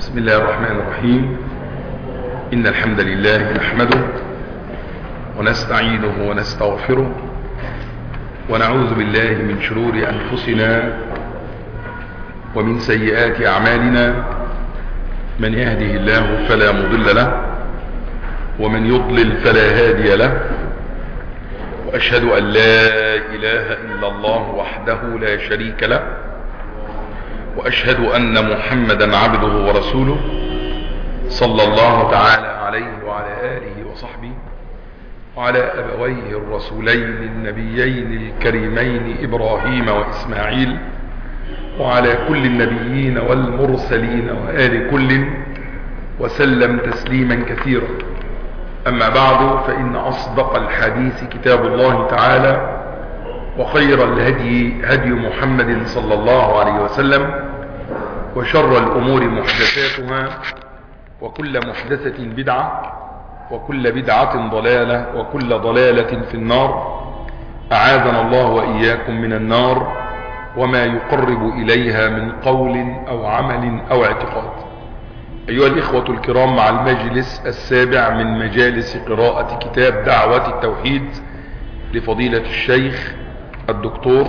بسم الله الرحمن الرحيم إن الحمد لله نحمده ونستعينه ونستغفره ونعوذ بالله من شرور أنفسنا ومن سيئات أعمالنا من يهده الله فلا مضل له ومن يضلل فلا هادي له وأشهد أن لا إله إلا الله وحده لا شريك له وأشهد أن محمدا عبده ورسوله صلى الله تعالى عليه وعلى آله وصحبه وعلى أبويه الرسولين النبيين الكريمين إبراهيم وإسماعيل وعلى كل النبيين والمرسلين وآل كل وسلم تسليما كثيرا أما بعد فإن أصدق الحديث كتاب الله تعالى وخير الهدي هدي محمد صلى الله عليه وسلم وشر الأمور محدثاتها وكل محدثة بدعة وكل بدعة ضلالة وكل ضلالة في النار أعاذنا الله وإياكم من النار وما يقرب إليها من قول أو عمل أو اعتقاد أيها الإخوة الكرام مع المجلس السابع من مجالس قراءة كتاب دعوة التوحيد لفضيلة الشيخ الدكتور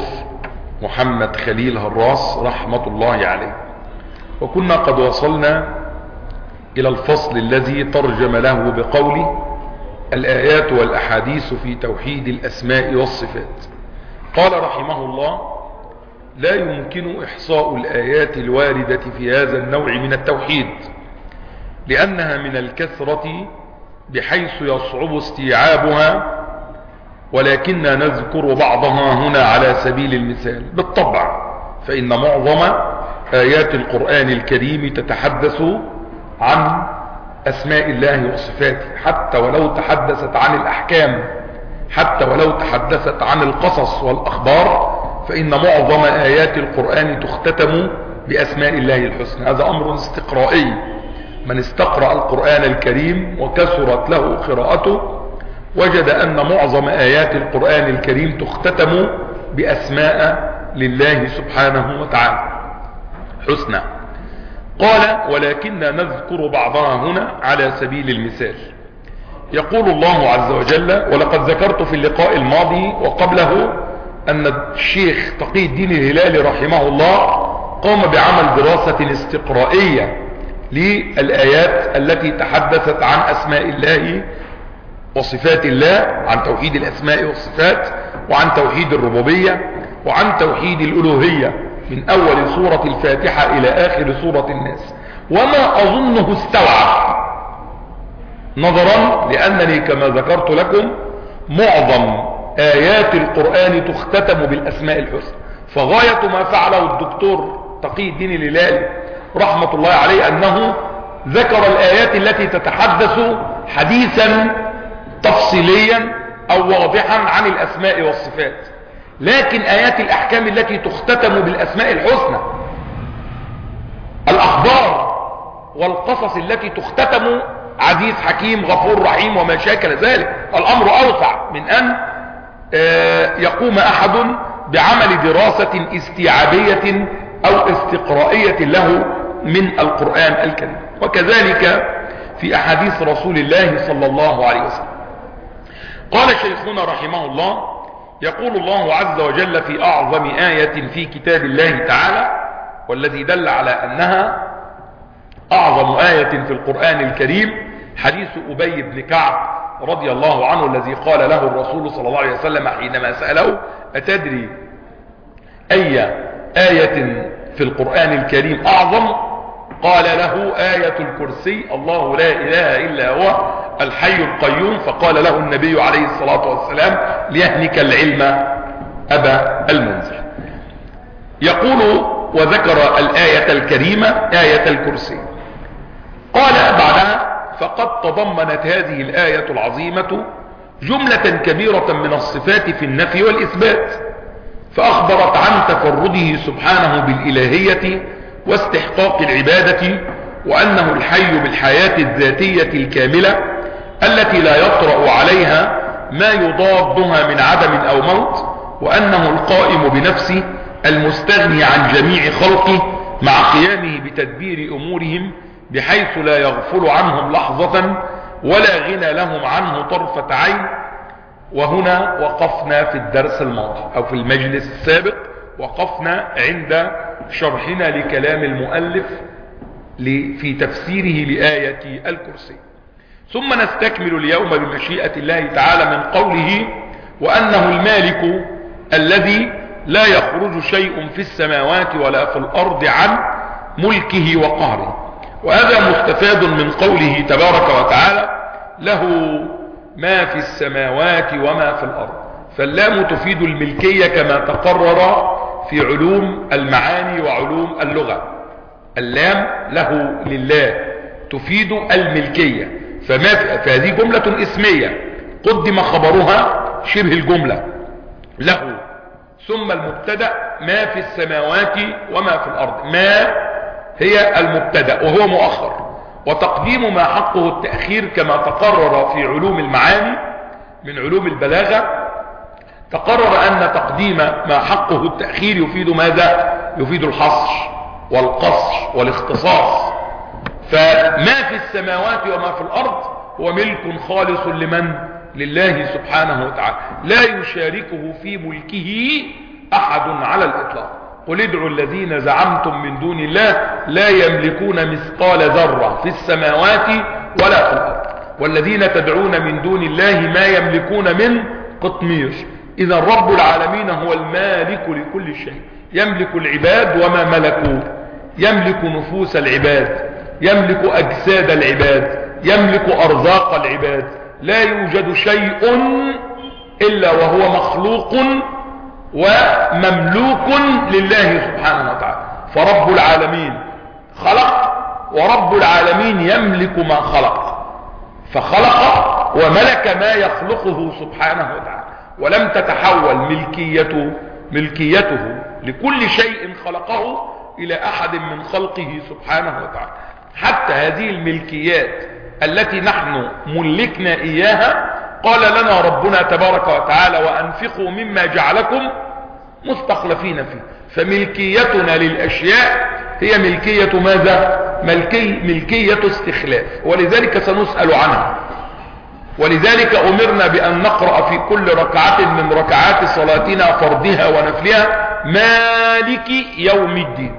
محمد خليل هراس رحمة الله عليه وكنا قد وصلنا إلى الفصل الذي ترجم له بقوله الآيات والأحاديث في توحيد الأسماء والصفات قال رحمه الله لا يمكن إحصاء الآيات الواردة في هذا النوع من التوحيد لأنها من الكثرة بحيث يصعب استيعابها ولكننا نذكر بعضها هنا على سبيل المثال بالطبع فإن معظم آيات القرآن الكريم تتحدث عن أسماء الله وصفاته حتى ولو تحدثت عن الأحكام حتى ولو تحدثت عن القصص والأخبار فإن معظم آيات القرآن تختتم بأسماء الله الحسنى هذا أمر استقرائي من استقرأ القرآن الكريم وكثرت له قراءته وجد أن معظم آيات القرآن الكريم تختتم بأسماء لله سبحانه وتعالى حسنى قال ولكننا نذكر بعضها هنا على سبيل المثال يقول الله عز وجل ولقد ذكرت في اللقاء الماضي وقبله أن الشيخ تقي الدين الهلالي رحمه الله قام بعمل دراسة استقرائية للآيات التي تحدثت عن أسماء الله وصفات الله عن توحيد الأسماء والصفات وعن توحيد الربوبية وعن توحيد الألوهية من أول سورة الفاتحة إلى آخر سورة الناس وما أظنه استوعب نظرا لأنني كما ذكرت لكم معظم آيات القرآن تختتم بالأسماء الحسنى فغاية ما فعله الدكتور تقي الدين الهلالي رحمة الله عليه أنه ذكر الآيات التي تتحدث حديثا تفصيليا أو واضحا عن الأسماء والصفات لكن آيات الأحكام التي تختتم بالأسماء الحسنى الأخبار والقصص التي تختتم عزيز حكيم غفور رحيم وما شاكل ذلك الأمر أوسع من أن يقوم أحد بعمل دراسة استيعابية أو استقرائية له من القرآن الكريم وكذلك في أحاديث رسول الله صلى الله عليه وسلم قال شيخنا رحمه الله يقول الله عز وجل في أعظم آية في كتاب الله تعالى والذي دل على أنها أعظم آية في القرآن الكريم حديث أبي بن كعب رضي الله عنه الذي قال له الرسول صلى الله عليه وسلم حينما سأله أتدري أي آية في القرآن الكريم أعظم قال له آية الكرسي الله لا إله إلا هو الحي القيوم فقال له النبي عليه الصلاة والسلام ليهنك العلم أبا المنذر يقول وذكر الآية الكريمة آية الكرسي قال بعدها فقد تضمنت هذه الآية العظيمة جملة كبيرة من الصفات في النفي والإثبات فأخبرت عن تفرده سبحانه بالإلهية واستحقاق العبادة وأنه الحي بالحياة الذاتية الكاملة التي لا يطرأ عليها ما يضادها من عدم أو موت وأنه القائم بنفسه المستغني عن جميع خلقه مع قيامه بتدبير أمورهم بحيث لا يغفل عنهم لحظة ولا غنى لهم عنه طرفة عين وهنا وقفنا في الدرس الماضي او في المجلس السابق وقفنا عند شرحنا لكلام المؤلف في تفسيره لآية الكرسي ثم نستكمل اليوم بمشيئة الله تعالى من قوله وأنه المالك الذي لا يخرج شيء في السماوات ولا في الأرض عن ملكه وقهره وهذا مستفاد من قوله تبارك وتعالى له ما في السماوات وما في الأرض فاللام تفيد الملكية كما تقرر في علوم المعاني وعلوم اللغة اللام له لله تفيد الملكية فما فهذه جملة اسمية قدم خبرها شبه الجملة له ثم المبتدا ما في السماوات وما في الأرض ما هي المبتدا وهو مؤخر وتقديم ما حقه التأخير كما تقرر في علوم المعاني من علوم البلاغة تقرر أن تقديم ما حقه التأخير يفيد ماذا يفيد الحصر والقصر والاختصاص فما في السماوات وما في الأرض هو ملك خالص لمن لله سبحانه وتعالى لا يشاركه في ملكه أحد على الإطلاق قل ادعوا الذين زعمتم من دون الله لا يملكون مثقال ذرة في السماوات ولا في الأرض والذين تدعون من دون الله ما يملكون من قطمير إذا رب العالمين هو المالك لكل شيء يملك العباد وما ملكوا يملك نفوس العباد يملك أجساد العباد يملك أرزاق العباد لا يوجد شيء إلا وهو مخلوق ومملوك لله سبحانه وتعالى فرب العالمين خلق ورب العالمين يملك ما خلق فخلق وملك ما يخلقه سبحانه وتعالى ولم تتحول ملكيته ملكيته لكل شيء خلقه إلى أحد من خلقه سبحانه وتعالى حتى هذه الملكيات التي نحن ملكنا إياها قال لنا ربنا تبارك وتعالى وأنفقوا مما جعلكم مستخلفين فيه فملكيتنا للأشياء هي ملكية ماذا ملكي ملكية استخلاف ولذلك سنسأل عنها ولذلك أمرنا بأن نقرأ في كل ركعة من ركعات صلاتنا فرضها ونفلها مالك يوم الدين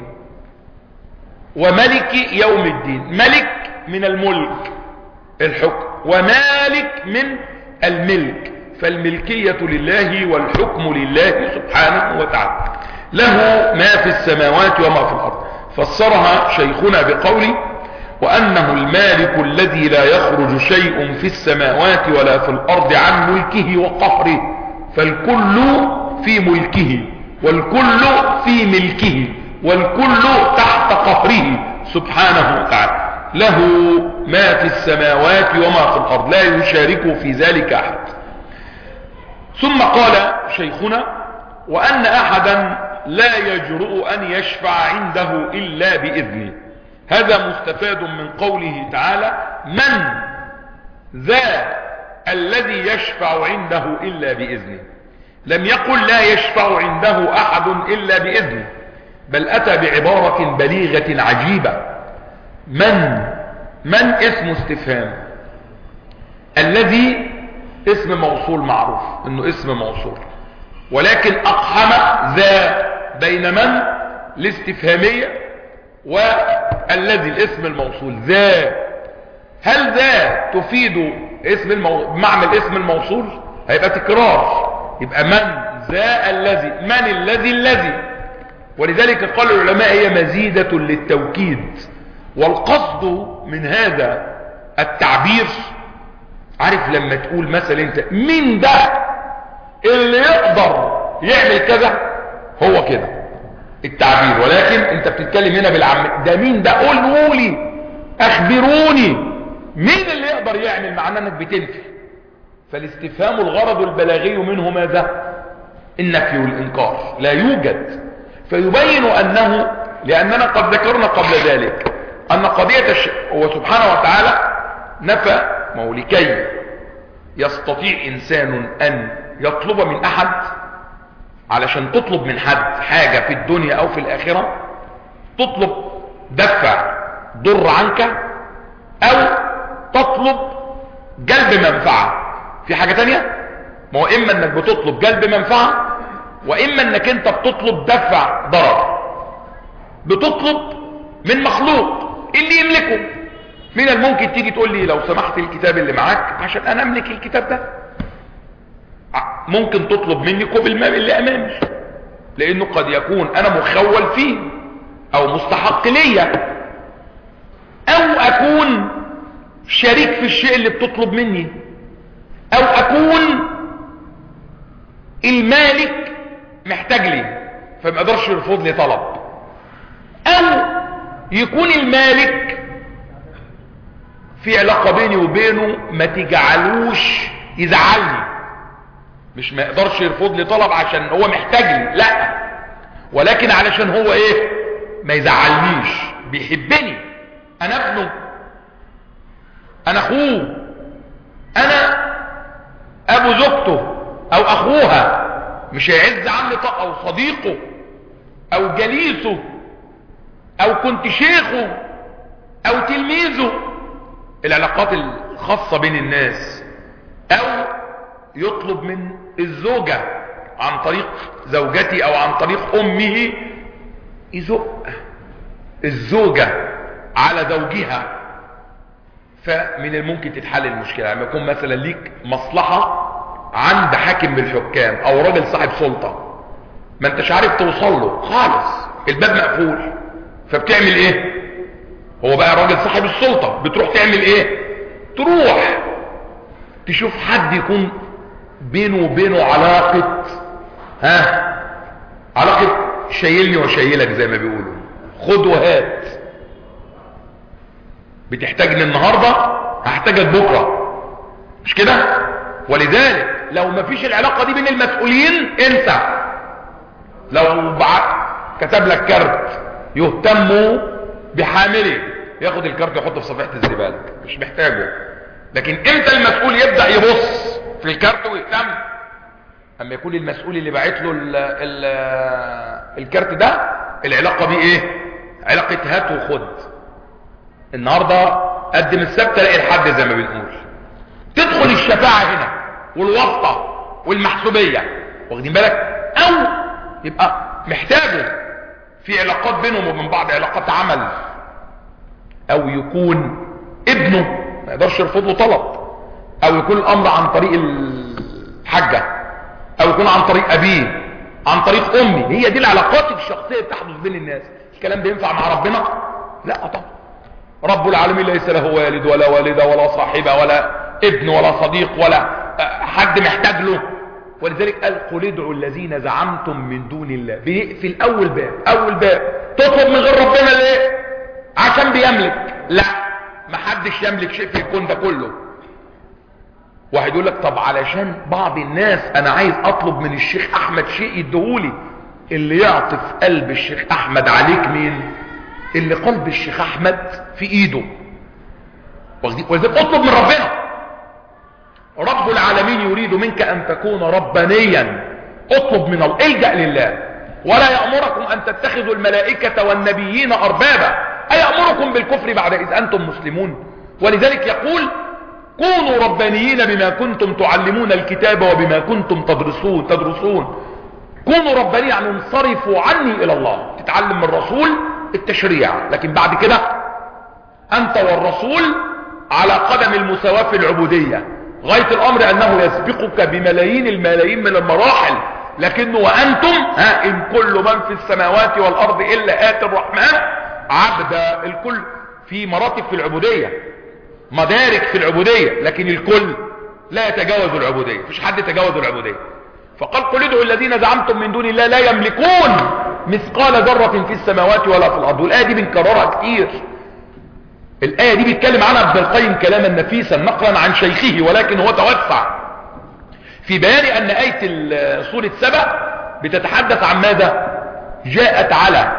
وملك يوم الدين ملك من الملك الحكم ومالك من الملك فالملكية لله والحكم لله سبحانه وتعالى له ما في السماوات وما في الأرض فسرها شيخنا بقوله وأنه المالك الذي لا يخرج شيء في السماوات ولا في الأرض عن ملكه وقهره فالكل في ملكه والكل في ملكه والكل تحت قهره سبحانه وتعالى له ما في السماوات وما في الأرض لا يشارك في ذلك أحد ثم قال شيخنا وأن أحدا لا يجرؤ أن يشفع عنده إلا بإذنه هذا مستفاد من قوله تعالى من ذا الذي يشفع عنده إلا بإذنه لم يقل لا يشفع عنده أحد إلا بإذنه بل أتى بعبارة بليغة عجيبة من من اسم استفهام الذي اسم موصول معروف انه اسم موصول ولكن اقحم ذا بين من الاستفهامية والذي الاسم الموصول ذا هل ذا تفيد اسم المو... معنى الاسم الموصول هيبقى تكرار يبقى من ذا الذي من الذي الذي ولذلك قال العلماء هي مزيدة للتوكيد والقصد من هذا التعبير عارف لما تقول مثلا انت مين ده اللي يقدر يعمل كذا هو كده التعبير ولكن انت بتتكلم هنا بالعم ده مين ده قولوا لي اخبروني مين اللي يقدر يعمل معناه انك بتنفي فالاستفهام الغرض البلاغي منه ماذا النفي والانكار لا يوجد فيبين انه لاننا قد ذكرنا قبل ذلك ان قضية الش... هو سبحانه وتعالى نفى مولكي يستطيع انسان ان يطلب من احد علشان تطلب من حد حاجة في الدنيا او في الاخرة تطلب دفع ضر عنك او تطلب جلب منفعة في حاجة تانية ما هو اما انك بتطلب جلب منفعة واما انك انت بتطلب دفع ضرر بتطلب من مخلوق اللي يملكه من الممكن تيجي تقول لي لو سمحت الكتاب اللي معاك عشان انا املك الكتاب ده ممكن تطلب مني كوب الماء اللي امامي لانه قد يكون انا مخول فيه او مستحق ليا او اكون شريك في الشيء اللي بتطلب مني او اكون المالك محتاج لي فما يقدرش يرفض لي طلب او يكون المالك في علاقة بيني وبينه ما تجعلوش يزعلني مش ما يقدرش يرفض لي طلب عشان هو محتاج لي لا ولكن علشان هو ايه ما يزعلنيش بيحبني انا ابنه انا اخوه انا ابو زوجته او اخوها مش هيعز عني او صديقه او جليسه او كنت شيخه او تلميذه العلاقات الخاصة بين الناس او يطلب من الزوجة عن طريق زوجتي او عن طريق امه يزق الزوجة على زوجها فمن الممكن تتحل المشكلة لما يكون مثلا ليك مصلحة عند حاكم بالحكام او راجل صاحب سلطة ما انتش عارف توصل له خالص الباب مقفول فبتعمل ايه هو بقى راجل صاحب السلطة بتروح تعمل ايه تروح تشوف حد يكون بينه وبينه علاقة ها علاقة شايلني وشايلك زي ما بيقولوا خد وهات بتحتاجني النهاردة هحتاجك بكرة مش كده ولذلك لو ما فيش العلاقة دي بين المسؤولين انسى لو بعت كتب لك كارت يهتموا بحامله ياخد الكارت يحطه في صفيحة الزبالة مش محتاجه لكن امتى المسؤول يبدأ يبص في الكارت ويهتم اما يكون المسؤول اللي باعت له ال ال الكارت ده العلاقة دي ايه علاقة هات وخد النهاردة قدم السبت تلاقي الحد زي ما بنقول تدخل الشفاعة هنا والواسطة والمحسوبية واخدين بالك او يبقى محتاجه في علاقات بينهم وبين بعض علاقات عمل او يكون ابنه ما يقدرش يرفض له طلب او يكون الامر عن طريق الحاجة او يكون عن طريق ابيه عن طريق امي هي دي العلاقات الشخصية بتحدث بين الناس الكلام ده ينفع مع ربنا لا طبعا رب العالمين ليس له والد ولا والدة ولا صاحبة ولا ابن ولا صديق ولا حد محتاج له ولذلك قال قل ادعوا الذين زعمتم من دون الله بيقفل اول باب اول باب تطلب من غير ربنا ليه عشان بيملك لا ما حدش يملك شيء في الكون ده كله واحد يقول لك طب علشان بعض الناس انا عايز اطلب من الشيخ احمد شيء يديهولي اللي يعطف قلب الشيخ احمد عليك مين اللي قلب الشيخ احمد في ايده ولذلك اطلب من ربنا رب العالمين يريد منك ان تكون ربانيا اطلب من الله الجأ لله ولا يأمركم ان تتخذوا الملائكة والنبيين اربابا ايأمركم بالكفر بعد اذ انتم مسلمون ولذلك يقول كونوا ربانيين بما كنتم تعلمون الكتاب وبما كنتم تدرسون تدرسون كونوا ربانيين يعني انصرفوا عني الى الله تتعلم من الرسول التشريع لكن بعد كده انت والرسول على قدم المساواة في العبودية غاية الامر انه يسبقك بملايين الملايين من المراحل لكنه وانتم ها ان كل من في السماوات والارض الا اتي الرحمن عبدا الكل في مراتب في العبودية مدارك في العبودية لكن الكل لا يتجاوز العبودية مفيش حد يتجاوز العبودية فقال قل ادعوا الذين زعمتم من دون الله لا يملكون مثقال ذرة في السماوات ولا في الارض والايه دي بنكررها كتير الآية دي بيتكلم عنها ابن القيم كلاما نفيسا نقلا عن شيخه ولكن هو توسع في بيان أن آية سورة سبع بتتحدث عن ماذا جاءت على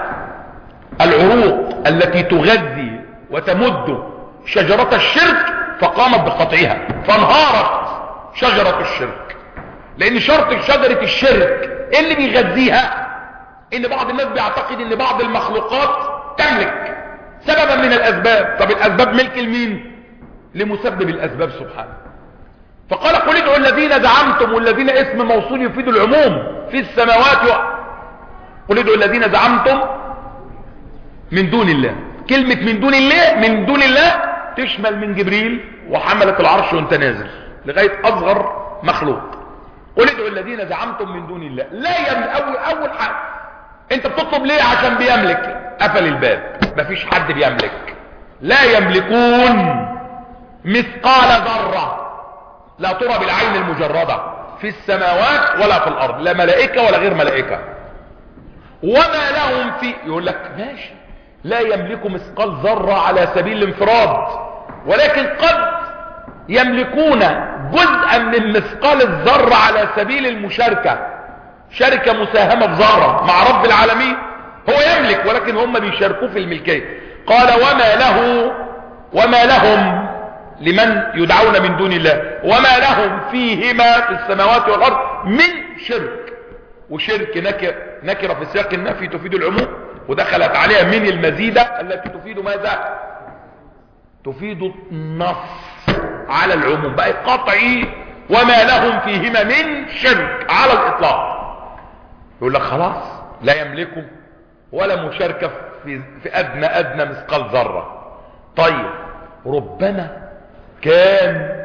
العروق التي تغذي وتمد شجرة الشرك فقامت بقطعها فانهارت شجرة الشرك لأن شرط شجرة الشرك اللي بيغذيها ان بعض الناس بيعتقد ان بعض المخلوقات تملك سببا من الاسباب طب الاسباب ملك المين لمسبب الاسباب سبحانه فقال قل ادعوا الذين زعمتم والذين اسم موصول يفيد العموم في السماوات و... قل ادعوا الذين زعمتم من دون الله كلمة من دون الله من دون الله تشمل من جبريل وحملة العرش وانت نازل لغاية اصغر مخلوق قل ادعوا الذين زعمتم من دون الله لا يملك اول اول حاجة انت بتطلب ليه عشان بيملك قفل الباب مفيش حد بيملك لا يملكون مثقال ذرة لا ترى بالعين المجردة في السماوات ولا في الارض لا ملائكة ولا غير ملائكة وما لهم في يقول لك ماشي لا يملك مثقال ذرة على سبيل الانفراد ولكن قد يملكون جزءا من مثقال الذرة على سبيل المشاركة شركة مساهمة بذرة مع رب العالمين هو يملك ولكن هم بيشاركوه في الملكية قال وما له وما لهم لمن يدعون من دون الله وما لهم فيهما في السماوات والأرض من شرك وشرك نكر نكرة في سياق النفي تفيد العموم ودخلت عليها من المزيدة التي تفيد ماذا تفيد النص على العموم بقى قطعي وما لهم فيهما من شرك على الإطلاق يقول لك خلاص لا يملكوا ولا مشاركة في, في أدنى أدنى مثقال ذرة طيب ربما كان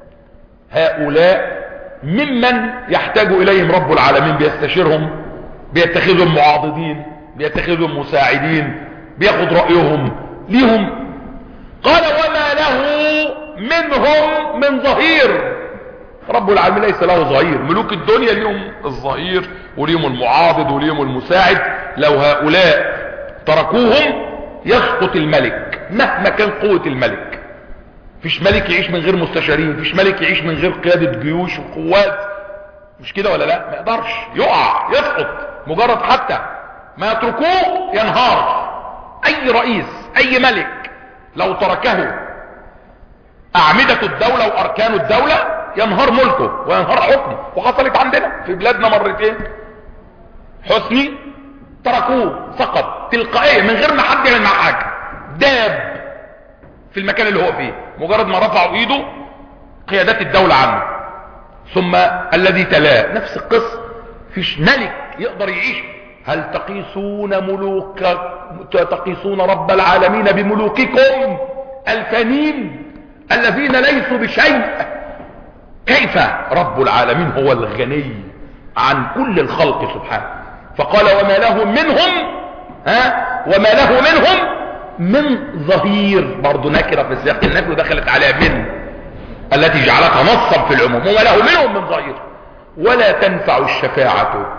هؤلاء ممن يحتاج إليهم رب العالمين بيستشيرهم بيتخذهم معاضدين بيتخذهم مساعدين بياخد رأيهم ليهم قال وما له منهم من ظهير رب العالمين ليس له ظهير ملوك الدنيا ليهم الظهير وليهم المعاضد وليهم المساعد لو هؤلاء تركوهم يسقط الملك مهما كان قوة الملك فيش ملك يعيش من غير مستشارين فيش ملك يعيش من غير قيادة جيوش وقوات مش كده ولا لا ما يقدرش يقع يسقط مجرد حتى ما يتركوه ينهار اي رئيس اي ملك لو تركه اعمدة الدولة واركان الدولة ينهار ملكه وينهار حكمه وحصلت عندنا في بلادنا مرتين حسني تركوه سقط تلقائيا من غير ما حد يعمل معاه حاجه داب في المكان اللي هو فيه مجرد ما رفعوا ايده قيادات الدولة عنه ثم الذي تلاه نفس القصة فيش ملك يقدر يعيش هل تقيسون ملوك تقيسون رب العالمين بملوككم الفانين الذين ليسوا بشيء كيف رب العالمين هو الغني عن كل الخلق سبحانه فقال وما له منهم ها وما له منهم من ظهير برضه نكرة في سياق النفي ودخلت عليها من التي جعلتها نصا في العموم وما له منهم من ظهير ولا تنفع الشفاعة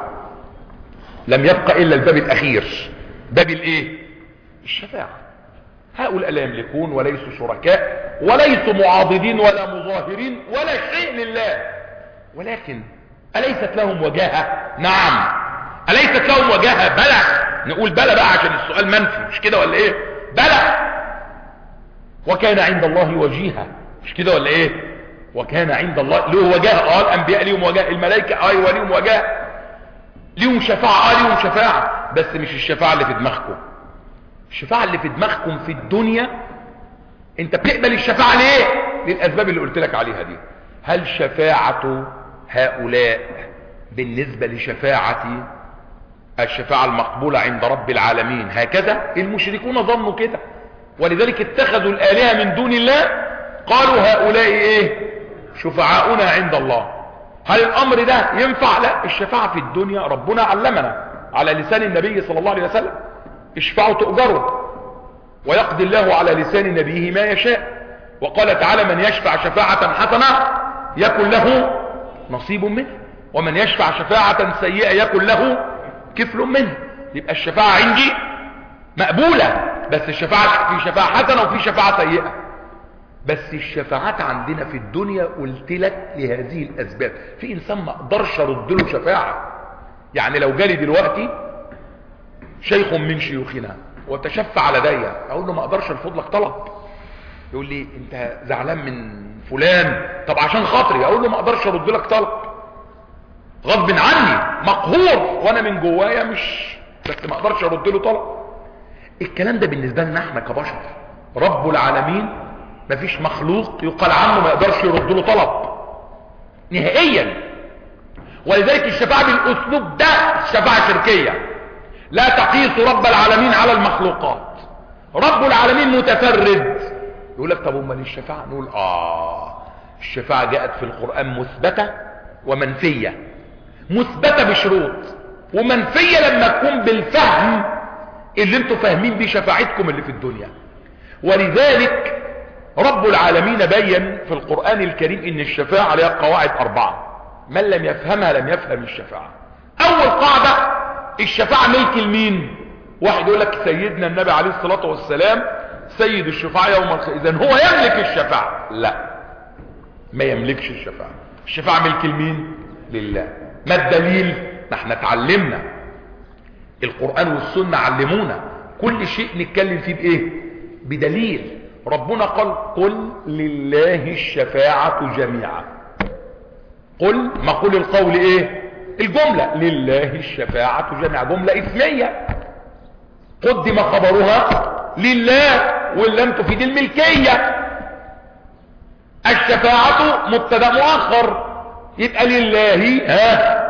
لم يبقى الا الباب الاخير باب الايه الشفاعة هؤلاء لا يملكون وليسوا شركاء وليسوا معاضدين ولا مظاهرين ولا شيء لله ولكن أليست لهم وجاهة نعم أليست لهم وجاهة بلى نقول بلى بقى عشان السؤال منفي مش كده ولا ايه بلى وكان عند الله وجيها مش كده ولا ايه وكان عند الله له وجاهة اه الانبياء ليهم وجاهة الملائكة ايوه ليهم وجاهة ليهم شفاعة اه ليهم شفاعة بس مش الشفاعة اللي في دماغكم الشفاعة اللي في دماغكم في الدنيا انت بتقبل الشفاعة ليه للاسباب اللي قلت لك عليها دي هل شفاعة هؤلاء بالنسبة لشفاعة الشفاعة المقبولة عند رب العالمين هكذا المشركون ظنوا كده ولذلك اتخذوا الآلهة من دون الله قالوا هؤلاء ايه شفعاؤنا عند الله هل الامر ده ينفع لا الشفاعة في الدنيا ربنا علمنا على لسان النبي صلى الله عليه وسلم اشفعوا تؤجروا ويقضي الله على لسان نبيه ما يشاء وقال تعالى من يشفع شفاعة حسنة يكن له نصيب منه ومن يشفع شفاعة سيئة يكن له كفل منه يبقى الشفاعة عندي مقبولة بس الشفاعة في شفاعة حسنة وفي شفاعة سيئة بس الشفاعات عندنا في الدنيا قلت لك لهذه الاسباب في انسان ما اقدرش ارد له شفاعة يعني لو جالي دلوقتي شيخ من شيوخنا وتشفع لدي اقول له ما اقدرش ارفض لك طلب يقول لي انت زعلان من فلان طب عشان خاطري اقول له ما اقدرش ارد لك طلب غصب عني مقهور وانا من جوايا مش بس ما اقدرش ارد له طلب الكلام ده بالنسبة لنا احنا كبشر رب العالمين مفيش مخلوق يقال عنه ما يقدرش يرد له طلب نهائيا ولذلك الشفاعة بالاسلوب ده شفاعة شركية لا تقيس رب العالمين على المخلوقات رب العالمين متفرد يقول لك طب امال الشفاعة نقول اه الشفاعة جاءت في القرآن مثبتة ومنفية مثبتة بشروط ومنفية لما تكون بالفهم اللي انتوا فاهمين بيه شفاعتكم اللي في الدنيا ولذلك رب العالمين بين في القرآن الكريم ان الشفاعة لها قواعد اربعة من لم يفهمها لم يفهم الشفاعة اول قاعدة الشفاعة ملك المين واحد يقول لك سيدنا النبي عليه الصلاة والسلام سيد الشفاعة يوم القيامة اذا هو يملك الشفاعة لا ما يملكش الشفاعة الشفاعة ملك المين لله ما الدليل ما احنا اتعلمنا القرآن والسنة علمونا كل شيء نتكلم فيه بايه بدليل ربنا قال قل لله الشفاعة جميعا قل ما قل القول ايه الجملة لله الشفاعة جميعا جملة اسمية قدم خبرها لله ولم تفيد الملكية الشفاعة مبتدا مؤخر يبقى لله ها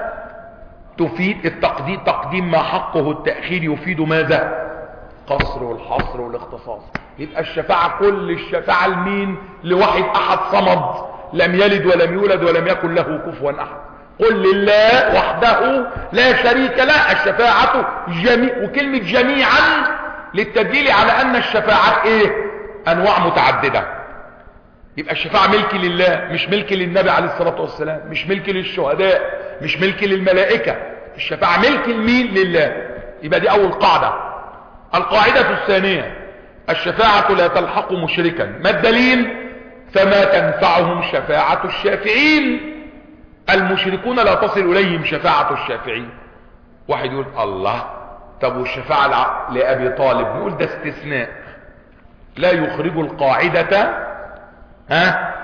تفيد التقديم تقديم ما حقه التأخير يفيد ماذا قصر والحصر والاختصاص يبقى الشفاعة كل الشفاعة لمين لواحد احد صمد لم يلد ولم يولد ولم يكن له كفوا احد قل لله وحده لا شريك له الشفاعة جميع وكلمة جميعا للتدليل على ان الشفاعات ايه انواع متعددة يبقى الشفاعة ملك لله مش ملك للنبي عليه الصلاة والسلام مش ملك للشهداء مش ملك للملائكة الشفاعة ملك المين لله يبقى دي اول قاعدة القاعدة الثانية الشفاعة لا تلحق مشركا ما الدليل فما تنفعهم شفاعة الشافعين المشركون لا تصل اليهم شفاعة الشافعين واحد يقول الله طب والشفاعة لأبي طالب نقول ده استثناء لا يخرج القاعدة ها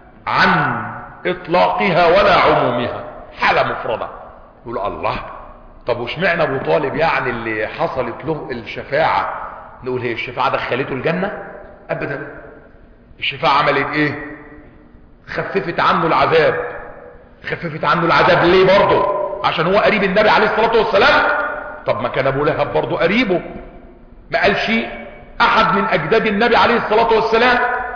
عن اطلاقها ولا عمومها حالة مفردة يقول الله طب وش معنى ابو طالب يعني اللي حصلت له الشفاعة نقول هي الشفاعة دخلته الجنة ابدا الشفاعة عملت ايه خففت عنه العذاب خففت عنه العذاب ليه برضه عشان هو قريب النبي عليه الصلاة والسلام طب ما كان ابو لهب برضه قريبه ما قالش احد من اجداد النبي عليه الصلاة والسلام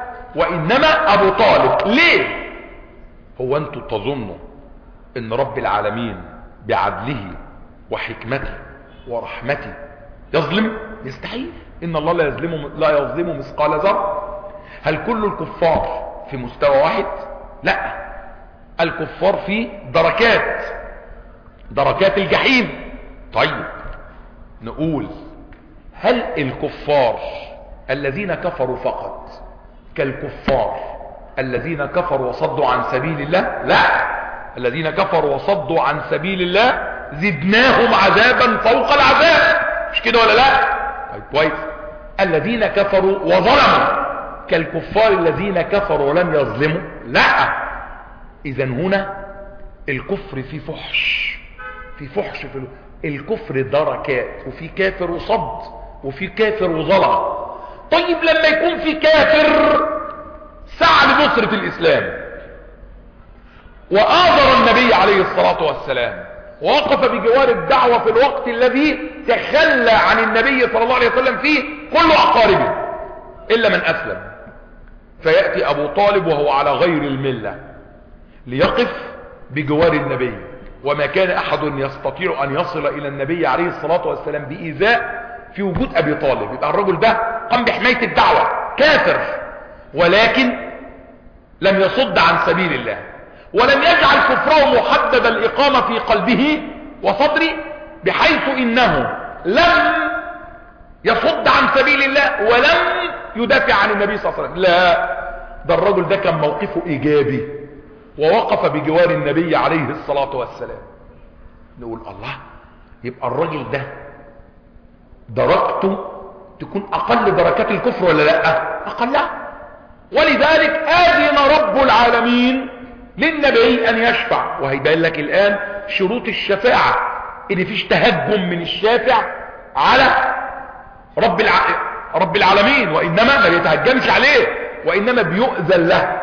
وانما ابو طالب ليه هو انتوا تظنوا ان رب العالمين بعدله وحكمته ورحمته يظلم يستحيل ان الله لا يظلم لا يظلم مثقال ذره هل كل الكفار في مستوى واحد لا الكفار في دركات دركات الجحيم طيب نقول هل الكفار الذين كفروا فقط كالكفار الذين كفروا وصدوا عن سبيل الله لا الذين كفروا وصدوا عن سبيل الله زدناهم عذابا فوق العذاب مش كده ولا لا طيب كويس الذين كفروا وظلموا كالكفار الذين كفروا ولم يظلموا لا اذا هنا الكفر في فحش في فحش في الكفر دركات وفي كافر وصد وفي كافر وظلم طيب لما يكون في كافر سعى لنصرة الاسلام وآذر النبي عليه الصلاة والسلام ووقف بجوار الدعوة في الوقت الذي تخلى عن النبي صلى الله عليه وسلم فيه كل أقاربه إلا من أسلم فيأتي أبو طالب وهو على غير الملة ليقف بجوار النبي وما كان أحد يستطيع أن يصل إلى النبي عليه الصلاة والسلام بإيذاء في وجود أبي طالب يبقى الرجل ده قام بحماية الدعوة كافر ولكن لم يصد عن سبيل الله ولم يجعل كفره محدد الإقامة في قلبه وصدره بحيث إنه لم يصد عن سبيل الله ولم يدافع عن النبي صلى الله عليه وسلم لا ده الرجل ده كان موقفه إيجابي ووقف بجوار النبي عليه الصلاة والسلام نقول الله يبقى الرجل ده درجته تكون أقل دركات الكفر ولا لا أقلها ولذلك آذن رب العالمين للنبي ان يشفع وهيبين لك الان شروط الشفاعة ان فيش تهجم من الشافع على رب, الع... رب العالمين وإنما ما بيتهجمش عليه وإنما بيؤذن له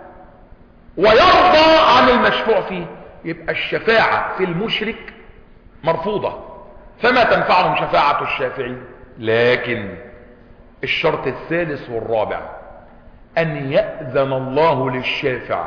ويرضى عن المشفوع فيه يبقى الشفاعة في المشرك مرفوضة فما تنفعهم شفاعة الشافعين لكن الشرط الثالث والرابع أن يأذن الله للشافع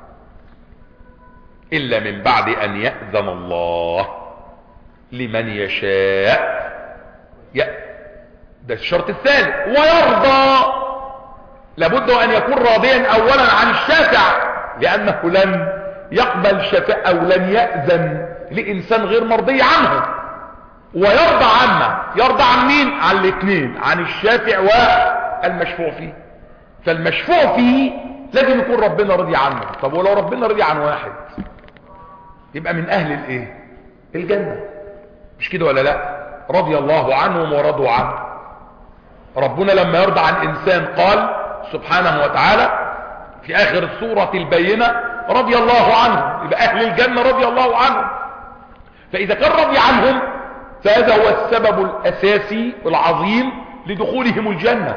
إلا من بعد أن يأذن الله لمن يشاء يأ ده الشرط الثالث ويرضى لابد أن يكون راضيا أولا عن الشافع لأنه لن يقبل شفاء أو لن يأذن لإنسان غير مرضي عنه ويرضى عما يرضى عن مين عن الاثنين عن الشافع والمشفوع فيه فالمشفوع فيه لازم يكون ربنا رضي عنه طب ولو ربنا رضي عن واحد يبقى من اهل الايه الجنة مش كده ولا لا رضي الله عنهم ورضوا عنه ربنا لما يرضى عن انسان قال سبحانه وتعالى في اخر السورة البينة رضي الله عنه يبقى اهل الجنة رضي الله عنهم فاذا كان رضي عنهم فهذا هو السبب الاساسي العظيم لدخولهم الجنة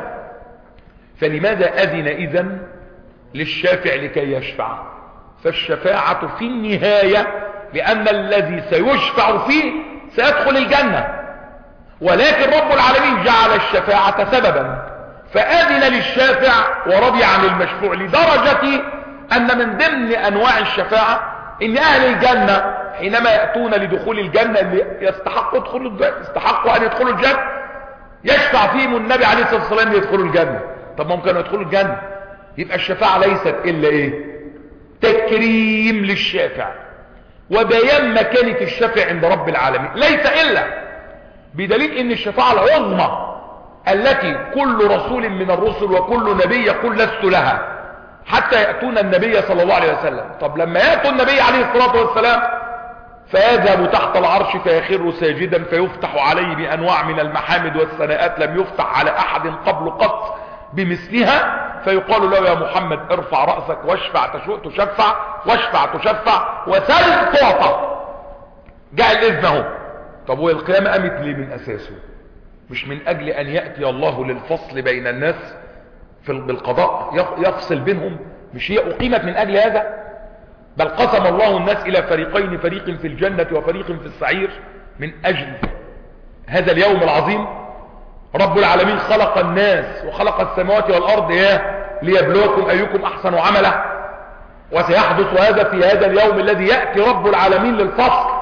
فلماذا اذن اذن للشافع لكي يشفع فالشفاعة في النهاية لان الذي سيشفع فيه سيدخل الجنة ولكن رب العالمين جعل الشفاعة سببا فاذن للشافع ورضي عن المشفوع لدرجة ان من ضمن انواع الشفاعة ان اهل الجنة حينما يأتون لدخول الجنة اللي يستحقوا يدخلوا الجنة يستحقوا ان يدخلوا الجنة يشفع فيهم النبي عليه الصلاة والسلام يدخلوا الجنة طب ممكن يدخلوا الجنة يبقى الشفاعة ليست الا ايه تكريم للشافع وبيان مكانة الشافع عند رب العالمين ليس الا بدليل ان الشفاعة العظمى التي كل رسول من الرسل وكل نبي يقول لست لها حتى يأتون النبي صلى الله عليه وسلم طب لما يأتوا النبي عليه الصلاة والسلام فيذهب تحت العرش فيخر ساجدا فيفتح عليه بأنواع من المحامد والثناءات لم يفتح على أحد قبل قط بمثلها فيقال له يا محمد ارفع رأسك واشفع تشفع واشفع تشفع وسل تعطى جاء الإذن اهو طب والقيامة قامت ليه من أساسه مش من أجل أن يأتي الله للفصل بين الناس في بالقضاء يفصل بينهم مش هي أقيمت من أجل هذا بل قسم الله الناس إلى فريقين فريق في الجنة وفريق في السعير من أجل هذا اليوم العظيم رب العالمين خلق الناس وخلق السماوات والأرض إيه ليبلوكم أيكم أحسن عملا وسيحدث هذا في هذا اليوم الذي يأتي رب العالمين للفصل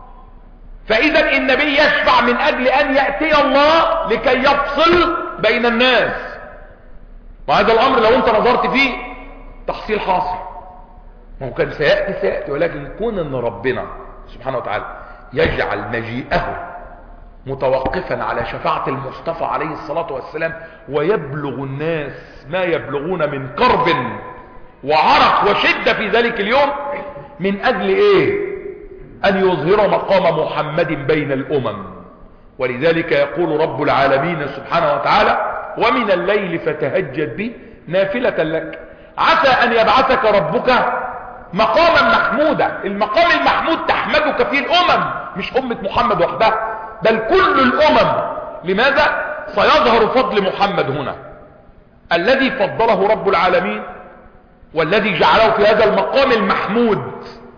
فإذا النبي يشفع من أجل أن يأتي الله لكي يفصل بين الناس وهذا الأمر لو أنت نظرت فيه تحصيل حاصل ما هو كان سيأتي سيأتي ولكن كون أن ربنا سبحانه وتعالى يجعل مجيئه متوقفا على شفاعة المصطفى عليه الصلاة والسلام ويبلغ الناس ما يبلغون من كرب وعرق وشدة في ذلك اليوم من أجل إيه أن يظهر مقام محمد بين الأمم ولذلك يقول رب العالمين سبحانه وتعالى ومن الليل فتهجد به نافلة لك عسى أن يبعثك ربك مقاما محمودا المقام المحمود تحمدك فيه الأمم مش أمة محمد وحدها بل كل الأمم لماذا سيظهر فضل محمد هنا الذي فضله رب العالمين والذي جعله في هذا المقام المحمود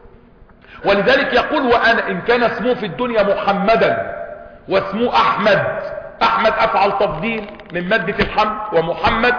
ولذلك يقول وأنا إن كان اسمه في الدنيا محمدا واسمه أحمد أحمد أفعل تفضيل من مادة الحمد ومحمد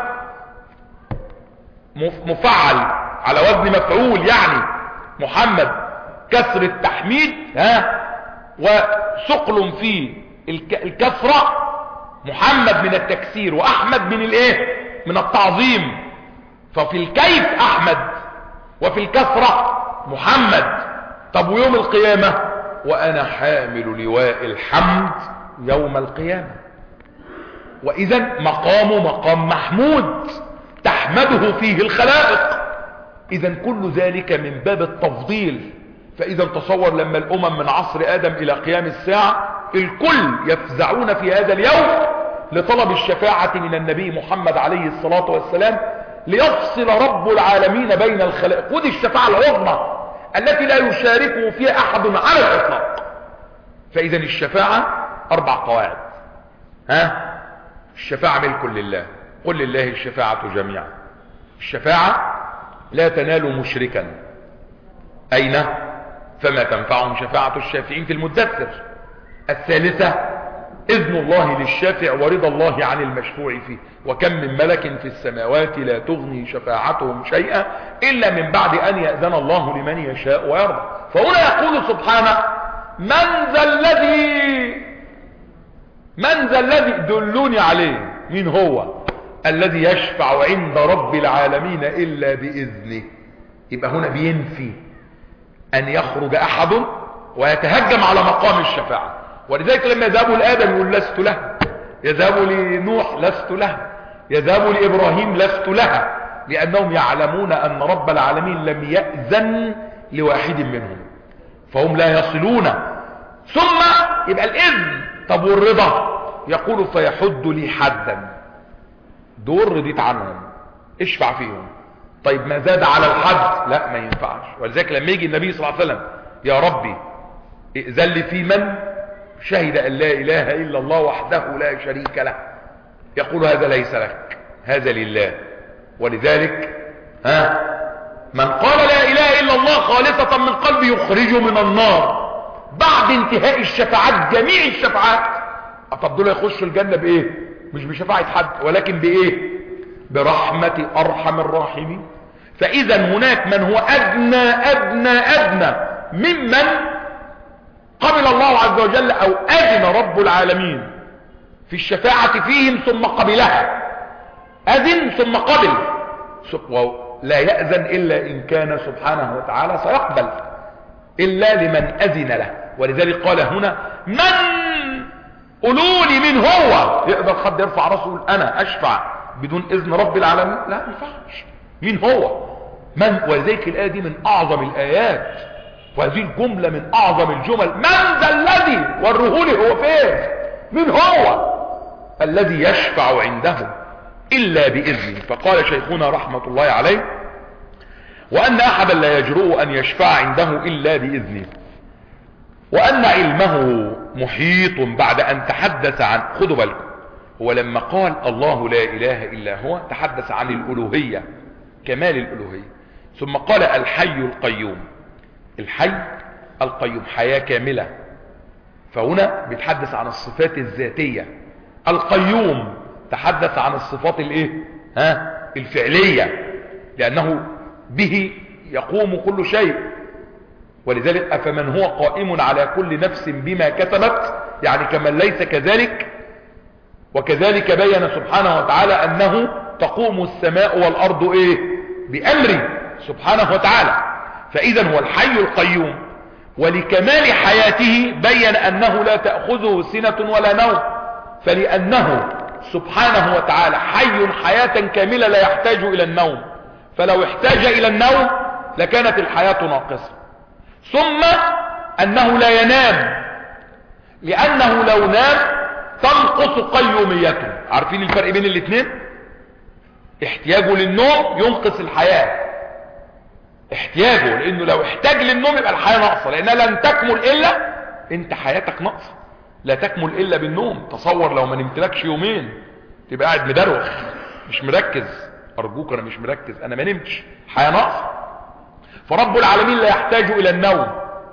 مفعل على وزن مفعول يعني محمد كسر التحميد ها وثقل في الكسرة محمد من التكسير وأحمد من الايه من التعظيم ففي الكيف أحمد وفي الكسرة محمد طب ويوم القيامة وأنا حامل لواء الحمد يوم القيامة وإذا مقام مقام محمود تحمده فيه الخلائق إذا كل ذلك من باب التفضيل فإذا تصور لما الأمم من عصر آدم إلى قيام الساعة الكل يفزعون في هذا اليوم لطلب الشفاعة من النبي محمد عليه الصلاة والسلام ليفصل رب العالمين بين الخلائق ودي الشفاعة العظمى التي لا يشاركه فيها أحد على الإطلاق فإذا الشفاعة أربع قواعد ها الشفاعة ملك لله قل لله الشفاعة جميعا الشفاعة لا تنال مشركا أين فما تنفعهم شفاعة الشافعين في المدثر الثالثة إذن الله للشافع ورضا الله عن المشفوع فيه وكم من ملك في السماوات لا تغني شفاعتهم شيئا إلا من بعد أن يأذن الله لمن يشاء ويرضى فهنا يقول سبحانه من ذا الذي من ذا الذي دلوني عليه مين هو الذي يشفع عند رب العالمين إلا بإذنه يبقى هنا بينفي أن يخرج أحد ويتهجم على مقام الشفاعة ولذلك لما يذهبوا لآدم يقول لست له يذهبوا لنوح لست له يذهبوا لإبراهيم لست لها لأنهم يعلمون أن رب العالمين لم يأذن لواحد منهم فهم لا يصلون ثم يبقى الإذن طب والرضا يقول فيحد لي حدا دول رضيت عنهم اشفع فيهم طيب ما زاد على الحد لا ما ينفعش ولذلك لما يجي النبي صلى الله عليه وسلم يا ربي ائذن لي في من شهد أن لا إله إلا الله وحده لا شريك له يقول هذا ليس لك هذا لله ولذلك ها من قال لا إله إلا الله خالصة من قلبه يخرجه من النار بعد انتهاء الشفاعات جميع الشفاعات طب دول يخشوا الجنة بإيه مش بشفاعة حد ولكن بإيه برحمة أرحم الراحمين فإذا هناك من هو أدنى أدنى أدنى ممن قبل الله عز وجل أو أذن رب العالمين في الشفاعة فيهم ثم قبلها أذن ثم قبل لا يأذن إلا إن كان سبحانه وتعالى سيقبل إلا لمن أذن له ولذلك قال هنا من قولوا من هو يقدر حد يرفع راسه أنا أشفع بدون إذن رب العالمين لا ما ينفعش مين هو من ولذلك الآية دي من أعظم الآيات وهذه الجملة من أعظم الجمل من ذا الذي والرهولي هو فين من هو الذي يشفع عنده إلا بإذنه فقال شيخنا رحمة الله عليه وأن أحدا لا يجرؤ أن يشفع عنده إلا بإذنه وأن علمه محيط بعد أن تحدث عن خذوا بالكم هو لما قال الله لا إله إلا هو تحدث عن الألوهية كمال الألوهية ثم قال الحي القيوم الحي القيوم حياة كاملة فهنا بيتحدث عن الصفات الذاتية القيوم تحدث عن الصفات الايه ها الفعلية لأنه به يقوم كل شيء ولذلك أفمن هو قائم على كل نفس بما كسبت يعني كمن ليس كذلك وكذلك بين سبحانه وتعالى أنه تقوم السماء والأرض إيه بأمره سبحانه وتعالى فإذا هو الحي القيوم ولكمال حياته بين أنه لا تأخذه سنة ولا نوم فلأنه سبحانه وتعالى حي حياة كاملة لا يحتاج إلى النوم فلو احتاج إلى النوم لكانت الحياة ناقصة ثم أنه لا ينام لأنه لو نام تنقص قيوميته عارفين الفرق بين الاثنين احتياجه للنوم ينقص الحياة احتياجه لانه لو احتاج للنوم يبقى الحياة ناقصة لانها لن تكمل الا انت حياتك ناقصة لا تكمل الا بالنوم تصور لو ما نمتلكش يومين تبقى قاعد مدروخ مش مركز ارجوك انا مش مركز انا ما نمتش حياة ناقصة فرب العالمين لا يحتاج الى النوم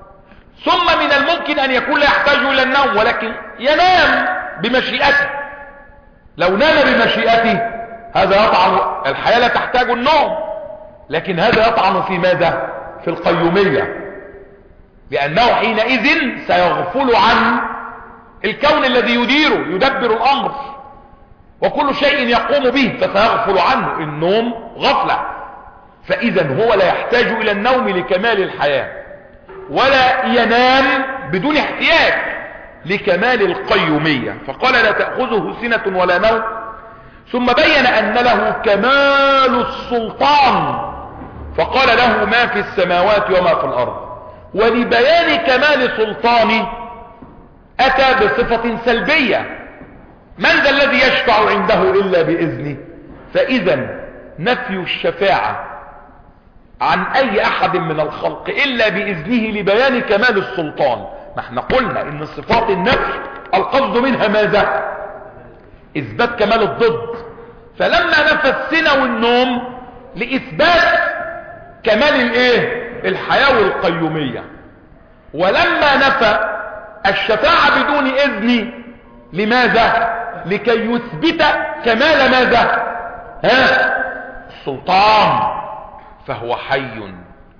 ثم من الممكن ان يكون لا يحتاج الى النوم ولكن ينام بمشيئته لو نام بمشيئته هذا يطعن الحياة لا تحتاج النوم لكن هذا يطعن في ماذا في القيومية لأنه حينئذ سيغفل عن الكون الذي يديره يدبر الأمر وكل شيء يقوم به فسيغفل عنه النوم غفلة فإذا هو لا يحتاج إلى النوم لكمال الحياة ولا ينام بدون احتياج لكمال القيومية فقال لا تأخذه سنة ولا نوم ثم بين أن له كمال السلطان فقال له ما في السماوات وما في الأرض ولبيان كمال سلطانه أتى بصفة سلبية من ذا الذي يشفع عنده إلا بإذنه فإذا نفي الشفاعة عن أي أحد من الخلق إلا بإذنه لبيان كمال السلطان ما احنا قلنا إن صفات النفي القصد منها ماذا اثبات كمال الضد فلما نفى السنة والنوم لاثبات كمال الايه الحياة والقيومية ولما نفى الشفاعة بدون اذن لماذا لكي يثبت كمال ماذا ها السلطان فهو حي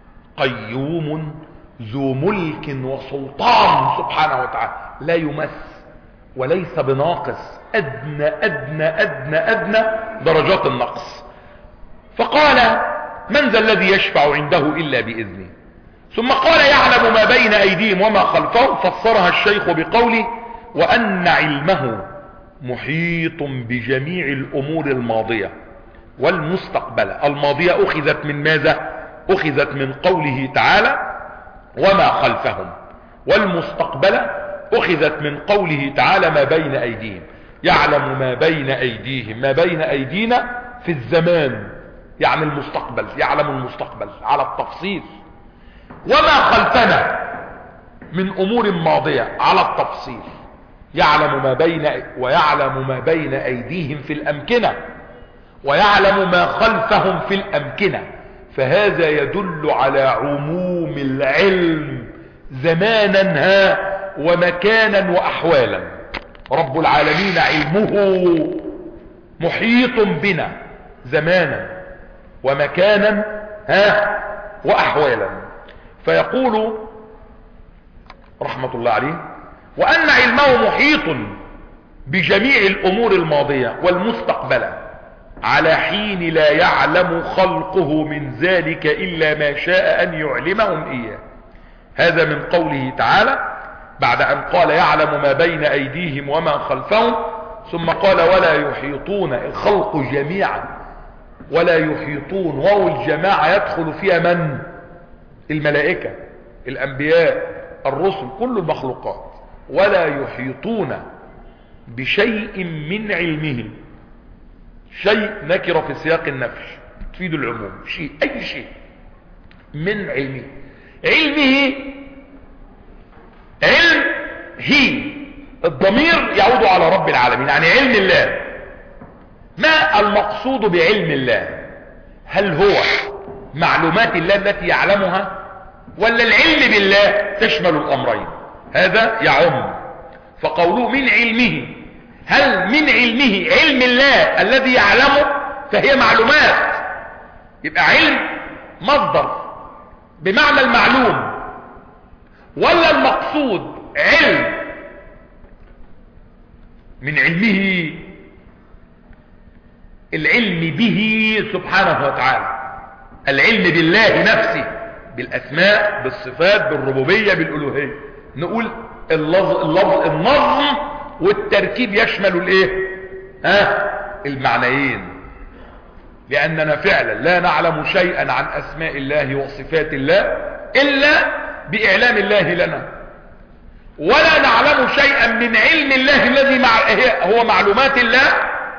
قيوم ذو ملك وسلطان سبحانه وتعالى لا يمس وليس بناقص أدنى أدنى أدنى أدنى درجات النقص فقال من ذا الذي يشفع عنده إلا بإذنه ثم قال يعلم ما بين أيديهم وما خلفهم فسرها الشيخ بقوله وأن علمه محيط بجميع الأمور الماضية والمستقبلة الماضية أخذت من ماذا أخذت من قوله تعالى وما خلفهم والمستقبلة أخذت من قوله تعالى ما بين أيديهم يعلم ما بين أيديهم ما بين أيدينا في الزمان يعني المستقبل يعلم المستقبل على التفصيل وما خلفنا من أمور ماضية على التفصيل يعلم ما بين ويعلم ما بين أيديهم في الأمكنة ويعلم ما خلفهم في الأمكنة فهذا يدل على عموم العلم زمانا ها ومكانا وأحوالا رب العالمين علمه محيط بنا زمانا ومكانا ها وأحوالا فيقول رحمة الله عليه وأن علمه محيط بجميع الأمور الماضية والمستقبلة على حين لا يعلم خلقه من ذلك إلا ما شاء أن يعلمهم إياه هذا من قوله تعالى بعد أن قال يعلم ما بين أيديهم وما خلفهم ثم قال ولا يحيطون الخلق جميعا ولا يحيطون واو الجماعة يدخل فيها من الملائكة الأنبياء الرسل كل المخلوقات ولا يحيطون بشيء من علمه شيء نكر في سياق النفي تفيد العموم شيء أي شيء من علمه علمه علم هي الضمير يعود على رب العالمين يعني علم الله ما المقصود بعلم الله هل هو معلومات الله التي يعلمها ولا العلم بالله تشمل الأمرين هذا يعم فقوله من علمه هل من علمه علم الله الذي يعلمه فهي معلومات يبقى علم مصدر بمعنى المعلوم ولا المقصود علم من علمه العلم به سبحانه وتعالى العلم بالله نفسه بالاسماء بالصفات بالربوبية بالالوهية نقول اللفظ, اللفظ النظم والتركيب يشمل الايه ها المعنيين لاننا فعلا لا نعلم شيئا عن اسماء الله وصفات الله الا باعلام الله لنا ولا نعلم شيئا من علم الله الذي مع هو معلومات الله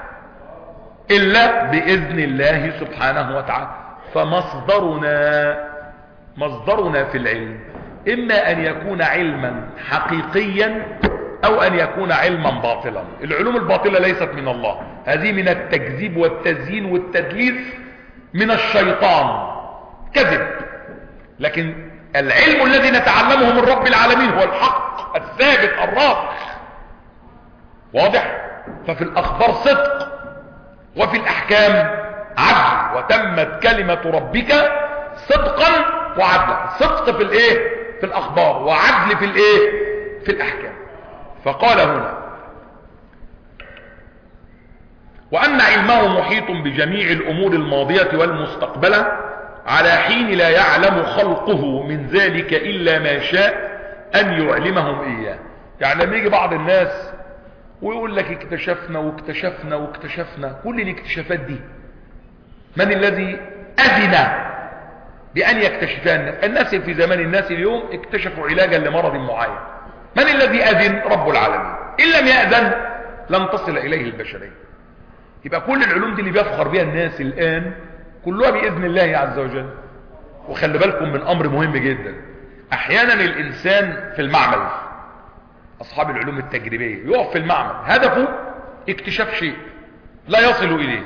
الا باذن الله سبحانه وتعالى فمصدرنا مصدرنا في العلم اما ان يكون علما حقيقيا او ان يكون علما باطلا العلوم الباطلة ليست من الله هذه من التكذيب والتزيين والتدليس من الشيطان كذب لكن العلم الذي نتعلمه من رب العالمين هو الحق الثابت الراسخ واضح ففي الاخبار صدق وفي الاحكام عدل وتمت كلمة ربك صدقا وعدلا صدق في الايه في الاخبار وعدل في الايه في الاحكام فقال هنا وأن علمه محيط بجميع الأمور الماضية والمستقبلة على حين لا يعلم خلقه من ذلك إلا ما شاء أن يعلمهم إياه يعني لما يجي بعض الناس ويقول لك اكتشفنا واكتشفنا واكتشفنا كل الاكتشافات دي من الذي أذن بأن يكتشفها الناس في زمان الناس اليوم اكتشفوا علاجا لمرض معين من الذي أذن رب العالمين إن لم يأذن لن تصل إليه البشرية يبقى كل العلوم دي اللي بيفخر بها الناس الآن كلها بإذن الله عز وجل وخلي بالكم من أمر مهم جدا أحيانا الإنسان في المعمل أصحاب العلوم التجريبية يقف في المعمل هدفه اكتشاف شيء لا يصل اليه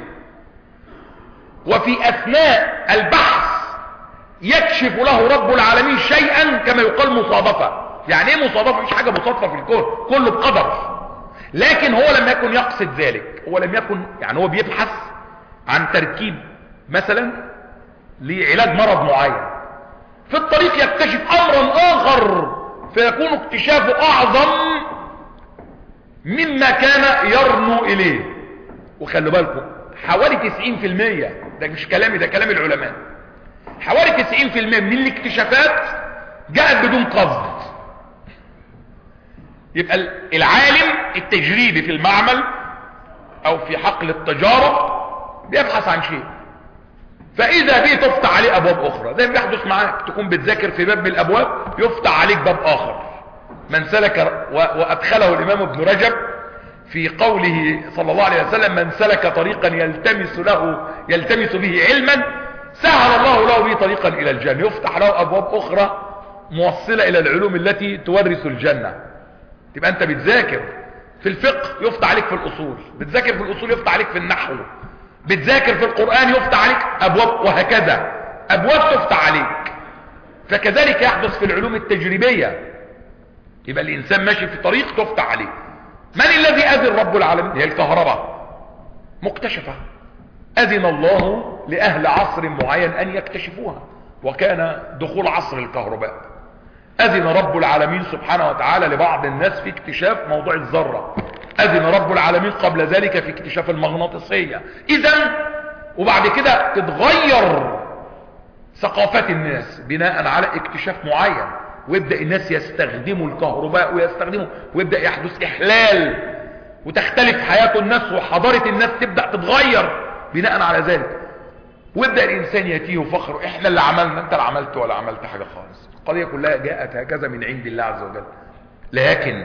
وفي اثناء البحث يكشف له رب العالمين شيئا كما يقال مصادفة يعني ايه مصادفة مش حاجة مصادفة في الكون كله بقدر لكن هو لم يكن يقصد ذلك هو لم يكن يعني هو بيبحث عن تركيب مثلا لعلاج مرض معين في الطريق يكتشف امرا اخر فيكون اكتشافه اعظم مما كان يرنو اليه وخلوا بالكم حوالي 90% ده مش كلامي ده كلام العلماء حوالي 90% من الاكتشافات جاءت بدون قصد يبقى العالم التجريبي في المعمل او في حقل التجارب بيبحث عن شيء فاذا به تفتح عليه ابواب اخرى زي ما بيحدث معاك تكون بتذاكر في باب من الابواب يفتح عليك باب اخر من سلك وادخله الامام ابن رجب في قوله صلى الله عليه وسلم من سلك طريقا يلتمس له يلتمس به علما سهل الله له به طريقا الى الجنة يفتح له ابواب اخرى موصلة الى العلوم التي تورث الجنة تبقى انت بتذاكر في الفقه يفتح عليك في الاصول بتذاكر في الاصول يفتح عليك في النحو بتذاكر في القرآن يفتح عليك ابواب وهكذا ابواب تفتح عليك فكذلك يحدث في العلوم التجريبية يبقى الانسان ماشي في طريق تفتح عليه من الذي اذن رب العالمين هي الكهرباء مكتشفة اذن الله لاهل عصر معين ان يكتشفوها وكان دخول عصر الكهرباء اذن رب العالمين سبحانه وتعالى لبعض الناس في اكتشاف موضوع الذرة اذن رب العالمين قبل ذلك في اكتشاف المغناطيسية اذا وبعد كده تتغير ثقافات الناس بناء على اكتشاف معين ويبدأ الناس يستخدموا الكهرباء ويستخدموا ويبدأ يحدث احلال وتختلف حياة الناس وحضارة الناس تبدأ تتغير بناء على ذلك ويبدأ الانسان يتيه فخر احنا اللي عملنا انت اللي عملت ولا عملت حاجة خالص القضية كلها جاءت هكذا من عند الله عز وجل لكن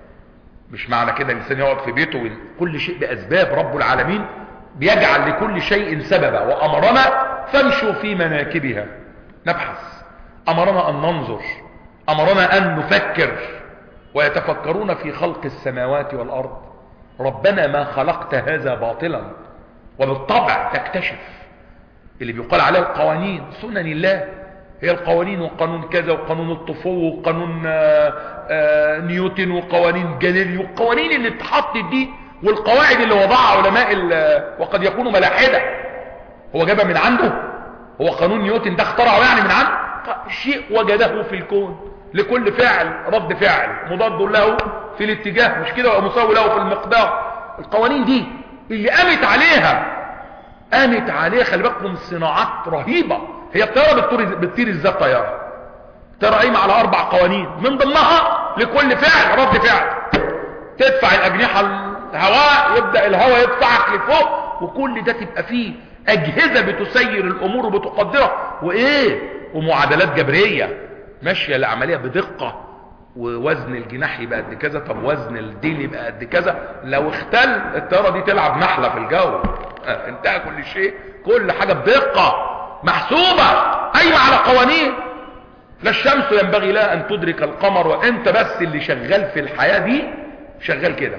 مش معنى كده الانسان يقعد في بيته كل شيء باسباب رب العالمين بيجعل لكل شيء سببا وامرنا فامشوا في مناكبها نبحث امرنا ان ننظر امرنا ان نفكر ويتفكرون في خلق السماوات والارض ربنا ما خلقت هذا باطلا وبالطبع تكتشف اللي بيقال عليه القوانين سنن الله هي القوانين وقانون كذا وقانون الطفو وقانون آآ آآ نيوتن وقوانين جاليليو القوانين اللي اتحطت دي والقواعد اللي وضعها علماء وقد يكونوا ملاحدة هو جابها من عنده هو قانون نيوتن ده اخترعه يعني من عنده شيء وجده في الكون لكل فعل رد فعل مضاد له في الاتجاه مش كده ومساوي له في المقدار القوانين دي اللي قامت عليها قامت عليها خلي بالكم صناعات رهيبة هي الطيارة بتطير, بتطير ازاي الطيارة الطيارة قايمة على اربع قوانين من ضمنها لكل فعل رد فعل تدفع الاجنحة الهواء يبدأ الهواء يدفعك لفوق وكل ده تبقى فيه اجهزة بتسير الامور وبتقدرها وايه ومعادلات جبرية ماشية العملية بدقة ووزن الجناح يبقى قد كذا طب وزن الديل يبقى قد كذا لو اختل الطيارة دي تلعب نحلة في الجو انتهى كل شيء كل حاجة بدقة محسوبة قايمة على قوانين لا الشمس ينبغي لها ان تدرك القمر وانت بس اللي شغال في الحياة دي شغال كده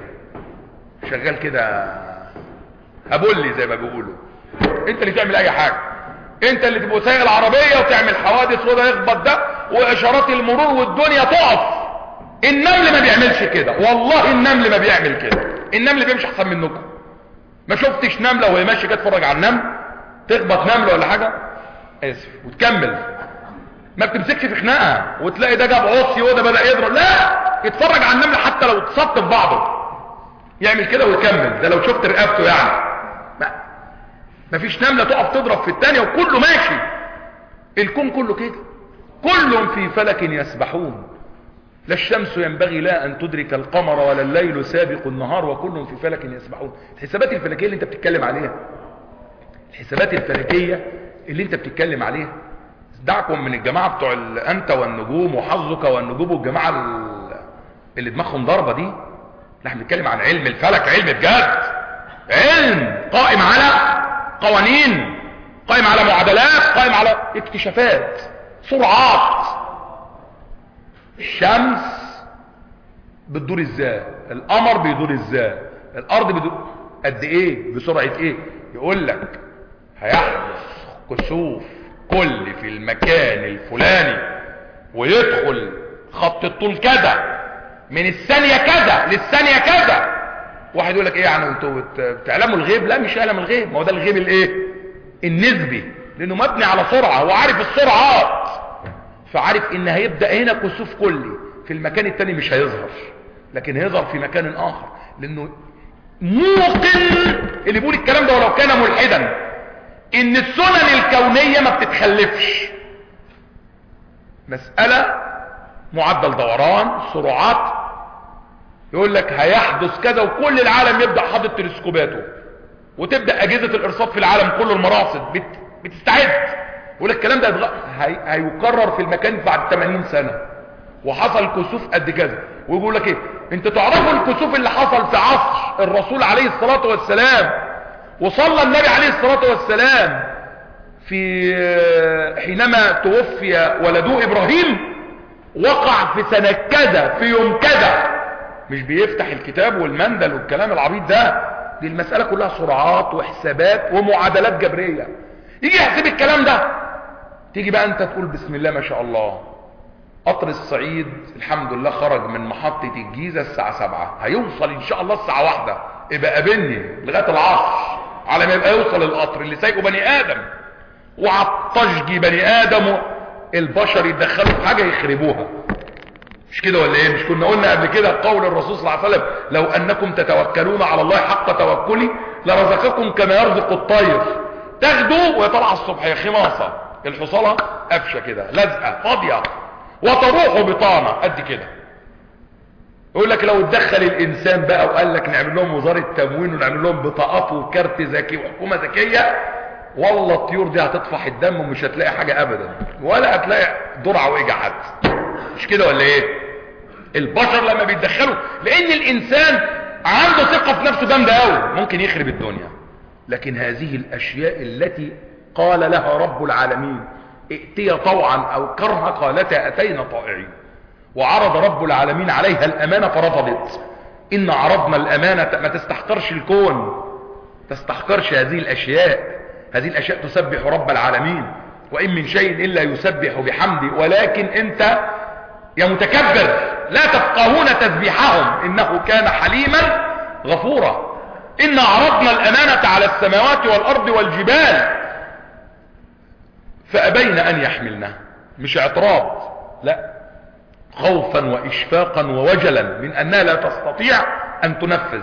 شغال كده هبولي زي ما بيقولوا انت اللي تعمل اي حاجة انت اللي تبقى سايق العربية وتعمل حوادث وده يخبط ده واشارات المرور والدنيا تقف النمل ما بيعملش كده والله النمل ما بيعمل كده النمل بيمشي احسن منكم ما شفتش نملة وهي ماشيه كده تتفرج على النمل تخبط نملة ولا حاجة اسف وتكمل ما بتمسكش في خناقه وتلاقي ده جاب عصي وده بدأ يضرب لا اتفرج على النمل حتى لو اتصط في بعضه يعمل كده ويكمل ده لو شفت رقبته يعني ما مفيش نملة تقف تضرب في التانية وكله ماشي الكون كله كده كل في فلك يسبحون لا الشمس ينبغي لا أن تدرك القمر ولا الليل سابق النهار وكل في فلك يسبحون الحسابات الفلكية اللي انت بتتكلم عليها الحسابات الفلكية اللي انت بتتكلم عليها دعكم من الجماعة بتوع انت والنجوم وحظك والنجوم والجماعة اللي دماغهم ضربة دي نحن بنتكلم عن علم الفلك علم بجد علم قائم على قوانين قائم على معادلات قائم على اكتشافات سرعات الشمس بتدور ازاي القمر بيدور ازاي الارض بدو قد ايه بسرعة ايه يقول لك هيحدث كسوف كل في المكان الفلاني ويدخل خط الطول كذا من الثانية كذا للثانية كذا واحد يقول لك ايه يعني انتوا بتعلموا الغيب لا مش يعلم الغيب ما هو ده الغيب الايه النسبي لانه مبني على سرعة هو عارف السرعات فعارف ان هيبدأ هنا كسوف كلي في المكان التاني مش هيظهر لكن هيظهر في مكان اخر لانه موقن اللي بيقول الكلام ده ولو كان ملحدا ان السنن الكونية ما بتتخلفش مسألة معدل دوران سرعات يقول لك هيحدث كذا وكل العالم يبدأ حاطط تلسكوباته وتبدأ اجهزة الارصاد في العالم كله المراصد بت... بتستعد يقول لك الكلام ده هي... هيكرر في المكان بعد 80 سنة وحصل كسوف قد كذا ويقول لك ايه انت تعرفوا الكسوف اللي حصل في عصر الرسول عليه الصلاة والسلام وصلى النبي عليه الصلاة والسلام في حينما توفي ولده ابراهيم وقع في سنة كذا في يوم كذا مش بيفتح الكتاب والمندل والكلام العبيط ده دي المسألة كلها سرعات وحسابات ومعادلات جبرية يجي يحسب الكلام ده تيجي بقى انت تقول بسم الله ما شاء الله قطر الصعيد الحمد لله خرج من محطة الجيزة الساعة سبعة هيوصل ان شاء الله الساعة واحدة ابقى قابلني لغاية العصر على ما يبقى يوصل القطر اللي سايقه بني ادم وعطشجي بني ادم البشر يدخلوا في حاجة يخربوها مش كده ولا ايه مش كنا قلنا قبل كده قول الرسول صلى الله عليه وسلم لو انكم تتوكلون على الله حق توكلي لرزقكم كما يرزق الطير تاخدوا وهي طالعه الصبح يا خماصه الحصاله قفشه كده لازقه فاضيه وتروح بطانه قد كده يقول لك لو اتدخل الانسان بقى وقال لك نعمل لهم وزاره تموين ونعمل لهم بطاقات وكارت ذكي وحكومه ذكيه والله الطيور دي هتطفح الدم ومش هتلاقي حاجه ابدا ولا هتلاقي درع وجع حد مش كده ولا ايه البشر لما بيتدخلوا لان الانسان عنده ثقه في نفسه جامده قوي ممكن يخرب الدنيا لكن هذه الاشياء التي قال لها رب العالمين ائتي طوعا او كرها قالتا اتينا طائعين وعرض رب العالمين عليها الامانه فرفضت ان عرضنا الامانه ما تستحقرش الكون تستحقرش هذه الاشياء هذه الاشياء تسبح رب العالمين وان من شيء الا يسبح بحمده ولكن انت يا متكبر لا تفقهون تسبيحهم انه كان حليما غفورا ان عرضنا الامانة على السماوات والارض والجبال فابين ان يحملنا مش اعتراض لا خوفا واشفاقا ووجلا من انها لا تستطيع ان تنفذ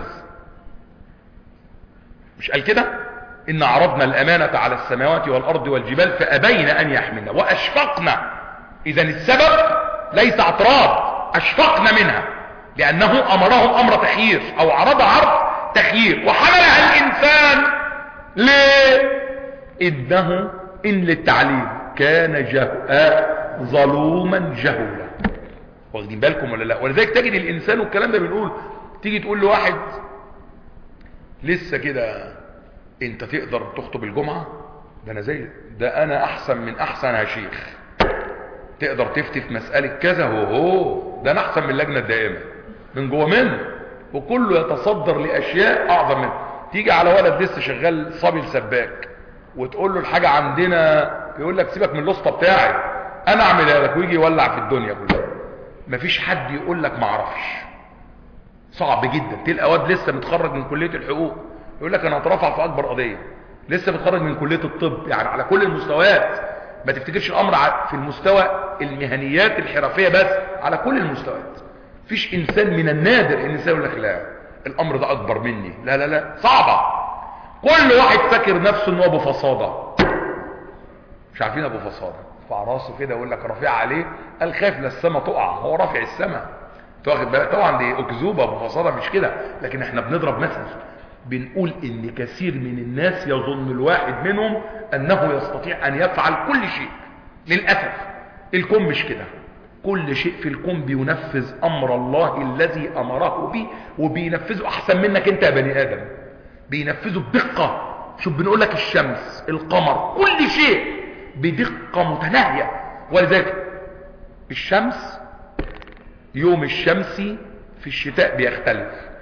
مش قال كده ان عرضنا الامانة على السماوات والارض والجبال فابين ان يحملنا واشفقنا اذا السبب ليس اعتراض اشفقنا منها لانه امرهم امر تخيير او عرض عرض تخيير وحملها الانسان ليه انه ان للتعليم كان جهاء ظلوما جهولا واخدين بالكم ولا لا ولذلك تجد الانسان والكلام ده بنقول تيجي تقول لواحد لسه كده انت تقدر تخطب الجمعة ده انا زي ده انا احسن من احسن يا شيخ تقدر تفتي في مسألة كذا هو هو ده انا احسن من اللجنة الدائمة من جوه منه وكله يتصدر لاشياء اعظم منه تيجي على ولد لسه شغال صبي السباك وتقول له الحاجة عندنا يقول لك سيبك من الوسطى بتاعي انا اعملها لك ويجي يولع في الدنيا كلها مفيش حد يقول لك ما اعرفش صعب جدا تلقى واد لسه متخرج من كلية الحقوق يقول لك انا هترفع في اكبر قضية لسه متخرج من كلية الطب يعني على كل المستويات ما تفتكرش الامر في المستوى المهنيات الحرفية بس على كل المستويات فيش انسان من النادر ان انسان يقول لك لا الامر ده اكبر مني لا لا لا صعبة كل واحد فاكر نفسه انه ابو فصادة مش عارفين ابو فصادة رفع راسه كده يقول لك رفيع عليه قال خايف للسما تقع هو رافع السما واخد بالك طبعا دي اكذوبه ابو فصاده مش كده لكن احنا بنضرب مثل بنقول ان كثير من الناس يظن الواحد منهم انه يستطيع ان يفعل كل شيء للاسف الكون مش كده كل شيء في الكون بينفذ امر الله الذي امره به وبينفذه احسن منك انت يا بني ادم بينفذه بدقه شوف بنقول لك الشمس القمر كل شيء بدقه متناهيه ولذلك الشمس يوم الشمس في الشتاء بيختلف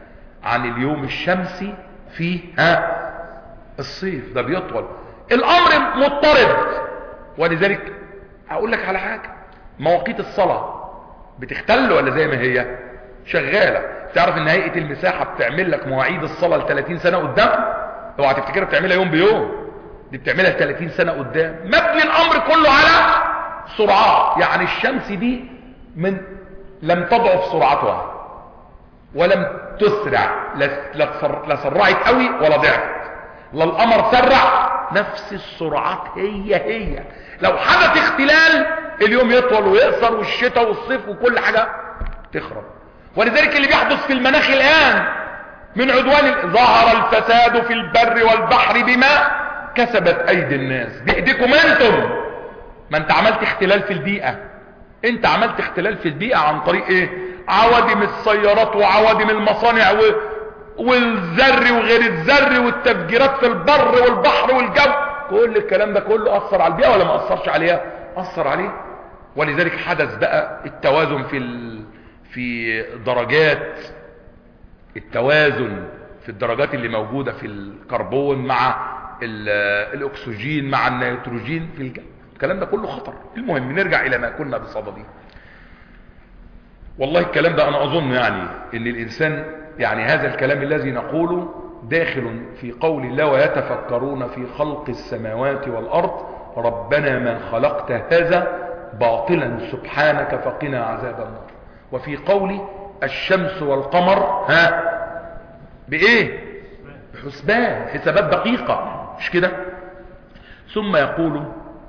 عن اليوم الشمسي في ها الصيف ده بيطول الامر مضطرد ولذلك اقول لك على حاجة مواقيت الصلاة بتختل ولا زي ما هي شغالة تعرف ان هيئة المساحة بتعمل لك مواعيد الصلاة ل 30 سنة قدام اوعى تفتكرها بتعملها يوم بيوم دي بتعملها 30 سنة قدام مبني الامر كله على سرعات يعني الشمس دي من لم تضعف سرعتها ولم تسرع لا سرعت قوي ولا ضعفت لا القمر سرع نفس السرعات هي هي لو حدث اختلال اليوم يطول ويقصر والشتاء والصيف وكل حاجة تخرب ولذلك اللي بيحدث في المناخ الآن من عدوان ظهر الفساد في البر والبحر بما كسبت ايدي الناس بايديكم انتم ما انت عملت اختلال في البيئة انت عملت اختلال في البيئة عن طريق ايه عوادم السيارات وعوادم المصانع و... والزر وغير الزر والتفجيرات في البر والبحر والجو كل الكلام ده كله اثر على البيئة ولا ما اثرش عليها اثر عليه ولذلك حدث بقى التوازن في ال... في درجات التوازن في الدرجات اللي موجودة في الكربون مع الاكسجين مع النيتروجين في الجو الكلام ده كله خطر المهم نرجع الى ما كنا بصدده والله الكلام ده انا اظن يعني ان الانسان يعني هذا الكلام الذي نقوله داخل في قول الله ويتفكرون في خلق السماوات والارض ربنا ما خلقت هذا باطلا سبحانك فقنا عذاب النار وفي قول الشمس والقمر ها بايه بحسبان حسابات دقيقة مش كده ثم يقول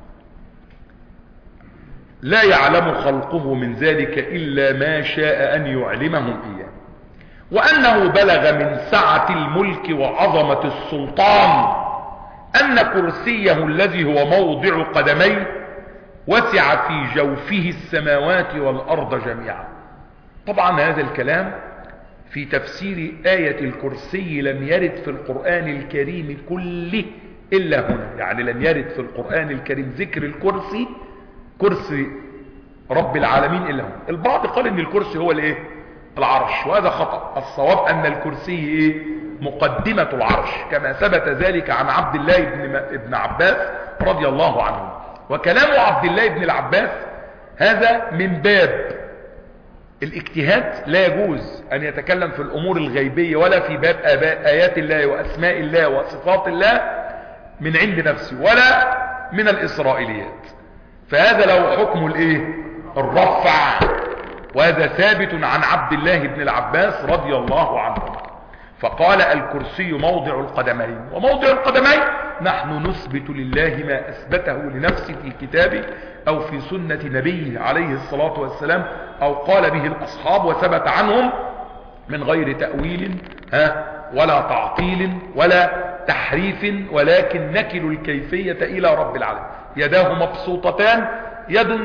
لا يعلم خلقه من ذلك إلا ما شاء أن يعلمهم إياه وأنه بلغ من سعة الملك وعظمة السلطان أن كرسيه الذي هو موضع قدميه وسع في جوفه السماوات والأرض جميعا طبعا هذا الكلام في تفسير آية الكرسي لم يرد في القرآن الكريم كله إلا هنا يعني لم يرد في القرآن الكريم ذكر الكرسي كرسي رب العالمين إلا هنا البعض قال ان الكرسي هو الايه العرش وهذا خطأ الصواب أن الكرسي إيه؟ مقدمة العرش كما ثبت ذلك عن عبد الله بن, ابن عباس رضي الله عنه وكلام عبد الله بن العباس هذا من باب الاجتهاد لا يجوز أن يتكلم في الأمور الغيبية ولا في باب آيات الله وأسماء الله وصفات الله من عند نفسه ولا من الإسرائيليات فهذا له حكم الايه الرفع وهذا ثابت عن عبد الله بن العباس رضي الله عنه فقال الكرسي موضع القدمين وموضع القدمين نحن نثبت لله ما أثبته لنفسه في كتابه أو في سنة نبيه عليه الصلاة والسلام أو قال به الأصحاب وثبت عنهم من غير تأويل ها ولا تعطيل ولا تحريف ولكن نكل الكيفية إلى رب العالمين يداه مبسوطتان يد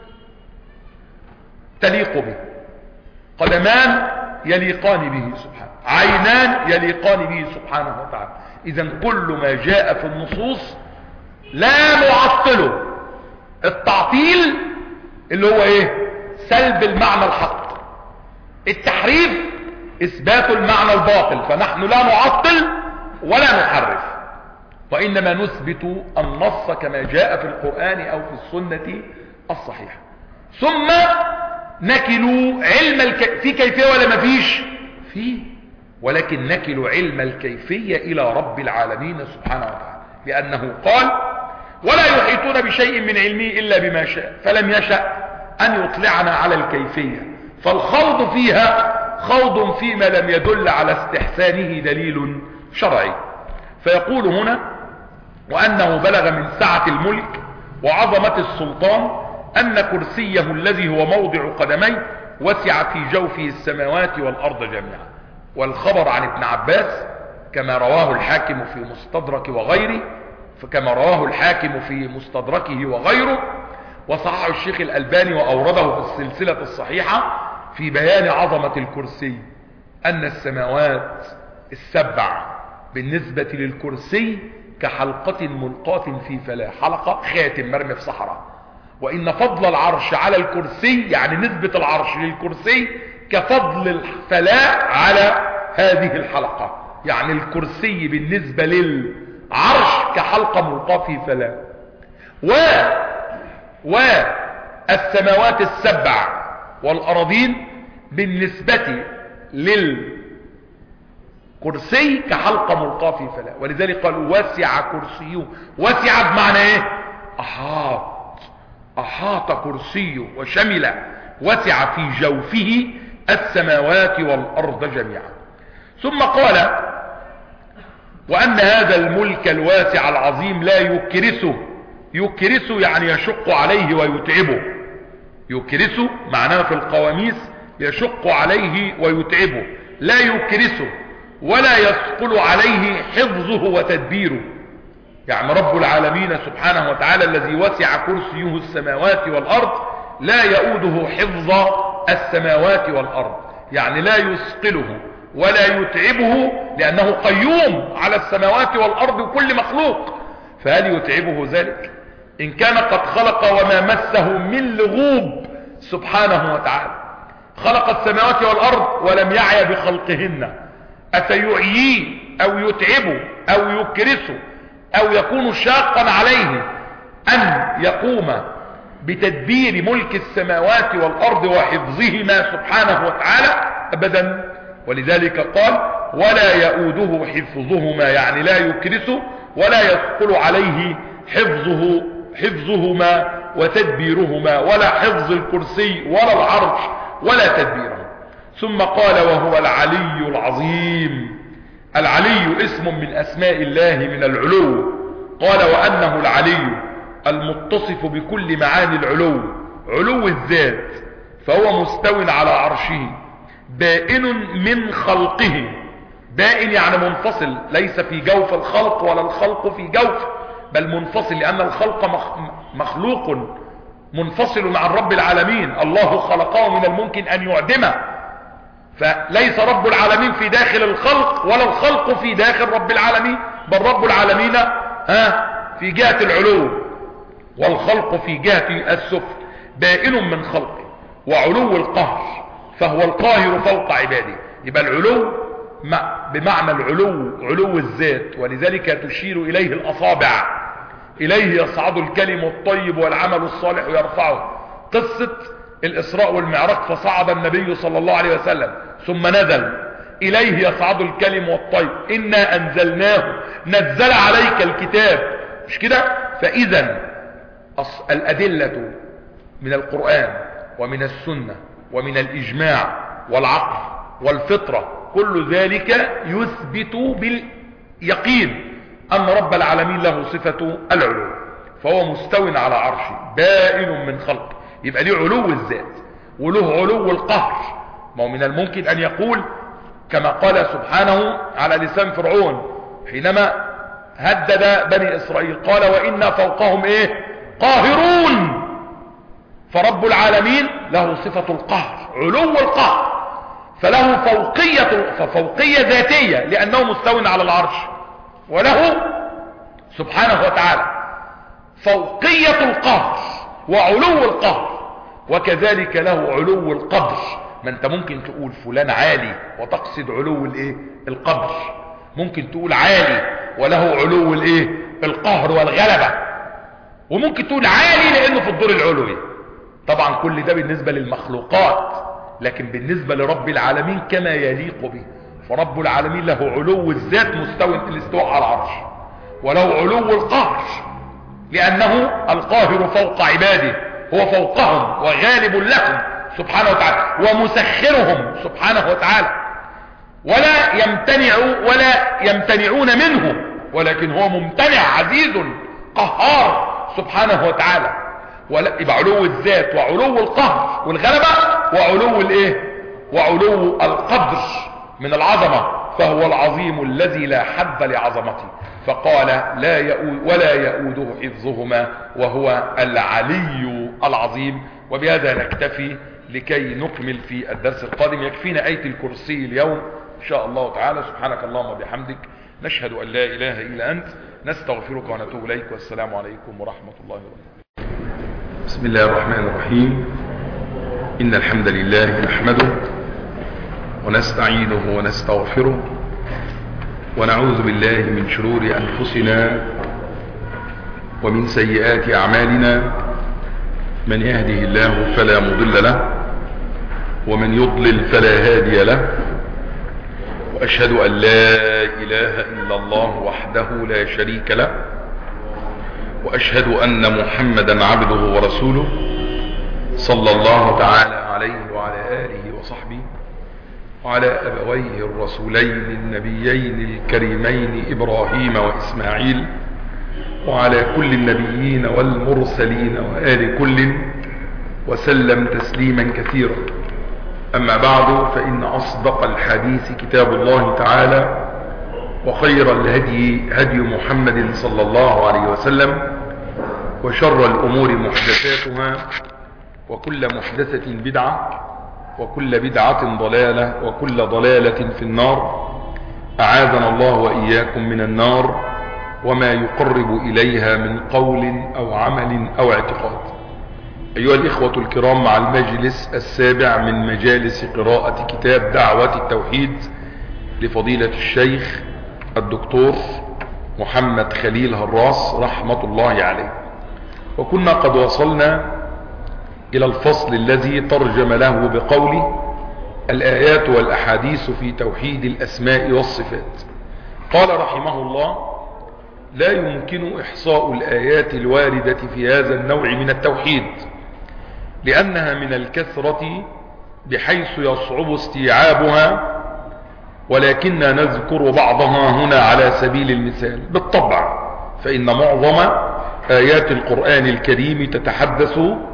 تليق به قدمان يليقان به سبحانه عينان يليقان به سبحانه وتعالى اذا كل ما جاء في النصوص لا نعطله التعطيل اللي هو ايه سلب المعنى الحق التحريف اثبات المعنى الباطل فنحن لا نعطل ولا نحرف وانما نثبت النص كما جاء في القرآن او في السنة الصحيحة ثم نكلوا علم الك... في كيفية ولا ما فيش في ولكن نكل علم الكيفية الى رب العالمين سبحانه وتعالى لانه قال ولا يحيطون بشيء من علمه الا بما شاء فلم يشأ ان يطلعنا على الكيفية فالخوض فيها خوض فيما لم يدل على استحسانه دليل شرعي فيقول هنا وانه بلغ من سعة الملك وعظمة السلطان ان كرسيه الذي هو موضع قدميه وسع في جوفه السماوات والارض جميعا والخبر عن ابن عباس كما رواه الحاكم في مستدرك وغيره فكما رواه الحاكم في مستدركه وغيره وصحح الشيخ الألباني وأورده في السلسلة الصحيحة في بيان عظمة الكرسي أن السماوات السبع بالنسبة للكرسي كحلقة ملقاة في فلاة حلقة خاتم مرمي في صحراء وإن فضل العرش على الكرسي يعني نسبة العرش للكرسي كفضل الفلاة على هذه الحلقة يعني الكرسي بالنسبة للعرش كحلقة ملقاة في فلاة و والسماوات السبع والأراضين بالنسبة للكرسي كحلقة ملقاة في فلاة ولذلك قالوا وسع كرسيه وسع بمعنى ايه أحاط أحاط كرسيه وشمل وسع في جوفه السماوات والأرض جميعا ثم قال وأن هذا الملك الواسع العظيم لا يكرسه يكرسه يعني يشق عليه ويتعبه يكرسه معناه في القواميس يشق عليه ويتعبه لا يكرسه ولا يثقل عليه حفظه وتدبيره يعني رب العالمين سبحانه وتعالى الذي وسع كرسيه السماوات والأرض لا يؤوده حفظ السماوات والأرض يعني لا يثقله ولا يتعبه لأنه قيوم على السماوات والأرض وكل مخلوق فهل يتعبه ذلك إن كان قد خلق وما مسه من لغوب سبحانه وتعالى خلق السماوات والأرض ولم يعي بخلقهن أفيعييه أو يتعبه أو يكرسه أو يكون شاقا عليه أن يقوم بتدبير ملك السماوات والأرض وحفظهما سبحانه وتعالى أبدا ولذلك قال ولا يؤوده حفظهما يعني لا يكرسه ولا يثقل عليه حفظه حفظهما وتدبيرهما ولا حفظ الكرسي ولا العرش ولا تدبيره ثم قال وهو العلي العظيم العلي اسم من اسماء الله من العلو قال وانه العلي المتصف بكل معاني العلو علو الذات فهو مستو على عرشه بائن من خلقه بائن يعني منفصل ليس في جوف الخلق ولا الخلق في جوف بل منفصل لأن الخلق مخلوق منفصل عن رب العالمين الله خلقه من الممكن أن يعدمه فليس رب العالمين في داخل الخلق ولا الخلق في داخل رب العالمين بل رب العالمين ها في جهة العلو والخلق في جهة السفل بائن من خلقه وعلو القهر فهو القاهر فوق عباده يبقى العلو بمعنى العلو علو الذات ولذلك تشير إليه الأصابع إليه يصعد الكلم الطيب والعمل الصالح يرفعه قصة الإسراء والمعراج فصعد النبي صلى الله عليه وسلم ثم نزل إليه يصعد الكلم والطيب إنا أنزلناه نزل عليك الكتاب مش كده فإذا الأدلة من القرآن ومن السنة ومن الإجماع والعقل والفطرة كل ذلك يثبت باليقين أن رب العالمين له صفة العلو فهو مستو على عرشه بائن من خلقه يبقى ليه علو الذات وله علو القهر ما هو من الممكن أن يقول كما قال سبحانه على لسان فرعون حينما هدد بني إسرائيل قال وإنا فوقهم إيه قاهرون فرب العالمين له صفة القهر علو القهر فله فوقية ففوقية ذاتية لأنه مستو على العرش وله سبحانه وتعالى فوقية القهر وعلو القهر وكذلك له علو القدر ما انت ممكن تقول فلان عالي وتقصد علو الايه القدر ممكن تقول عالي وله علو الايه القهر والغلبة وممكن تقول عالي لانه في الدور العلوي طبعا كل ده بالنسبة للمخلوقات لكن بالنسبة لرب العالمين كما يليق به فرب العالمين له علو الذات مستوى الاستواء على العرش وله علو القهر لأنه القاهر فوق عباده هو فوقهم وغالب لهم سبحانه وتعالى ومسخرهم سبحانه وتعالى ولا يمتنع ولا يمتنعون منه ولكن هو ممتنع عزيز قهار سبحانه وتعالى ولا يبقى علو الذات وعلو القهر والغلبة وعلو الايه وعلو القدر من العظمة فهو العظيم الذي لا حد لعظمته فقال لا يؤود ولا يؤوده حفظهما وهو العلي العظيم وبهذا نكتفي لكي نكمل في الدرس القادم يكفينا آية الكرسي اليوم إن شاء الله تعالى سبحانك اللهم وبحمدك نشهد أن لا إله إلا أنت نستغفرك ونتوب إليك والسلام عليكم ورحمة الله وبركاته بسم الله الرحمن الرحيم إن الحمد لله نحمده ونستعينه ونستغفره ونعوذ بالله من شرور أنفسنا ومن سيئات أعمالنا من يهده الله فلا مضل له ومن يضلل فلا هادي له وأشهد أن لا إله إلا الله وحده لا شريك له وأشهد أن محمدا عبده ورسوله صلى الله تعالى عليه وعلى آله وصحبه وعلى أبويه الرسولين النبيين الكريمين إبراهيم وإسماعيل وعلى كل النبيين والمرسلين وآل كل وسلم تسليما كثيرا أما بعد فإن أصدق الحديث كتاب الله تعالى وخير الهدي هدي محمد صلى الله عليه وسلم وشر الأمور محدثاتها وكل محدثة بدعة وكل بدعة ضلالة وكل ضلالة في النار أعاذنا الله وإياكم من النار وما يقرب إليها من قول أو عمل أو اعتقاد أيها الإخوة الكرام مع المجلس السابع من مجالس قراءة كتاب دعوة التوحيد لفضيلة الشيخ الدكتور محمد خليل هراس رحمة الله عليه وكنا قد وصلنا إلى الفصل الذي ترجم له بقوله الآيات والأحاديث في توحيد الأسماء والصفات قال رحمه الله لا يمكن إحصاء الآيات الواردة في هذا النوع من التوحيد لأنها من الكثرة بحيث يصعب استيعابها ولكننا نذكر بعضها هنا على سبيل المثال بالطبع فإن معظم آيات القرآن الكريم تتحدث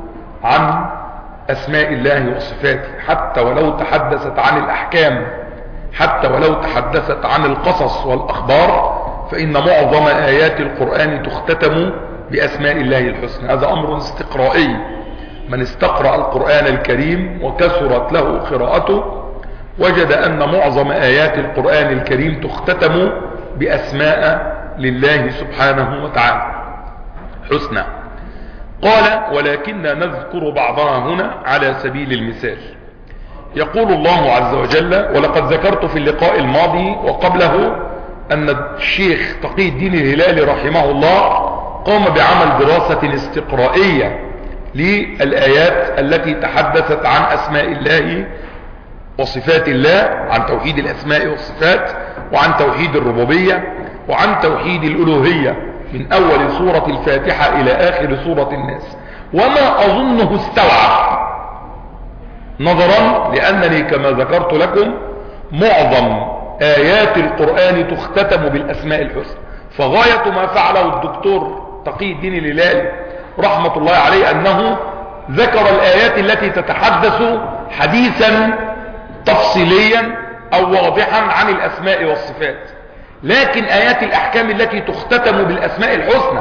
عن أسماء الله وصفاته حتى ولو تحدثت عن الأحكام حتى ولو تحدثت عن القصص والأخبار فإن معظم آيات القرآن تختتم بأسماء الله الحسنى هذا أمر استقرائي من استقرأ القرآن الكريم وكثرت له قراءته وجد أن معظم آيات القرآن الكريم تختتم بأسماء لله سبحانه وتعالى حسنى قال ولكننا نذكر بعضها هنا على سبيل المثال يقول الله عز وجل ولقد ذكرت في اللقاء الماضي وقبله أن الشيخ تقي الدين الهلالي رحمه الله قام بعمل دراسة استقرائية للآيات التي تحدثت عن أسماء الله وصفات الله عن توحيد الأسماء والصفات وعن توحيد الربوبية وعن توحيد الألوهية من أول سورة الفاتحة إلى آخر سورة الناس وما أظنه استوعب نظرا لأنني كما ذكرت لكم معظم آيات القرآن تختتم بالأسماء الحسنى فغاية ما فعله الدكتور تقي الدين الهلالي رحمة الله عليه أنه ذكر الآيات التي تتحدث حديثا تفصيليا أو واضحا عن الأسماء والصفات لكن آيات الأحكام التي تختتم بالأسماء الحسنى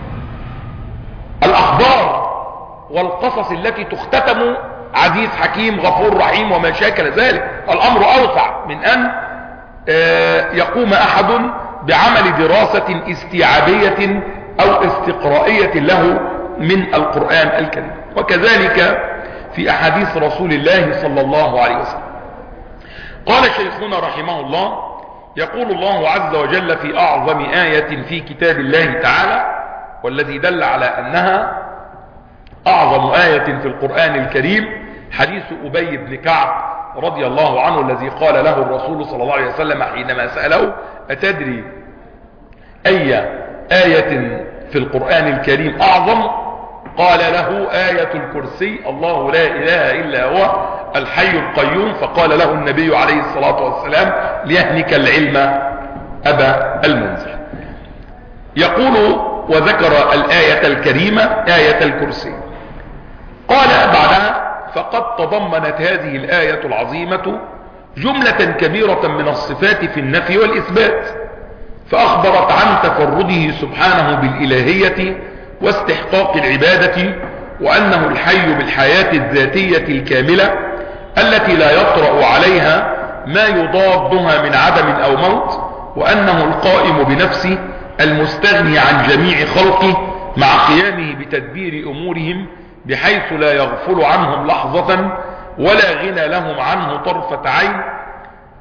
الأخبار والقصص التي تختتم عزيز حكيم غفور رحيم وما شاكل ذلك الأمر أوسع من أن يقوم أحد بعمل دراسة استيعابية أو استقرائية له من القرآن الكريم وكذلك في أحاديث رسول الله صلى الله عليه وسلم قال شيخنا رحمه الله يقول الله عز وجل في أعظم آية في كتاب الله تعالى والذي دل على أنها أعظم آية في القرآن الكريم حديث أبي بن كعب رضي الله عنه الذي قال له الرسول صلى الله عليه وسلم حينما سأله أتدري أي آية في القرآن الكريم أعظم قال له آية الكرسي الله لا إله إلا هو الحي القيوم فقال له النبي عليه الصلاة والسلام ليهنك العلم أبا المنزل يقول وذكر الآية الكريمة آية الكرسي قال بعدها فقد تضمنت هذه الآية العظيمة جملة كبيرة من الصفات في النفي والإثبات فأخبرت عن تفرده سبحانه بالإلهية واستحقاق العبادة وأنه الحي بالحياة الذاتية الكاملة التي لا يطرأ عليها ما يضادها من عدم أو موت وأنه القائم بنفسه المستغني عن جميع خلقه مع قيامه بتدبير أمورهم بحيث لا يغفل عنهم لحظة ولا غنى لهم عنه طرفة عين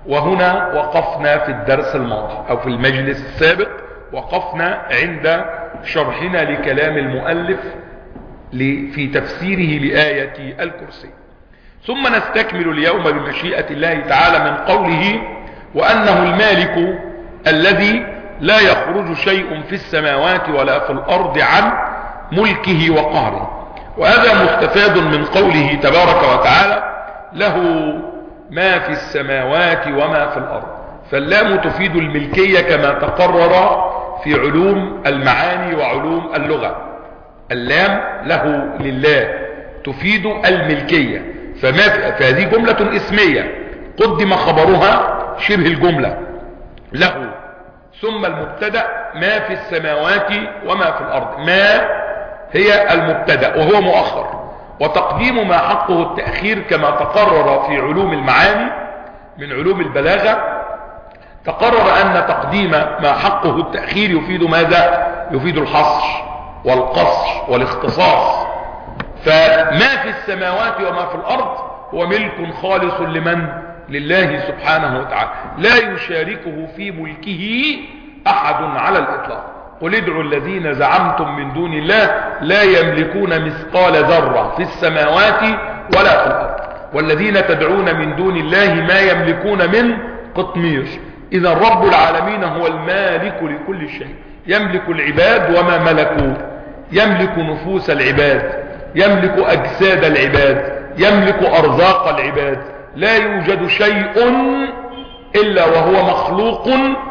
وهنا وقفنا في الدرس الماضي او في المجلس السابق وقفنا عند شرحنا لكلام المؤلف في تفسيره لآية الكرسي ثم نستكمل اليوم بمشيئة الله تعالى من قوله وأنه المالك الذي لا يخرج شيء في السماوات ولا في الأرض عن ملكه وقهره وهذا مستفاد من قوله تبارك وتعالى له ما في السماوات وما في الأرض فاللام تفيد الملكية كما تقرر في علوم المعاني وعلوم اللغة اللام له لله تفيد الملكية فما فهذه جملة اسمية قدم خبرها شبه الجملة له ثم المبتدا ما في السماوات وما في الأرض ما هي المبتدا وهو مؤخر وتقديم ما حقه التأخير كما تقرر في علوم المعاني من علوم البلاغة تقرر أن تقديم ما حقه التأخير يفيد ماذا يفيد الحصر والقصر والاختصاص فما في السماوات وما في الأرض هو ملك خالص لمن لله سبحانه وتعالى لا يشاركه في ملكه أحد على الإطلاق قل ادعوا الذين زعمتم من دون الله لا يملكون مثقال ذرة في السماوات ولا في الأرض والذين تدعون من دون الله ما يملكون من قطمير إذا رب العالمين هو المالك لكل شيء يملك العباد وما ملكوا يملك نفوس العباد يملك أجساد العباد يملك أرزاق العباد لا يوجد شيء إلا وهو مخلوق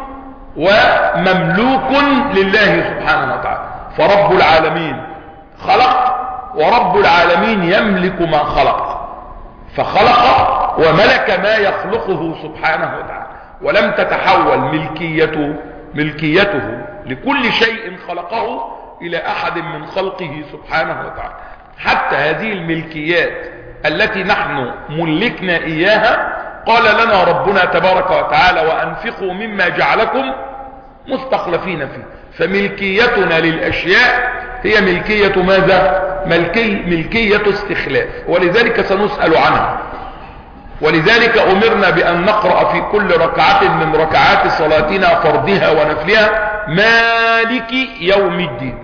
ومملوك لله سبحانه وتعالى فرب العالمين خلق ورب العالمين يملك ما خلق فخلق وملك ما يخلقه سبحانه وتعالى ولم تتحول ملكيته ملكيته لكل شيء خلقه إلى أحد من خلقه سبحانه وتعالى حتى هذه الملكيات التي نحن ملكنا إياها قال لنا ربنا تبارك وتعالى وأنفقوا مما جعلكم مستخلفين فيه فملكيتنا للأشياء هي ملكية ماذا ملكي ملكية استخلاف ولذلك سنسأل عنها ولذلك أمرنا بأن نقرأ في كل ركعة من ركعات صلاتنا فرضها ونفلها مالك يوم الدين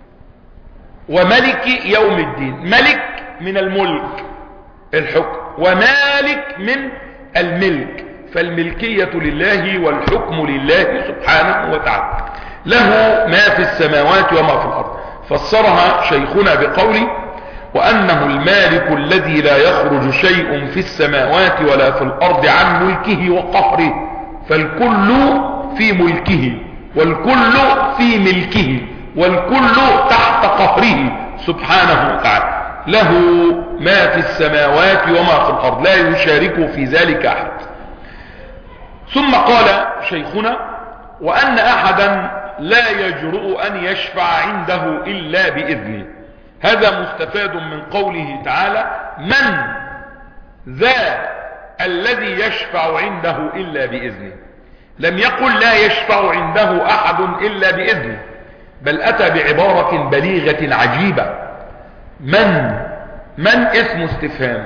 وملك يوم الدين ملك من الملك الحكم ومالك من الملك فالملكية لله والحكم لله سبحانه وتعالى له ما في السماوات وما في الأرض فسرها شيخنا بقوله وأنه المالك الذي لا يخرج شيء في السماوات ولا في الأرض عن ملكه وقهره فالكل في ملكه والكل في ملكه والكل تحت قهره سبحانه وتعالى له ما في السماوات وما في الأرض لا يشارك في ذلك أحد ثم قال شيخنا وأن أحدا لا يجرؤ أن يشفع عنده إلا بإذنه هذا مستفاد من قوله تعالى من ذا الذي يشفع عنده إلا بإذنه لم يقل لا يشفع عنده أحد إلا بإذنه بل أتى بعبارة بليغة عجيبة من من اسم استفهام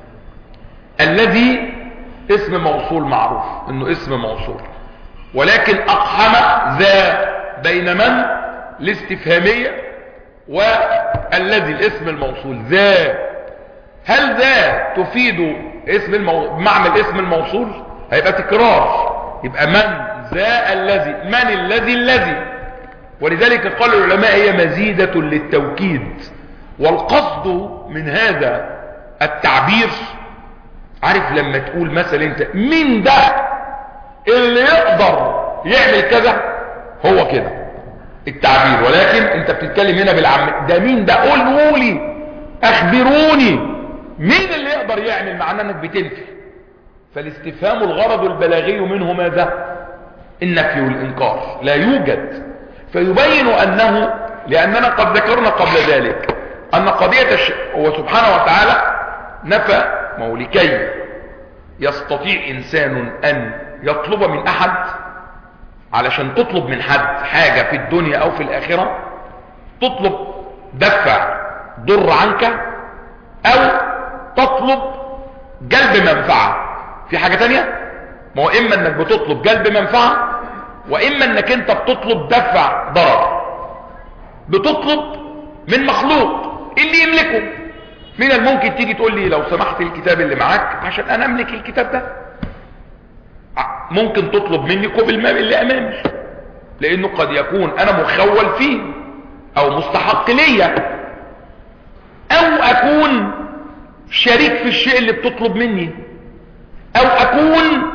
الذي اسم موصول معروف انه اسم موصول ولكن اقحم ذا بين من الاستفهامية والذي الاسم الموصول ذا هل ذا تفيد اسم المو... معنى الاسم الموصول هيبقى تكرار يبقى من ذا الذي من الذي الذي ولذلك قال العلماء هي مزيدة للتوكيد والقصد من هذا التعبير عارف لما تقول مثلا انت مين ده اللي يقدر يعمل كذا هو كده التعبير ولكن انت بتتكلم هنا بالعم ده مين ده قولوا لي اخبروني مين اللي يقدر يعمل معناه انك بتنفي فالاستفهام الغرض البلاغي منه ماذا النفي والانكار لا يوجد فيبين انه لاننا قد ذكرنا قبل ذلك ان قضية الش... هو سبحانه وتعالى نفى مولكي يستطيع انسان ان يطلب من احد علشان تطلب من حد حاجة في الدنيا او في الاخرة تطلب دفع ضر عنك او تطلب جلب منفعة في حاجة تانية ما هو اما انك بتطلب جلب منفعة واما انك انت بتطلب دفع ضرر بتطلب من مخلوق اللي يملكه من الممكن تيجي تقول لي لو سمحت الكتاب اللي معاك عشان انا املك الكتاب ده ممكن تطلب مني كوب الماء اللي امامي لانه قد يكون انا مخول فيه او مستحق ليا او اكون شريك في الشيء اللي بتطلب مني او اكون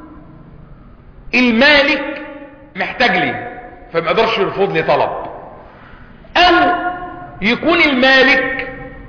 المالك محتاج لي فما يقدرش يرفض لي طلب او يكون المالك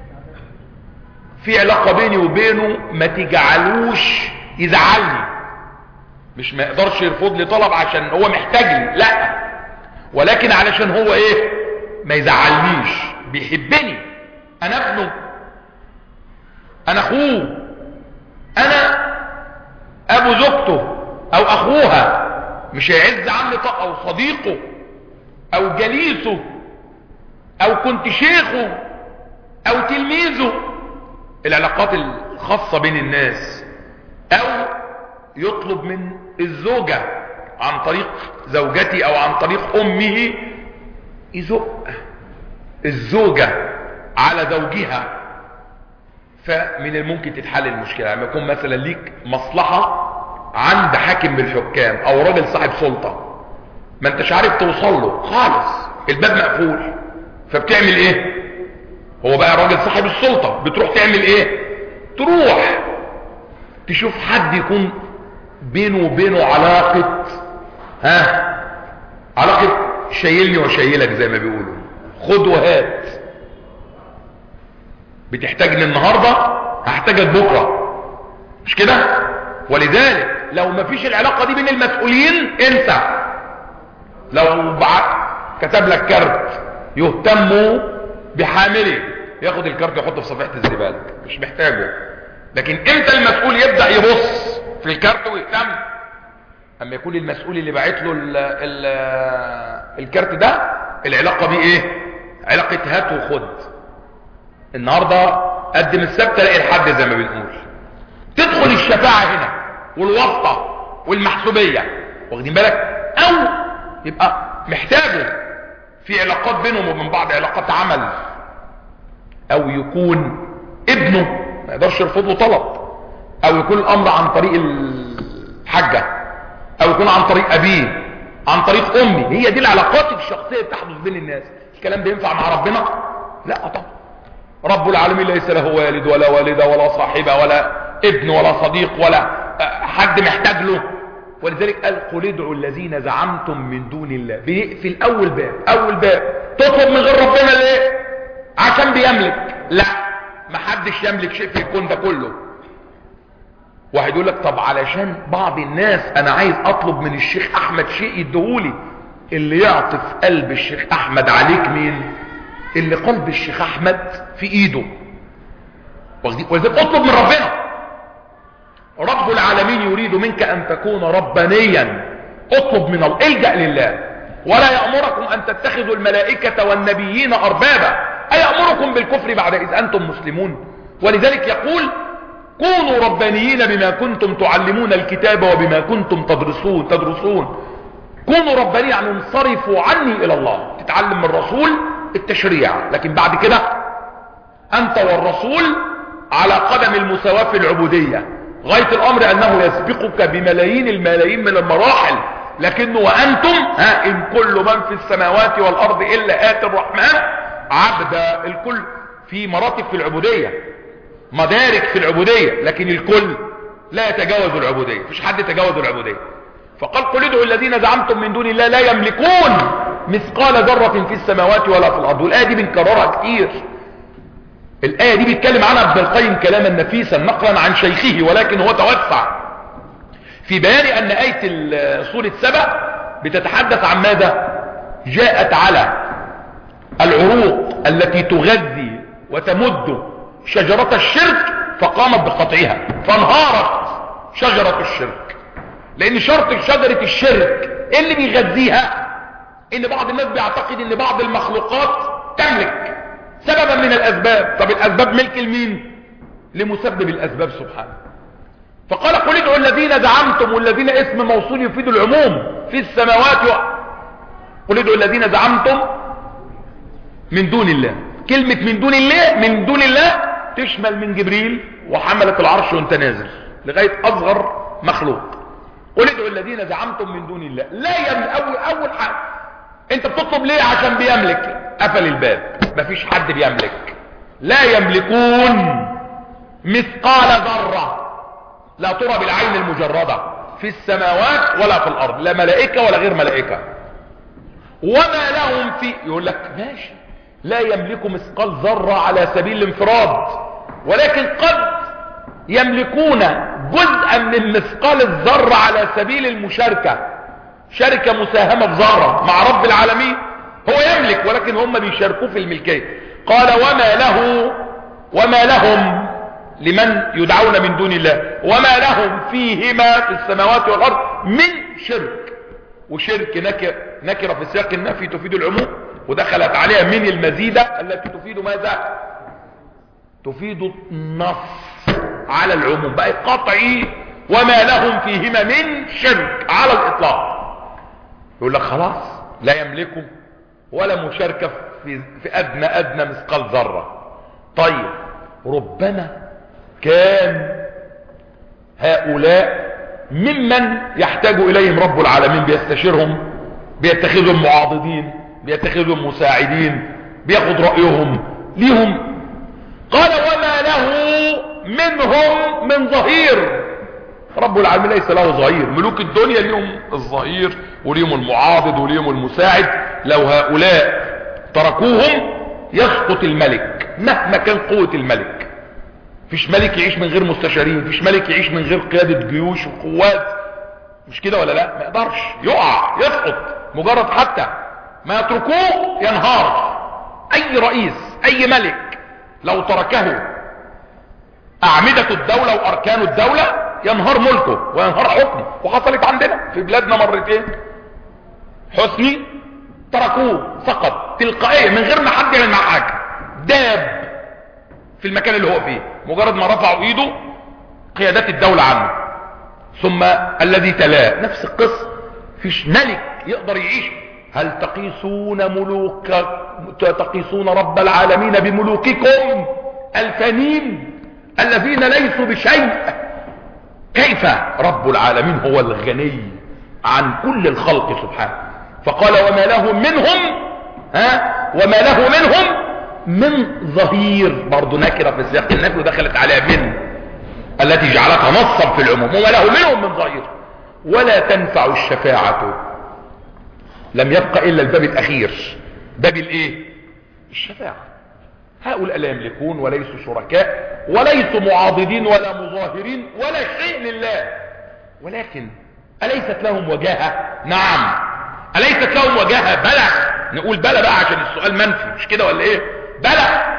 في علاقة بيني وبينه ما تجعلوش يزعلني مش ما يقدرش يرفض لي طلب عشان هو محتاج لي لا ولكن علشان هو ايه ما يزعلنيش بيحبني انا ابنه انا اخوه انا ابو زوجته او اخوها مش هيعز عني طق او صديقه او جليسه او كنت شيخه او تلميذه العلاقات الخاصة بين الناس او يطلب من الزوجة عن طريق زوجتي او عن طريق امه يزق الزوجة على زوجها فمن الممكن تتحل المشكلة لما يكون مثلا ليك مصلحة عند حاكم من الحكام او راجل صاحب سلطة ما انتش عارف توصل له خالص الباب مقفول فبتعمل ايه هو بقى راجل صاحب السلطة بتروح تعمل ايه تروح تشوف حد يكون بينه وبينه علاقة ها علاقة شايلني وشايلك زي ما بيقولوا خد وهات بتحتاجني النهاردة هحتاجك بكرة مش كده ولذلك لو ما فيش العلاقة دي بين المسؤولين انسى لو بعت كتب لك كارت يهتم بحامله ياخد الكارت يحطه في صفيحة الزبالة مش محتاجه لكن امتى المسؤول يبدأ يبص في الكارت ويهتم اما يكون المسؤول اللي باعت له ال ال الكارت ده العلاقة بيه ايه علاقة هات وخد النهاردة قدم السبت الاقي الحد زي ما بنقول تدخل الشفاعة هنا والواسطة والمحسوبية واخدين بالك او يبقى محتاجه في علاقات بينهم وبين بعض علاقات عمل او يكون ابنه ما يقدرش يرفض له طلب او يكون الامر عن طريق الحاجة او يكون عن طريق ابيه عن طريق امي هي دي العلاقات الشخصية بتحدث بين الناس الكلام بينفع مع ربنا لا طبعا رب العالمين ليس له والد ولا والدة ولا صاحبة ولا ابن ولا صديق ولا حد محتاج له ولذلك قال قل ادعوا الذين زعمتم من دون الله بيقفل اول باب اول باب تطلب من غير ربنا ليه عشان بيملك لا محدش يملك شيء في الكون ده كله واحد يقول لك طب علشان بعض الناس انا عايز اطلب من الشيخ احمد شيء يديهولي اللي يعطف قلب الشيخ احمد عليك مين اللي قلب الشيخ احمد في ايده ولذلك اطلب من ربنا رب العالمين يريد منك ان تكون ربانيا اطلب من الله الجأ لله ولا يأمركم ان تتخذوا الملائكة والنبيين اربابا ايأمركم بالكفر بعد اذ انتم مسلمون ولذلك يقول كونوا ربانيين بما كنتم تعلمون الكتاب وبما كنتم تدرسون تدرسون كونوا ربانيين يعني انصرفوا عني الى الله تتعلم من الرسول التشريع لكن بعد كده انت والرسول على قدم المساواة في العبودية غاية الامر انه يسبقك بملايين الملايين من المراحل لكنه وانتم ها ان كل من في السماوات والارض الا اتي الرحمن عبدا الكل في مراتب في العبودية مدارك في العبودية لكن الكل لا يتجاوز العبودية مفيش حد يتجاوز العبودية فقال قل ادعوا الذين زعمتم من دون الله لا يملكون مثقال ذرة في السماوات ولا في الارض والايه دي بنكررها كتير الآية دي بيتكلم عنها ابن القيم كلاما نفيسا نقلا عن شيخه ولكن هو توسع في بيان أن آية سورة سبع بتتحدث عن ماذا جاءت على العروق التي تغذي وتمد شجرة الشرك فقامت بقطعها فانهارت شجرة الشرك لأن شرط شجرة الشرك اللي بيغذيها ان بعض الناس بيعتقد ان بعض المخلوقات تملك سببا من الاسباب طب الاسباب ملك لمين لمسبب الاسباب سبحانه فقال قل ادعوا الذين زعمتم والذين اسم موصول يفيد العموم في السماوات و... قل ادعوا الذين زعمتم من دون الله كلمة من دون الله من دون الله تشمل من جبريل وحملة العرش وانت نازل لغاية اصغر مخلوق قل ادعوا الذين زعمتم من دون الله لا يملك اول اول حاجة انت بتطلب ليه عشان بيملك قفل الباب مفيش حد بيملك لا يملكون مثقال ذرة لا ترى بالعين المجردة في السماوات ولا في الارض لا ملائكة ولا غير ملائكة وما لهم في يقول لك ماشي لا يملك مثقال ذرة على سبيل الانفراد ولكن قد يملكون جزءا من مثقال الذرة على سبيل المشاركة شركة مساهمة بذرة مع رب العالمين هو يملك ولكن هم بيشاركوه في الملكية قال وما له وما لهم لمن يدعون من دون الله وما لهم فيهما في السماوات والأرض من شرك وشرك نكر نكرة في سياق النفي تفيد العموم ودخلت عليها من المزيدة التي تفيد ماذا تفيد النص على العموم بقى قطعي وما لهم فيهما من شرك على الإطلاق يقول لك خلاص لا يملكوا ولا مشاركة في, في أدنى أدنى مثقال ذرة طيب ربما كان هؤلاء ممن يحتاج إليهم رب العالمين بيستشيرهم بيتخذهم معاضدين بيتخذهم مساعدين بياخد رأيهم ليهم قال وما له منهم من ظهير رب العالمين ليس له ظهير ملوك الدنيا ليهم الظهير وليهم المعاضد وليهم المساعد لو هؤلاء تركوهم يسقط الملك مهما كان قوة الملك فيش ملك يعيش من غير مستشارين فيش ملك يعيش من غير قيادة جيوش وقوات مش كده ولا لا ما يقدرش يقع يسقط مجرد حتى ما يتركوه ينهار اي رئيس اي ملك لو تركه اعمدة الدولة واركان الدولة ينهار ملكه وينهار حكمه وحصلت عندنا في بلادنا مرتين حسني تركوه سقط تلقائيا من غير ما حد يعمل معاه حاجه داب في المكان اللي هو فيه مجرد ما رفعوا ايده قيادات الدولة عنه ثم الذي تلاه نفس القصة فيش ملك يقدر يعيش هل تقيسون ملوك تقيسون رب العالمين بملوككم الفانين الذين ليسوا بشيء كيف رب العالمين هو الغني عن كل الخلق سبحانه فقال وما له منهم ها وما له منهم من ظهير برضه نكره في سياق النفي ودخلت عليها من التي جعلتها نصا في العموم وما له منهم من ظهير ولا تنفع الشفاعة لم يبقى الا الباب الاخير باب الايه الشفاعة هؤلاء لا يملكون وليسوا شركاء وليسوا معاضدين ولا مظاهرين ولا شيء لله ولكن أليست لهم وجاهة نعم أليست لهم وجاهة بلى نقول بلى بقى عشان السؤال منفي مش كده ولا ايه بلى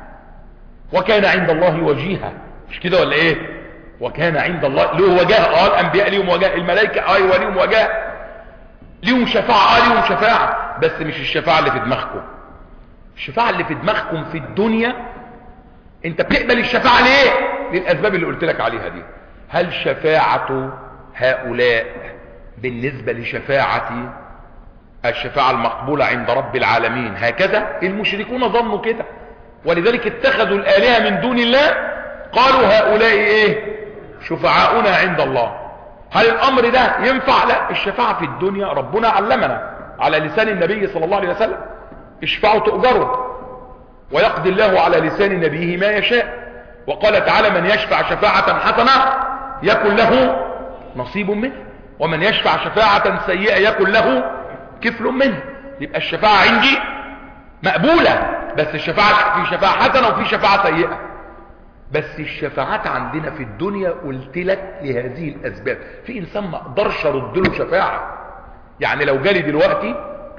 وكان عند الله وجيها مش كده ولا ايه وكان عند الله له وجاهة اه الانبياء ليهم وجاهة الملائكة ايوه ليهم وجاهة ليهم شفاعة اه ليهم شفاعة بس مش الشفاعة اللي في دماغكم الشفاعة اللي في دماغكم في الدنيا انت بتقبل الشفاعة ليه للاسباب اللي قلت لك عليها دي هل شفاعة هؤلاء بالنسبة لشفاعة الشفاعة المقبولة عند رب العالمين هكذا المشركون ظنوا كده ولذلك اتخذوا الآلهة من دون الله قالوا هؤلاء ايه شفعاؤنا عند الله هل الامر ده ينفع لا الشفاعة في الدنيا ربنا علمنا على لسان النبي صلى الله عليه وسلم اشفعوا تؤجروا ويقضي الله على لسان نبيه ما يشاء وقال تعالى من يشفع شفاعة حسنة يكن له نصيب منه ومن يشفع شفاعة سيئة يكن له كفل منه يبقى الشفاعة عندي مقبولة بس الشفاعة في شفاعة حسنة وفي شفاعة سيئة بس الشفاعات عندنا في الدنيا قلت لك لهذه الاسباب في انسان ما اقدرش ارد له شفاعة يعني لو جالي دلوقتي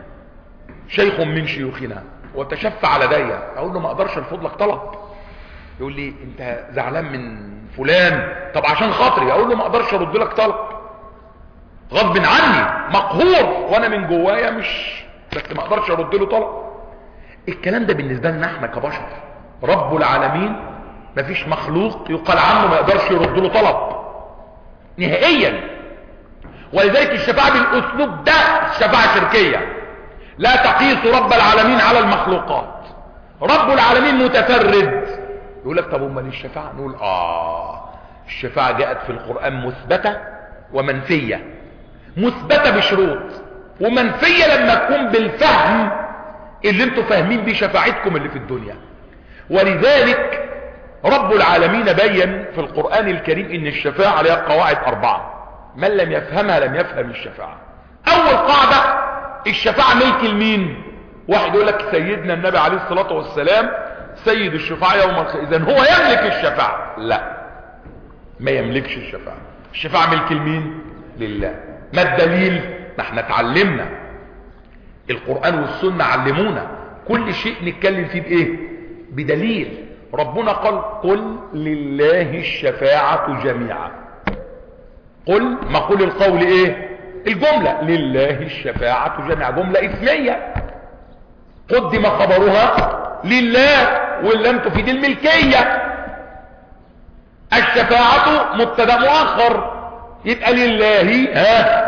شيخ من شيوخنا وتشفع لدي اقول له ما اقدرش ارفض لك طلب يقول لي انت زعلان من فلان طب عشان خاطري اقول له ما اقدرش ارد لك طلب غصب عني مقهور وانا من جوايا مش بس ما اقدرش ارد له طلب الكلام ده بالنسبه لنا احنا كبشر رب العالمين مفيش مخلوق يقال عنه ما يقدرش يرد له طلب نهائيا ولذلك الشفاعة بالاسلوب ده الشفاعة شركية لا تقيس رب العالمين على المخلوقات رب العالمين متفرد يقول لك طب امال الشفاعة نقول اه الشفاعة جاءت في القرآن مثبتة ومنفية مثبتة بشروط ومنفية لما تكون بالفهم اللي انتوا فاهمين بيه شفاعتكم اللي في الدنيا ولذلك رب العالمين بين في القرآن الكريم ان الشفاعة لها قواعد اربعة من لم يفهمها لم يفهم الشفاعة اول قاعدة الشفاعة ملك المين واحد يقول لك سيدنا النبي عليه الصلاة والسلام سيد الشفاعة يوم الخير اذا هو يملك الشفاعة لا ما يملكش الشفاعة الشفاعة ملك المين لله ما الدليل ما احنا اتعلمنا القرآن والسنة علمونا كل شيء نتكلم فيه بايه بدليل ربنا قال قل لله الشفاعة جميعا قل ما قل القول ايه الجملة لله الشفاعة جميعا جملة اسمية قدم خبرها لله ولم تفيد الملكية الشفاعة مبتدا مؤخر يبقى لله ها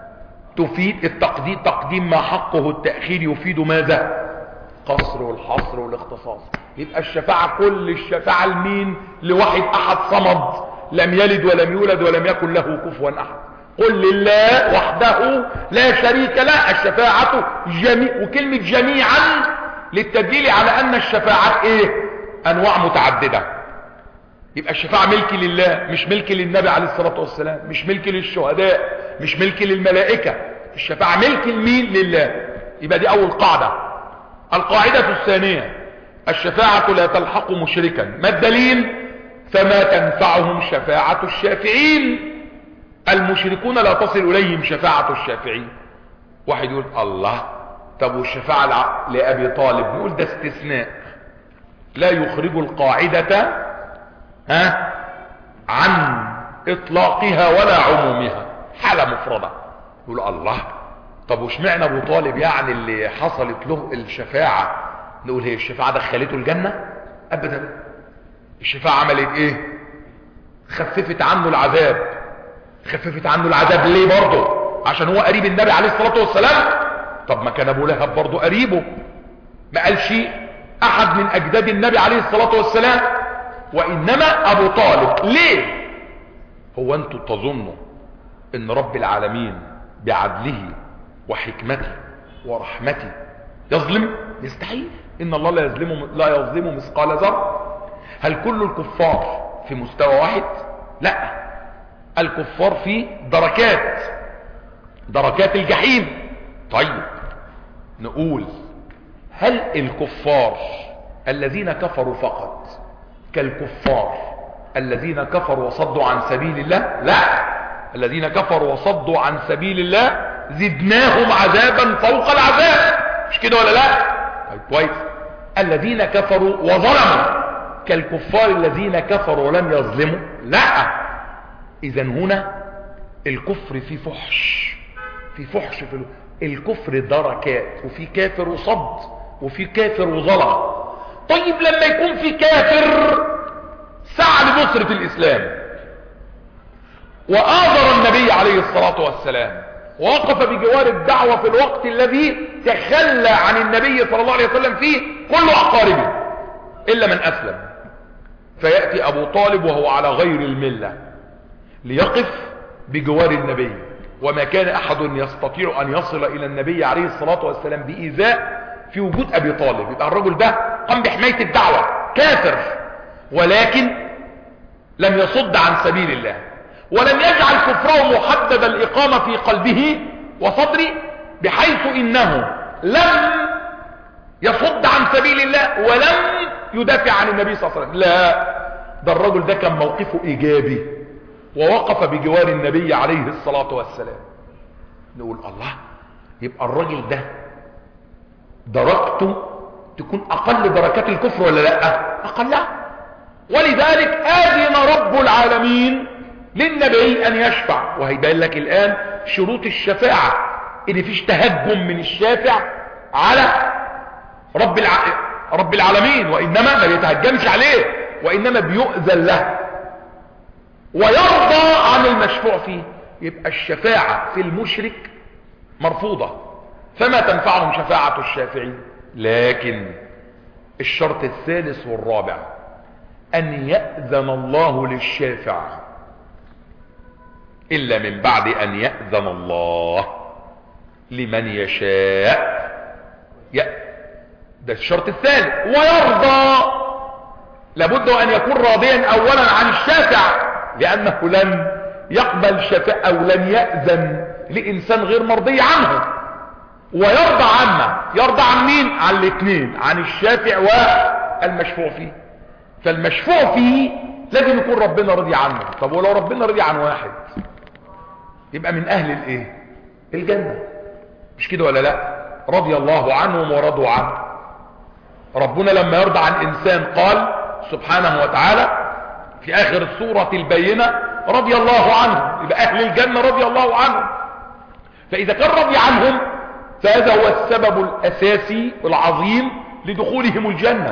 تفيد التقديم تقديم ما حقه التأخير يفيد ماذا قصر والحصر والاختصاص يبقى الشفاعة كل الشفاعة لمين لواحد احد صمد لم يلد ولم يولد ولم يكن له كفوا احد قل لله وحده لا شريك له الشفاعة جميع وكلمة جميعا للتدليل على ان الشفاعات ايه انواع متعددة يبقى الشفاعة ملك لله مش ملك للنبي عليه الصلاة والسلام مش ملك للشهداء مش ملك للملائكة الشفاعة ملك المين لله يبقى دي اول قاعدة القاعدة الثانية الشفاعة لا تلحق مشركا ما الدليل فما تنفعهم شفاعة الشافعين المشركون لا تصل اليهم شفاعة الشافعين واحد يقول الله طب والشفاعة لأبي طالب نقول ده استثناء لا يخرج القاعدة ها عن اطلاقها ولا عمومها حالة مفردة يقول الله طب وش معنى ابو طالب يعني اللي حصلت له الشفاعة نقول هي الشفاعة دخلته الجنة ابدا الشفاعة عملت ايه خففت عنه العذاب خففت عنه العذاب ليه برضه عشان هو قريب النبي عليه الصلاة والسلام طب ما كان ابو لهب برضه قريبه ما قالش احد من اجداد النبي عليه الصلاة والسلام وانما ابو طالب ليه هو انتوا تظنوا ان رب العالمين بعدله وحكمته ورحمته يظلم يستحيل ان الله لا يظلم لا يظلم مثقال ذره هل كل الكفار في مستوى واحد لا الكفار في دركات دركات الجحيم طيب نقول هل الكفار الذين كفروا فقط كالكفار الذين كفروا وصدوا عن سبيل الله لا الذين كفروا وصدوا عن سبيل الله زدناهم عذابا فوق العذاب مش كده ولا لا طيب كويس الذين كفروا وظلموا كالكفار الذين كفروا ولم يظلموا لا اذا هنا الكفر في فحش في فحش في الكفر دركات وفي كافر وصد وفي كافر وظلم طيب لما يكون في كافر سعى لنصرة الاسلام وآذر النبي عليه الصلاة والسلام ووقف بجوار الدعوة في الوقت الذي تخلى عن النبي صلى الله عليه وسلم فيه كل أقاربه إلا من أسلم فيأتي أبو طالب وهو على غير الملة ليقف بجوار النبي وما كان أحد يستطيع أن يصل إلى النبي عليه الصلاة والسلام بإيذاء في وجود أبي طالب يبقى الرجل ده قام بحماية الدعوة كافر ولكن لم يصد عن سبيل الله ولم يجعل كفره محدد الإقامة في قلبه وصدره بحيث إنه لم يصد عن سبيل الله ولم يدافع عن النبي صلى الله عليه وسلم لا ده الرجل ده كان موقفه إيجابي ووقف بجوار النبي عليه الصلاة والسلام نقول الله يبقى الرجل ده درجته تكون أقل دركات الكفر ولا لا أقلها ولذلك آذن رب العالمين للنبي ان يشفع وهيبين لك الان شروط الشفاعة ان فيش تهجم من الشافع على رب الع... رب العالمين وانما ما بيتهجمش عليه وانما بيؤذن له ويرضى عن المشفوع فيه يبقى الشفاعة في المشرك مرفوضة فما تنفعهم شفاعة الشافعين لكن الشرط الثالث والرابع أن يأذن الله للشافع إلا من بعد أن يأذن الله لمن يشاء ده الشرط الثالث ويرضى لابد أن يكون راضيا أولا عن الشافع لأنه لن يقبل شفاء أو لن يأذن لإنسان غير مرضي عنه ويرضى عنه يرضى عن مين عن الاثنين عن الشافع والمشفوع فيه فالمشفوع فيه لازم يكون ربنا رضي عنه طب ولو ربنا رضي عن واحد يبقى من اهل الايه الجنة مش كده ولا لا رضي الله عنهم ورضوا عنه ربنا لما يرضى عن انسان قال سبحانه وتعالى في اخر السورة البينة رضي الله عنهم يبقى اهل الجنة رضي الله عنهم فاذا كان رضي عنهم فهذا هو السبب الاساسي العظيم لدخولهم الجنة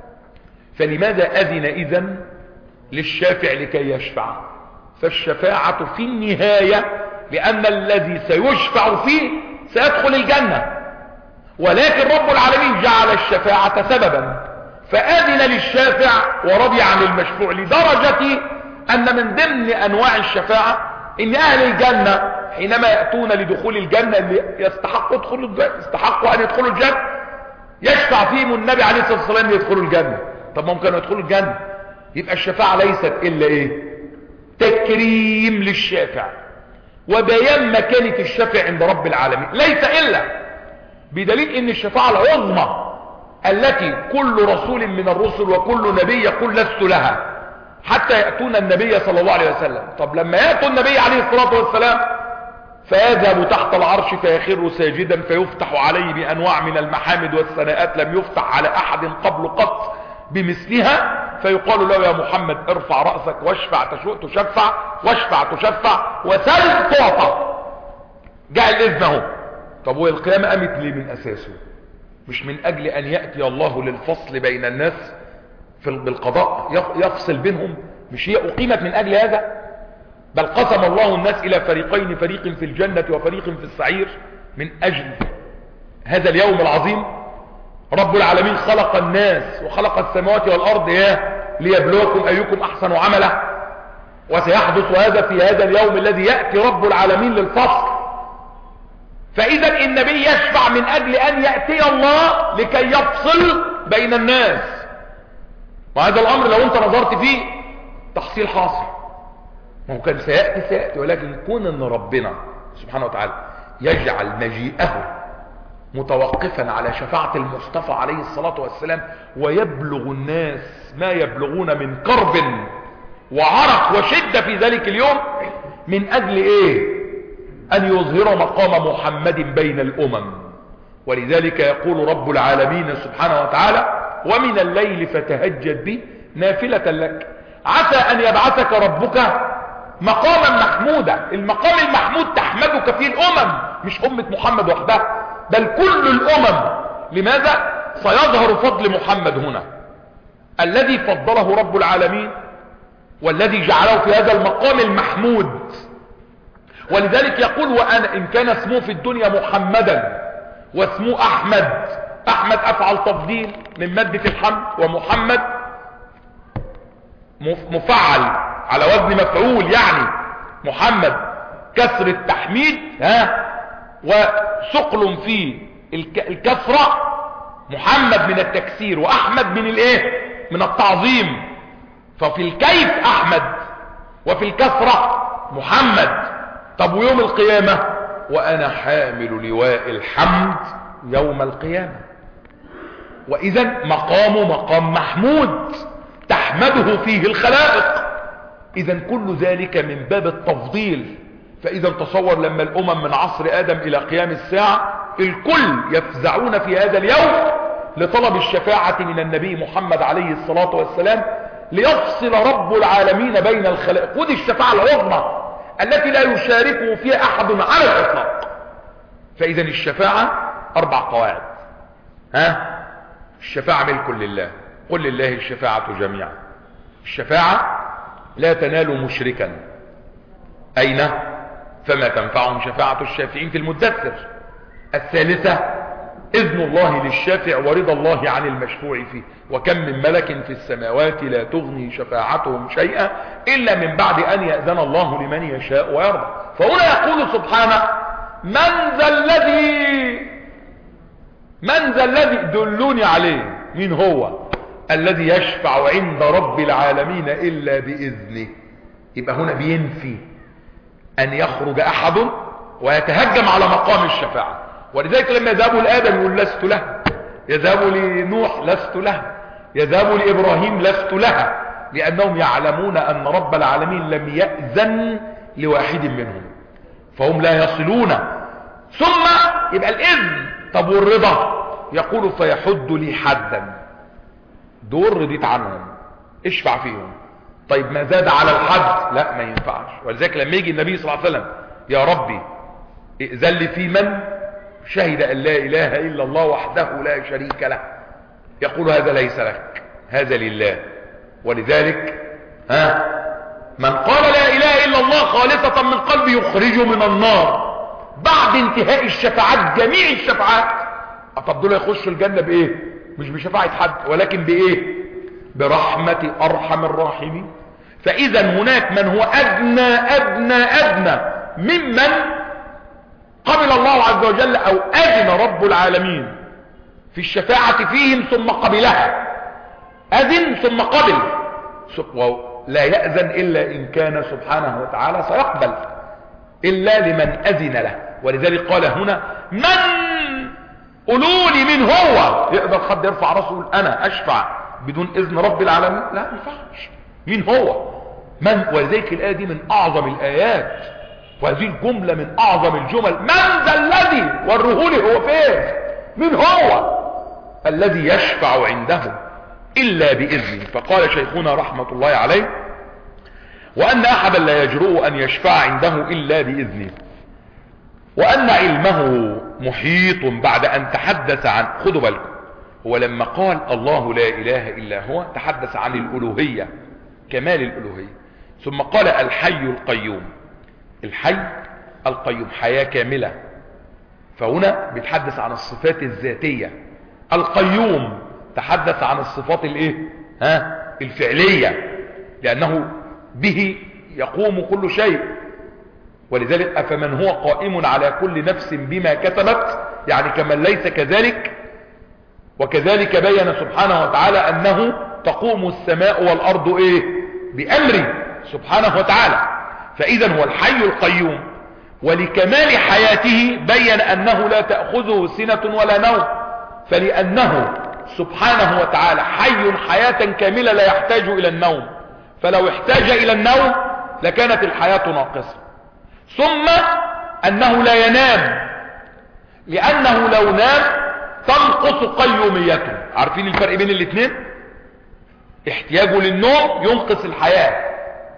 فلماذا اذن اذن للشافع لكي يشفع فالشفاعة في النهاية لان الذي سيشفع فيه سيدخل الجنة ولكن رب العالمين جعل الشفاعة سببا فاذن للشافع ورضي عن المشفوع لدرجة ان من ضمن انواع الشفاعة ان اهل الجنة حينما يأتون لدخول الجنة اللي يستحقوا يدخلوا الجنة يستحقوا ان يدخلوا الجنة يشفع فيهم النبي عليه الصلاة والسلام يدخلوا الجنة طب ممكن يدخلوا الجنة يبقى الشفاعة ليست الا ايه تكريم للشافع وبيان مكانة الشافع عند رب العالمين ليس الا بدليل ان الشفاعة العظمى التي كل رسول من الرسل وكل نبي يقول لست لها حتى يأتون النبي صلى الله عليه وسلم طب لما يأتوا النبي عليه الصلاة والسلام فيذهب تحت العرش فيخر ساجدا فيفتح عليه بأنواع من المحامد والثناءات لم يفتح على أحد قبل قط بمثلها فيقال له يا محمد ارفع رأسك واشفع تشفع واشفع تشفع وسل تعطى جاء الإذن اهو طب والقيامة قامت ليه من أساسه مش من أجل أن يأتي الله للفصل بين الناس في بالقضاء يفصل بينهم مش هي أقيمت من أجل هذا بل قسم الله الناس إلى فريقين فريق في الجنة وفريق في السعير من أجل هذا اليوم العظيم رب العالمين خلق الناس وخلق السماوات والأرض يا ليبلوكم أيكم أحسن عملا وسيحدث هذا في هذا اليوم الذي يأتي رب العالمين للفصل فإذا النبي يشفع من أجل أن يأتي الله لكي يفصل بين الناس وهذا الأمر لو أنت نظرت فيه تحصيل حاصل ما هو كان سيأتي سيأتي ولكن كون أن ربنا سبحانه وتعالى يجعل مجيئه متوقفا على شفاعة المصطفى عليه الصلاة والسلام ويبلغ الناس ما يبلغون من كرب وعرق وشدة في ذلك اليوم من أجل إيه أن يظهر مقام محمد بين الأمم ولذلك يقول رب العالمين سبحانه وتعالى ومن الليل فتهجد به نافلة لك عسى أن يبعثك ربك مقاما محمودا المقام المحمود تحمدك فيه الأمم مش أمة محمد وحدها بل كل الأمم لماذا سيظهر فضل محمد هنا الذي فضله رب العالمين والذي جعله في هذا المقام المحمود ولذلك يقول وأنا إن كان اسمه في الدنيا محمدا واسمه أحمد أحمد أفعل تفضيل من مادة الحمد ومحمد مفعل على وزن مفعول يعني محمد كسر التحميد ها وثقل في الكسرة محمد من التكسير وأحمد من الايه من التعظيم ففي الكيف أحمد وفي الكسرة محمد طب ويوم القيامة وأنا حامل لواء الحمد يوم القيامة وإذا مقام مقام محمود تحمده فيه الخلائق إذا كل ذلك من باب التفضيل فإذا تصور لما الأمم من عصر آدم إلى قيام الساعة الكل يفزعون في هذا اليوم لطلب الشفاعة من النبي محمد عليه الصلاة والسلام ليفصل رب العالمين بين الخلائق ودي الشفاعة العظمى التي لا يشاركه فيها أحد على الإطلاق فإذا الشفاعة أربع قواعد ها الشفاعة ملك لله قل لله الشفاعة جميعا الشفاعة لا تنال مشركا أين فما تنفعهم شفاعة الشافعين في المدثر الثالثة إذن الله للشافع ورضا الله عن المشفوع فيه وكم من ملك في السماوات لا تغني شفاعتهم شيئا إلا من بعد أن يأذن الله لمن يشاء ويرضى فهنا يقول سبحانه من ذا الذي من ذا الذي دلوني عليه مين هو الذي يشفع عند رب العالمين إلا بإذنه يبقى هنا بينفي أن يخرج أحد ويتهجم على مقام الشفاعة ولذلك لما يذهبوا لآدم يقول لست له يذهبوا لنوح لست له يذهبوا لإبراهيم لست لها لأنهم يعلمون أن رب العالمين لم يأذن لواحد منهم فهم لا يصلون ثم يبقى الإذن طب والرضا يقول فيحد لي حدا دول رضيت عنهم اشفع فيهم طيب ما زاد على الحد لا ما ينفعش ولذلك لما يجي النبي صلى الله عليه وسلم يا ربي ائذن لي في من شهد ان لا اله الا الله وحده لا شريك له يقول هذا ليس لك هذا لله ولذلك ها من قال لا اله الا الله خالصة من قلبه يخرجه من النار بعد انتهاء الشفاعات جميع الشفاعات طب دول يخشوا الجنة بايه مش بشفاعة حد ولكن بايه برحمة ارحم الراحمين فاذا هناك من هو ادنى ادنى ادنى ممن قبل الله عز وجل او اذن رب العالمين في الشفاعة فيهم ثم قبلها اذن ثم قبل لا يأذن الا ان كان سبحانه وتعالى سيقبل الا لمن اذن له ولذلك قال هنا من قولوا لي من هو يقدر حد يرفع راسه انا اشفع بدون اذن رب العالمين لا ما ينفعش مين هو من ولذلك الايه دي من اعظم الايات وهذه الجمله من اعظم الجمل من ذا الذي ورهولي هو فين من هو الذي يشفع عنده الا باذنه فقال شيخنا رحمه الله عليه وان احدا لا يجرؤ ان يشفع عنده الا باذنه وان علمه محيط بعد ان تحدث عن خدوا بالكم هو لما قال الله لا اله الا هو تحدث عن الالوهية كمال الالوهية ثم قال الحي القيوم الحي القيوم حياة كاملة فهنا بيتحدث عن الصفات الذاتية القيوم تحدث عن الصفات الايه ها الفعلية لانه به يقوم كل شيء ولذلك افمن هو قائم على كل نفس بما كسبت يعني كمن ليس كذلك وكذلك بين سبحانه وتعالى انه تقوم السماء والارض ايه بامره سبحانه وتعالى فاذا هو الحي القيوم ولكمال حياته بين انه لا تأخذه سنة ولا نوم فلانه سبحانه وتعالى حي حياة كاملة لا يحتاج الى النوم فلو احتاج الى النوم لكانت الحياة ناقصة ثم انه لا ينام لانه لو نام تنقص قيوميته عارفين الفرق بين الاثنين احتياجه للنوم ينقص الحياة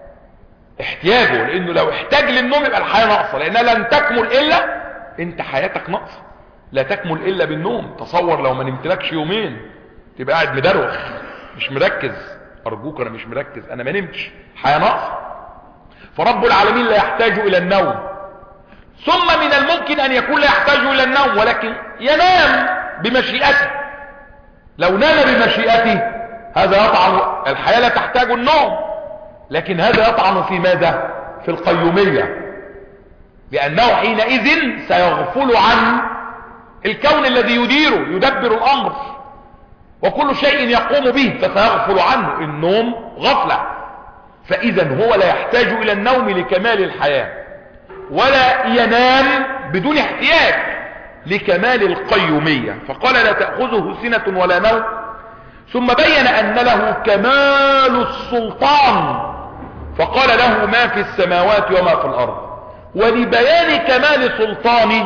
احتياجه لانه لو احتاج للنوم يبقى الحياة ناقصة لانها لن تكمل الا انت حياتك ناقصة لا تكمل الا بالنوم تصور لو ما نمتلكش يومين تبقى قاعد مدروخ مش مركز ارجوك انا مش مركز انا ما نمتش حياة ناقصة فرب العالمين لا يحتاج الى النوم ثم من الممكن ان يكون لا يحتاج الى النوم ولكن ينام بمشيئته لو نام بمشيئته هذا يطعن الحياة لا تحتاج النوم لكن هذا يطعن في ماذا في القيومية لانه حينئذ سيغفل عن الكون الذي يديره يدبر الامر وكل شيء يقوم به فسيغفل عنه النوم غفلة فاذا هو لا يحتاج الى النوم لكمال الحياة ولا ينام بدون احتياج لكمال القيومية فقال لا تأخذه سنة ولا نوم ثم بين أن له كمال السلطان فقال له ما في السماوات وما في الأرض ولبيان كمال سلطانه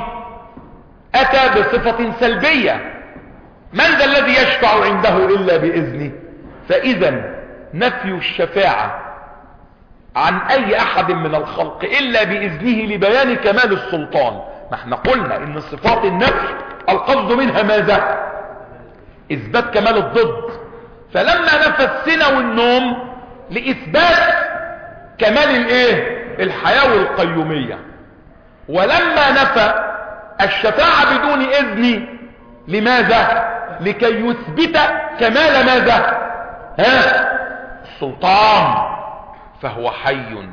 أتى بصفة سلبية من ذا الذي يشفع عنده إلا بإذنه فإذا نفي الشفاعة عن أي أحد من الخلق إلا بإذنه لبيان كمال السلطان ما احنا قلنا إن صفات النفي القصد منها ماذا إثبات كمال الضد فلما نفى السنة والنوم لإثبات كمال الايه الحياة والقيومية ولما نفى الشفاعة بدون اذن لماذا لكي يثبت كمال ماذا ها السلطان فهو حي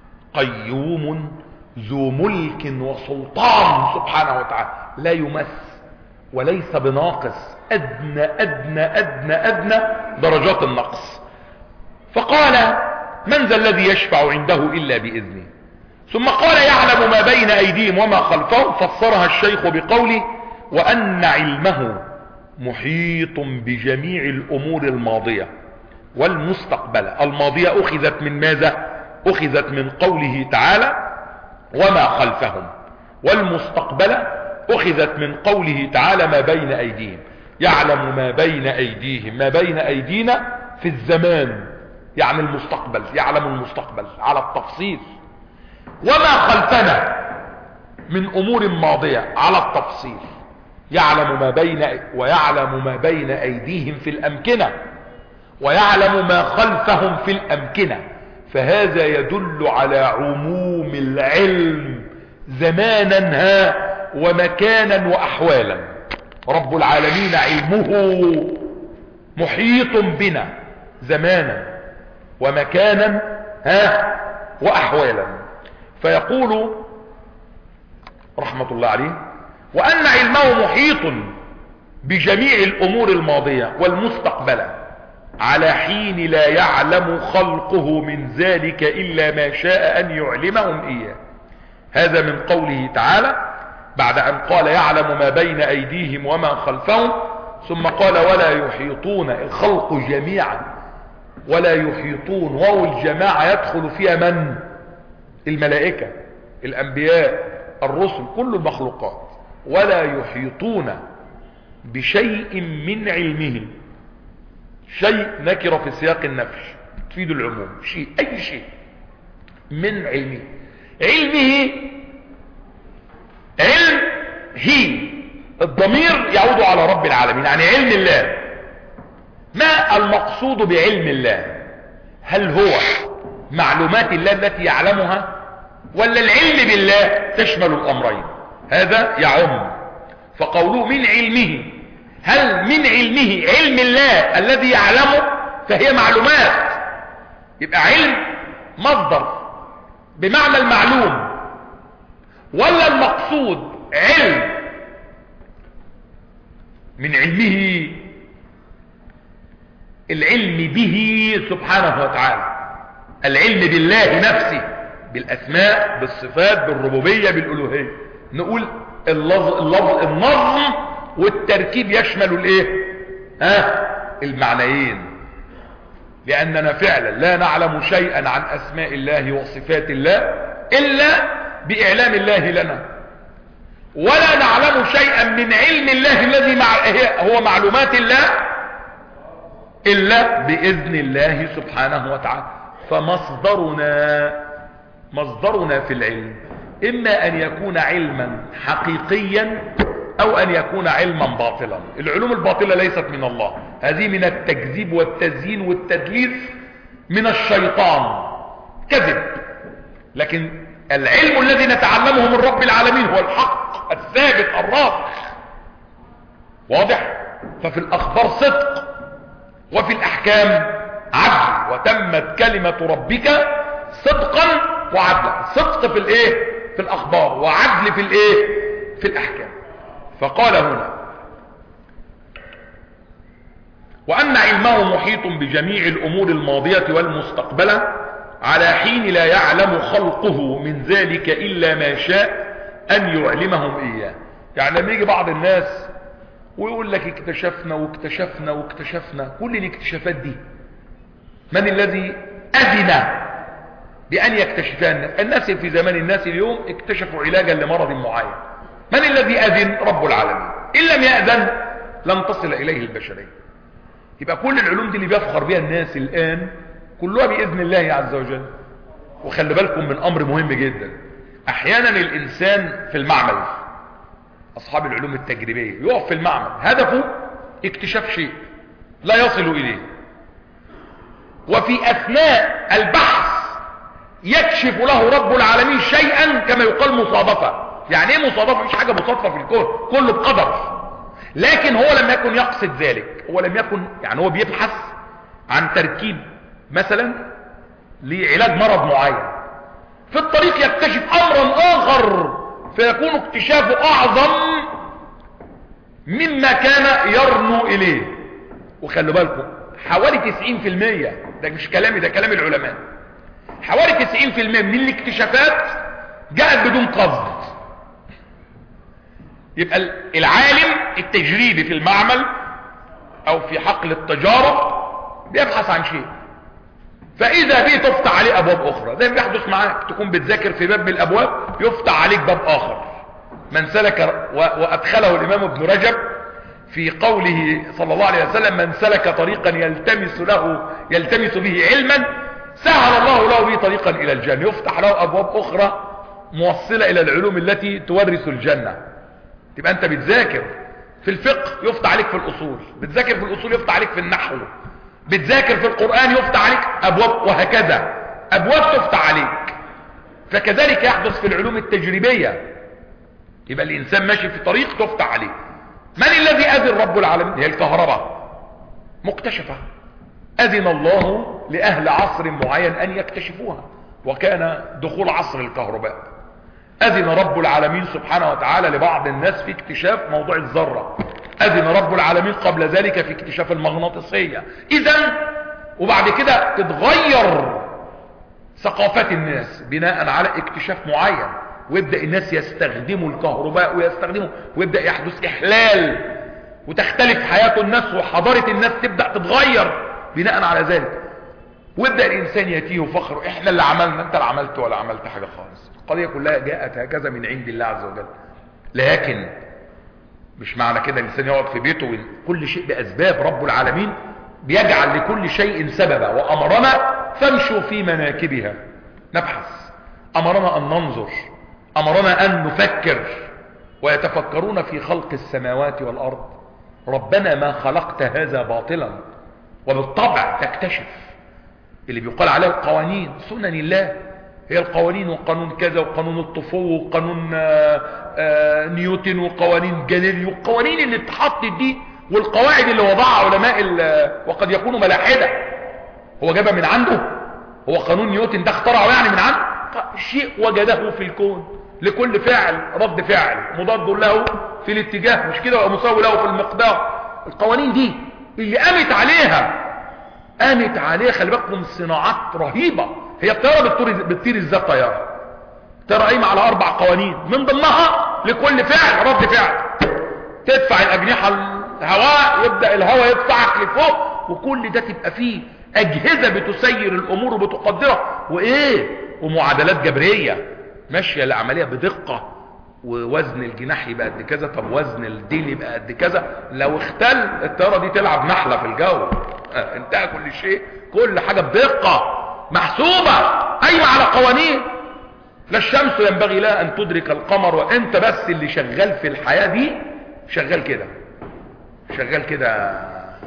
قيوم ذو ملك وسلطان سبحانه وتعالى لا يمس وليس بناقص ادنى ادنى ادنى ادنى درجات النقص فقال من ذا الذي يشفع عنده الا باذنه ثم قال يعلم ما بين ايديهم وما خلفهم فسرها الشيخ بقوله وان علمه محيط بجميع الامور الماضية والمستقبلة الماضية اخذت من ماذا اخذت من قوله تعالى وما خلفهم والمستقبلة اخذت من قوله تعالى ما بين ايديهم يعلم ما بين ايديهم ما بين ايدينا في الزمان يعني المستقبل يعلم المستقبل على التفصيل وما خلفنا من امور ماضية على التفصيل يعلم ما بين ويعلم ما بين ايديهم في الامكنة ويعلم ما خلفهم في الامكنة فهذا يدل على عموم العلم زمانا ها ومكانا واحوالا رب العالمين علمه محيط بنا زمانا ومكانا ها واحوالا فيقول رحمة الله عليه وان علمه محيط بجميع الامور الماضية والمستقبلة على حين لا يعلم خلقه من ذلك الا ما شاء ان يعلمهم اياه هذا من قوله تعالى بعد ان قال يعلم ما بين ايديهم وما خلفهم ثم قال ولا يحيطون الخلق جميعا ولا يحيطون واو الجماعة يدخل فيها من الملائكة الانبياء الرسل كل المخلوقات ولا يحيطون بشيء من علمه شيء نكر في سياق النفي تفيد العموم شيء اي شيء من علمه علمه علم هي الضمير يعود على رب العالمين يعني علم الله ما المقصود بعلم الله هل هو معلومات الله التي يعلمها ولا العلم بالله تشمل الامرين هذا يعم فقوله من علمه هل من علمه علم الله الذي يعلمه فهي معلومات يبقى علم مصدر بمعنى المعلوم ولا المقصود علم من علمه العلم به سبحانه وتعالى العلم بالله نفسه بالاسماء بالصفات بالربوبية بالالوهية نقول اللفظ, اللفظ النظم والتركيب يشمل الايه ها المعنيين لاننا فعلا لا نعلم شيئا عن اسماء الله وصفات الله الا باعلام الله لنا ولا نعلم شيئا من علم الله الذي مع هو معلومات الله الا باذن الله سبحانه وتعالى فمصدرنا مصدرنا في العلم اما ان يكون علما حقيقيا او ان يكون علما باطلا العلوم الباطلة ليست من الله هذه من التكذيب والتزيين والتدليس من الشيطان كذب لكن العلم الذي نتعلمه من رب العالمين هو الحق الثابت الراسخ واضح ففي الاخبار صدق وفي الاحكام عدل وتمت كلمة ربك صدقا وعدلا صدق في الايه في الاخبار وعدل في الايه في الاحكام فقال هنا وان علمه محيط بجميع الامور الماضية والمستقبلة على حين لا يعلم خلقه من ذلك الا ما شاء ان يعلمهم اياه يعني لما يجي بعض الناس ويقول لك اكتشفنا واكتشفنا واكتشفنا كل الاكتشافات دي من الذي اذن بان يكتشفان الناس في زمان الناس اليوم اكتشفوا علاجا لمرض معين من الذي اذن رب العالمين ان لم يأذن لن تصل اليه البشرية يبقى كل العلوم دي اللي بيفخر بها الناس الان كلها باذن الله عز وجل وخلي بالكم من امر مهم جدا احيانا الانسان في المعمل اصحاب العلوم التجريبية يقف في المعمل هدفه اكتشاف شيء لا يصل اليه وفي اثناء البحث يكشف له رب العالمين شيئا كما يقال مصادفة يعني ايه مصادفة مش حاجة مصادفة في الكون كله بقدر لكن هو لم يكن يقصد ذلك هو لم يكن يعني هو بيبحث عن تركيب مثلا لعلاج مرض معين في الطريق يكتشف امرا اخر فيكون اكتشافه اعظم مما كان يرنو اليه وخلوا بالكم حوالي 90% ده مش كلامي ده كلام العلماء حوالي 90% من الاكتشافات جاءت بدون قصد يبقى العالم التجريبي في المعمل او في حقل التجارة بيبحث عن شيء فاذا به تفتح عليه ابواب اخرى زي ما بيحدث معاك تكون بتذاكر في باب من الابواب يفتح عليك باب اخر من سلك وادخله الامام ابن رجب في قوله صلى الله عليه وسلم من سلك طريقا يلتمس له يلتمس به علما سهل الله له به طريقا الى الجنة يفتح له ابواب اخرى موصلة الى العلوم التي تورث الجنة تبقى انت بتذاكر في الفقه يفتح عليك في الاصول بتذاكر في الاصول يفتح عليك في النحو بتذاكر في القرآن يفتح عليك ابواب وهكذا ابواب تفتح عليك فكذلك يحدث في العلوم التجريبية يبقى الانسان ماشي في طريق تفتح عليه من الذي اذن رب العالمين هي الكهرباء مكتشفة اذن الله لاهل عصر معين ان يكتشفوها وكان دخول عصر الكهرباء اذن رب العالمين سبحانه وتعالى لبعض الناس في اكتشاف موضوع الذرة اذن رب العالمين قبل ذلك في اكتشاف المغناطيسية اذا وبعد كده تتغير ثقافات الناس بناء على اكتشاف معين ويبدأ الناس يستخدموا الكهرباء ويستخدموا ويبدأ يحدث احلال وتختلف حياة الناس وحضارة الناس تبدأ تتغير بناء على ذلك ويبدأ الانسان يتيه فخر احنا اللي عملنا انت اللي عملت ولا عملت حاجة خالص القضية كلها جاءت هكذا من عند الله عز وجل لكن مش معنى كده الانسان يقعد في بيته كل شيء باسباب رب العالمين بيجعل لكل شيء سببا وامرنا فامشوا في مناكبها نبحث امرنا ان ننظر امرنا ان نفكر ويتفكرون في خلق السماوات والارض ربنا ما خلقت هذا باطلا وبالطبع تكتشف اللي بيقال عليه القوانين سنن الله هي القوانين وقانون كذا وقانون الطفو وقانون آآ آآ نيوتن وقوانين جاليليو والقوانين اللي اتحطت دي والقواعد اللي وضعها علماء وقد يكونوا ملاحدة هو جابها من عنده هو قانون نيوتن ده اخترعه يعني من عنده شيء وجده في الكون لكل فعل رد فعل مضاد له في الاتجاه مش كده ومساوي له في المقدار القوانين دي اللي قامت عليها قامت عليها خلي بالكم صناعات رهيبة هي الطيارة بتطير, بتطير ازاي الطيارة الطيارة قايمة على اربع قوانين من ضمنها لكل فعل رد فعل تدفع الاجنحة الهواء يبدأ الهواء يدفعك لفوق وكل ده تبقى فيه اجهزة بتسير الامور وبتقدرها وايه ومعادلات جبرية ماشية العملية بدقة ووزن الجناح يبقى قد كذا طب وزن الديل يبقى قد كذا لو اختل الطيارة دي تلعب نحلة في الجو اه انتهى كل شيء كل حاجة بدقة محسوبة قايمة على قوانين لا الشمس ينبغي لها ان تدرك القمر وانت بس اللي شغال في الحياة دي شغال كده شغال كده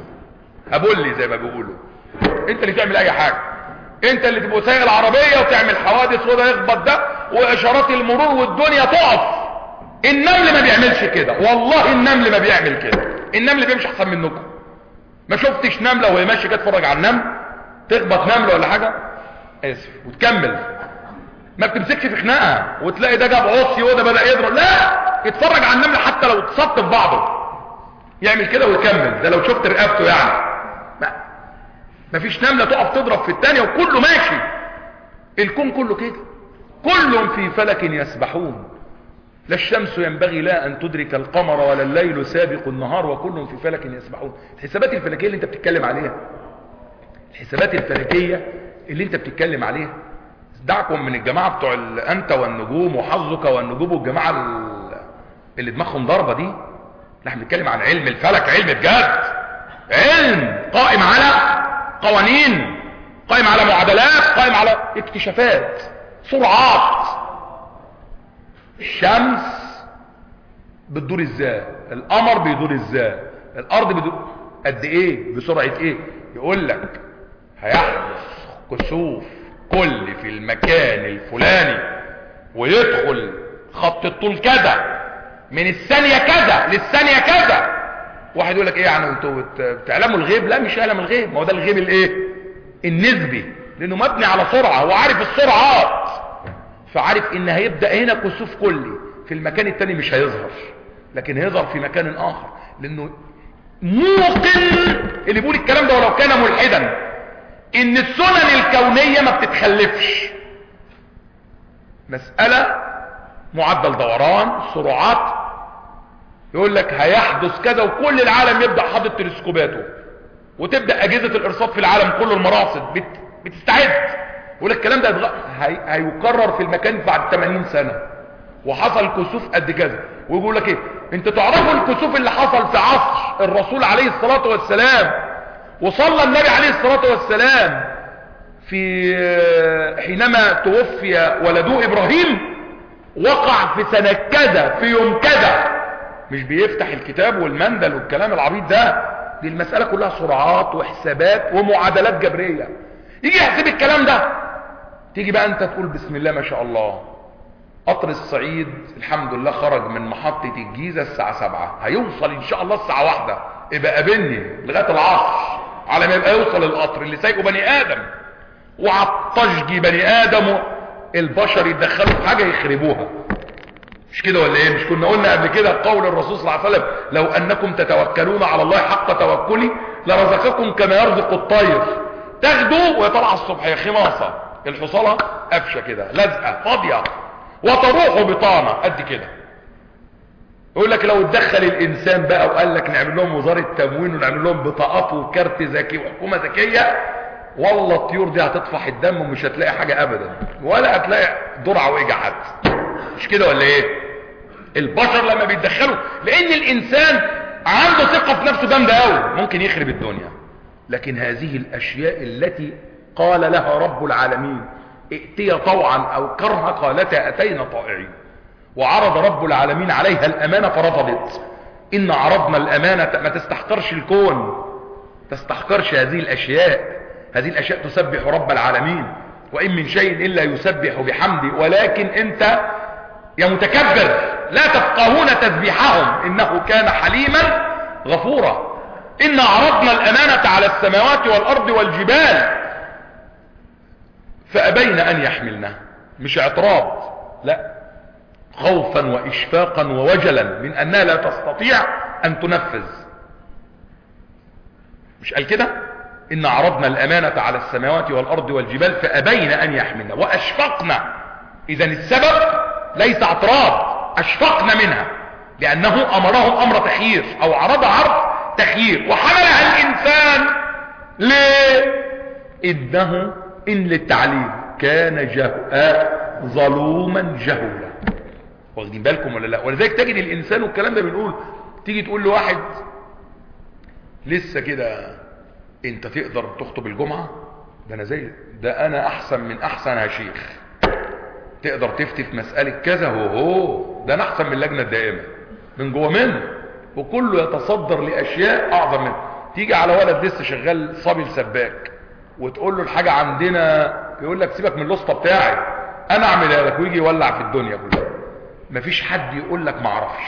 هبولي زي ما بيقولوا انت اللي تعمل اي حاجة انت اللي تبقى سايق العربية وتعمل حوادث وده يخبط ده واشارات المرور والدنيا تقف النمل ما بيعملش كده والله النمل ما بيعمل كده النمل بيمشي احسن منكم ما شفتش نملة وهي ماشيه كده تتفرج على النمل تخبط نملة ولا حاجة اسف وتكمل ما بتمسكش في خناقه وتلاقي ده جاب عصي وده بدأ يضرب لا يتفرج على النمل حتى لو اتصط في بعضه يعمل كده ويكمل ده لو شفت رقبته يعني ما مفيش نملة تقف تضرب في التانية وكله ماشي الكون كله كده كل في فلك يسبحون لا الشمس ينبغي لا أن تدرك القمر ولا الليل سابق النهار وكل في فلك يسبحون الحسابات الفلكية اللي انت بتتكلم عليها الحسابات الفلكية اللي انت بتتكلم عليها دعكم من الجماعة بتوع انت والنجوم وحظك والنجوم والجماعة اللي دماغهم ضربة دي نحن بنتكلم عن علم الفلك علم بجد علم قائم على قوانين قائم على معادلات قائم على اكتشافات سرعات الشمس بتدور ازاي القمر بيدور ازاي الارض بتدور قد ايه بسرعة ايه يقول لك هيحدث كسوف كلي في المكان الفلاني ويدخل خط الطول كذا من الثانية كذا للثانية كذا واحد يقول لك ايه يعني انتوا بت- بتعلموا الغيب لا مش اعلم الغيب ما هو ده الغيب الايه النسبي لانه مبني على سرعة هو عارف السرعات فعارف ان هيبدأ هنا كسوف كلي في المكان التاني مش هيظهر لكن هيظهر في مكان اخر لانه موقن اللي بيقول الكلام ده ولو كان ملحدا ان السنن الكونية ما بتتخلفش مسألة معدل دوران سرعات يقول لك هيحدث كذا وكل العالم يبدأ حاطط تلسكوباته وتبدأ أجهزة الإرصاد في العالم كله المراصد بت... بتستعد يقول لك الكلام ده هيتغ... هي... هيكرر في المكان بعد 80 سنة وحصل كسوف قد كذا ويقول لك ايه انت تعرفوا الكسوف اللي حصل في عصر الرسول عليه الصلاة والسلام وصلى النبي عليه الصلاة والسلام في حينما توفي ولده ابراهيم وقع في سنة كذا في يوم كذا مش بيفتح الكتاب والمندل والكلام العبيط ده دي المسألة كلها سرعات وحسابات ومعادلات جبرية يجي يحسب الكلام ده تيجي بقى انت تقول بسم الله ما شاء الله قطر الصعيد الحمد لله خرج من محطة الجيزة الساعة سبعة هيوصل ان شاء الله الساعة واحدة يبقى قابلني لغاية العصر على ما يبقى يوصل القطر اللي سايقه بني ادم وعطشجي بني ادم البشر يدخلوا في حاجة يخربوها مش كده ولا ايه مش كنا قلنا قبل كده قول الرسول صلى الله عليه وسلم لو انكم تتوكلون على الله حق توكلي لرزقكم كما يرزق الطير تاخدوا ويطلع الصبح يا خماصة الحصالة قفشة كده لازقة فاضية وتروح بطانة قد كده يقول لك لو اتدخل الانسان بقى وقال لك نعمل لهم وزارة تموين ونعمل لهم بطاقات وكارت ذكي وحكومة ذكية والله الطيور دي هتطفح الدم ومش هتلاقي حاجة ابدا ولا هتلاقي درع وإجا حد مش كده ولا ايه البشر لما بيتدخلوا لان الانسان عنده ثقة في نفسه جامدة قوي ممكن يخرب الدنيا لكن هذه الاشياء التي قال لها رب العالمين ائتي طوعا او كرها قالتا اتينا طائعين وعرض رب العالمين عليها الامانة فرفضت ان عرضنا الامانة ما تستحقرش الكون تستحقرش هذه الاشياء هذه الاشياء تسبح رب العالمين وان من شيء الا يسبح بحمده ولكن انت يا متكبر لا تفقهون تسبيحهم انه كان حليما غفورا ان عرضنا الامانة على السماوات والارض والجبال فابين ان يحملنا مش اعتراض لا خوفا واشفاقا ووجلا من انها لا تستطيع ان تنفذ مش قال كده ان عرضنا الامانة على السماوات والارض والجبال فابين ان يحملنا واشفقنا اذا السبب ليس اعتراض اشفقنا منها لانه امرهم امر تخيير او عرض عرض تخيير وحملها الانسان ليه انه ان للتعليم كان جهء ظلوما جهولا واخدين بالكم ولا لا ولذلك تجد الانسان والكلام ده بنقول تيجي تقول لواحد لسه كده انت تقدر تخطب الجمعة ده انا زي ده انا احسن من احسن يا شيخ تقدر تفتي في مسألة كذا هو هو ده انا احسن من اللجنة الدائمة من جوه منه وكله يتصدر لاشياء اعظم منه تيجي على ولد لسه شغال صبي سباك وتقول له الحاجة عندنا يقول لك سيبك من الوسطى بتاعي انا اعملها لك ويجي يولع في الدنيا كلها مفيش حد يقول لك ما اعرفش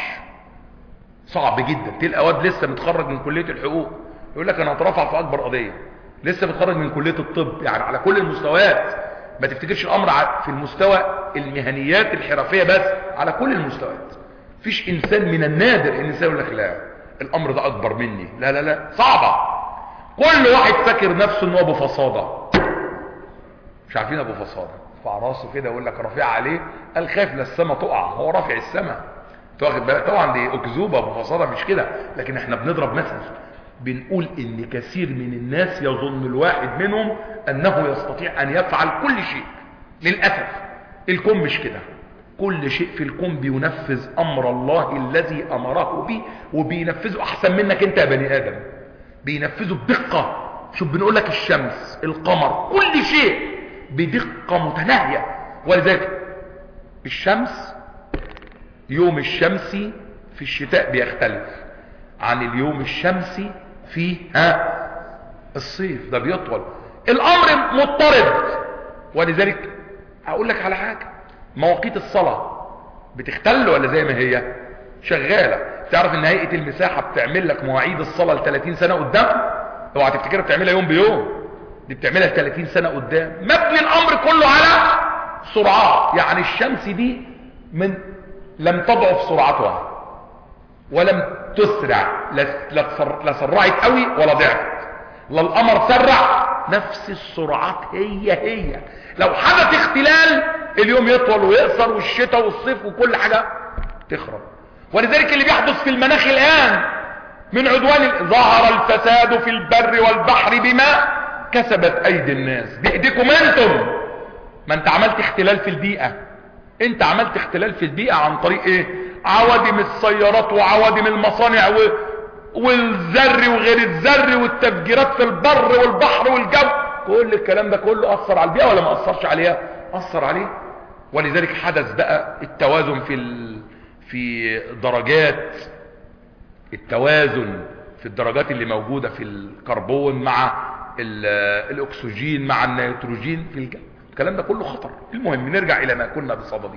صعب جدا تلقى واد لسه متخرج من كلية الحقوق يقول لك انا هترفع في اكبر قضية لسه متخرج من كلية الطب يعني على كل المستويات ما تفتكرش الامر في المستوى المهنيات الحرفية بس على كل المستويات فيش انسان من النادر ان الانسان يقول لك لا الامر ده اكبر مني لا لا لا صعبة كل واحد فاكر نفسه ان هو ابو فصادة مش عارفين ابو فصادة رفع راسه كده يقول لك رفيع عليه قال خاف للسما تقع هو رافع السما واخد بالك طبعا دي اكذوبه ابو فصادة مش كده لكن احنا بنضرب مثل بنقول ان كثير من الناس يظن الواحد منهم انه يستطيع ان يفعل كل شيء للأسف الكون مش كده كل شيء في الكون بينفذ امر الله الذي امره به وبينفذه احسن منك انت يا بني ادم بينفذه بدقة شوف بنقول لك الشمس القمر كل شيء بدقة متناهية ولذلك الشمس يوم الشمسي في الشتاء بيختلف عن اليوم الشمسي في ها الصيف ده بيطول الامر مضطرد ولذلك هقول لك على حاجة مواقيت الصلاة بتختل ولا زي ما هي شغالة تعرف ان هيئة المساحة بتعمل لك مواعيد الصلاة ل 30 سنة قدام اوعى تفتكر بتعملها يوم بيوم دي بتعملها 30 سنة قدام مبني الامر كله على سرعات يعني الشمس دي من لم تضعف سرعتها ولم تسرع لا سرعت قوي ولا ضعفت لا القمر سرع نفس السرعات هي هي لو حدث اختلال اليوم يطول ويقصر والشتاء والصيف وكل حاجة تخرب ولذلك اللي بيحدث في المناخ الآن من عدوان ظهر الفساد في البر والبحر بما كسبت أيدي الناس بإيديكم أنتم ما أنت عملت اختلال في البيئة أنت عملت اختلال في البيئة عن طريق إيه عوادم السيارات وعوادم المصانع و... والزر وغير الزر والتفجيرات في البر والبحر والجو كل الكلام ده كله أثر على البيئة ولا ما أثرش عليها أثر عليه ولذلك حدث بقى التوازن في ال... في درجات التوازن في الدرجات اللي موجودة في الكربون مع الاكسجين مع النيتروجين في الجو الكلام ده كله خطر المهم نرجع الى ما كنا بصدده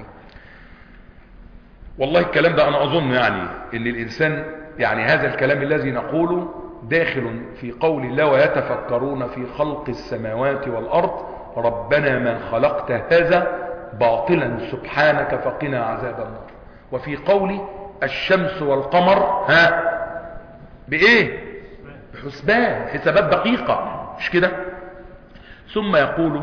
والله الكلام ده انا اظن يعني ان الانسان يعني هذا الكلام الذي نقوله داخل في قول الله ويتفكرون في خلق السماوات والارض ربنا ما خلقت هذا باطلا سبحانك فقنا عذاب النار وفي قول الشمس والقمر ها بايه بحسبان حسابات دقيقة مش كده ثم يقول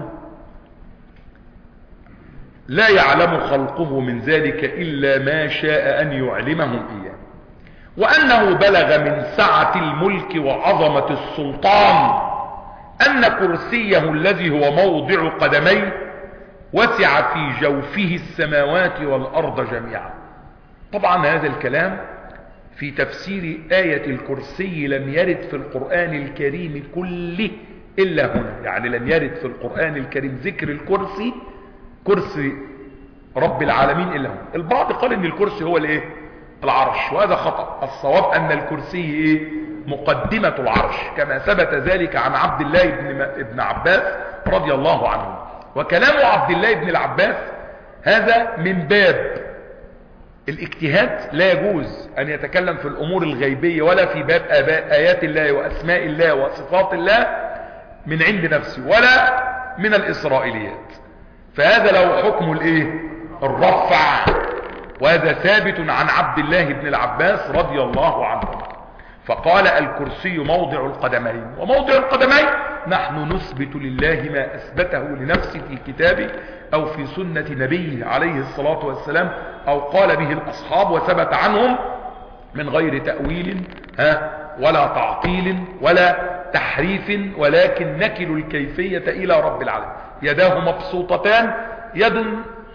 لا يعلم خلقه من ذلك إلا ما شاء أن يعلمهم إياه وأنه بلغ من سعة الملك وعظمة السلطان أن كرسيه الذي هو موضع قدميه وسع في جوفه السماوات والأرض جميعا طبعا هذا الكلام في تفسير آية الكرسي لم يرد في القرآن الكريم كله إلا هنا يعني لم يرد في القرآن الكريم ذكر الكرسي كرسي رب العالمين إلا هنا البعض قال إن الكرسي هو الإيه العرش وهذا خطأ الصواب أن الكرسي إيه مقدمة العرش كما ثبت ذلك عن عبد الله بن, ابن عباس رضي الله عنه وكلام عبد الله بن العباس هذا من باب الاجتهاد لا يجوز أن يتكلم في الأمور الغيبية ولا في باب آيات الله وأسماء الله وصفات الله من عند نفسه ولا من الإسرائيليات فهذا له حكم الايه الرفع وهذا ثابت عن عبد الله بن العباس رضي الله عنه فقال الكرسي موضع القدمين وموضع القدمين نحن نثبت لله ما أثبته لنفسه في كتابه أو في سنة نبيه عليه الصلاة والسلام أو قال به الأصحاب وثبت عنهم من غير تأويل ها ولا تعطيل ولا تحريف ولكن نكل الكيفية إلى رب العالمين يداه مبسوطتان يد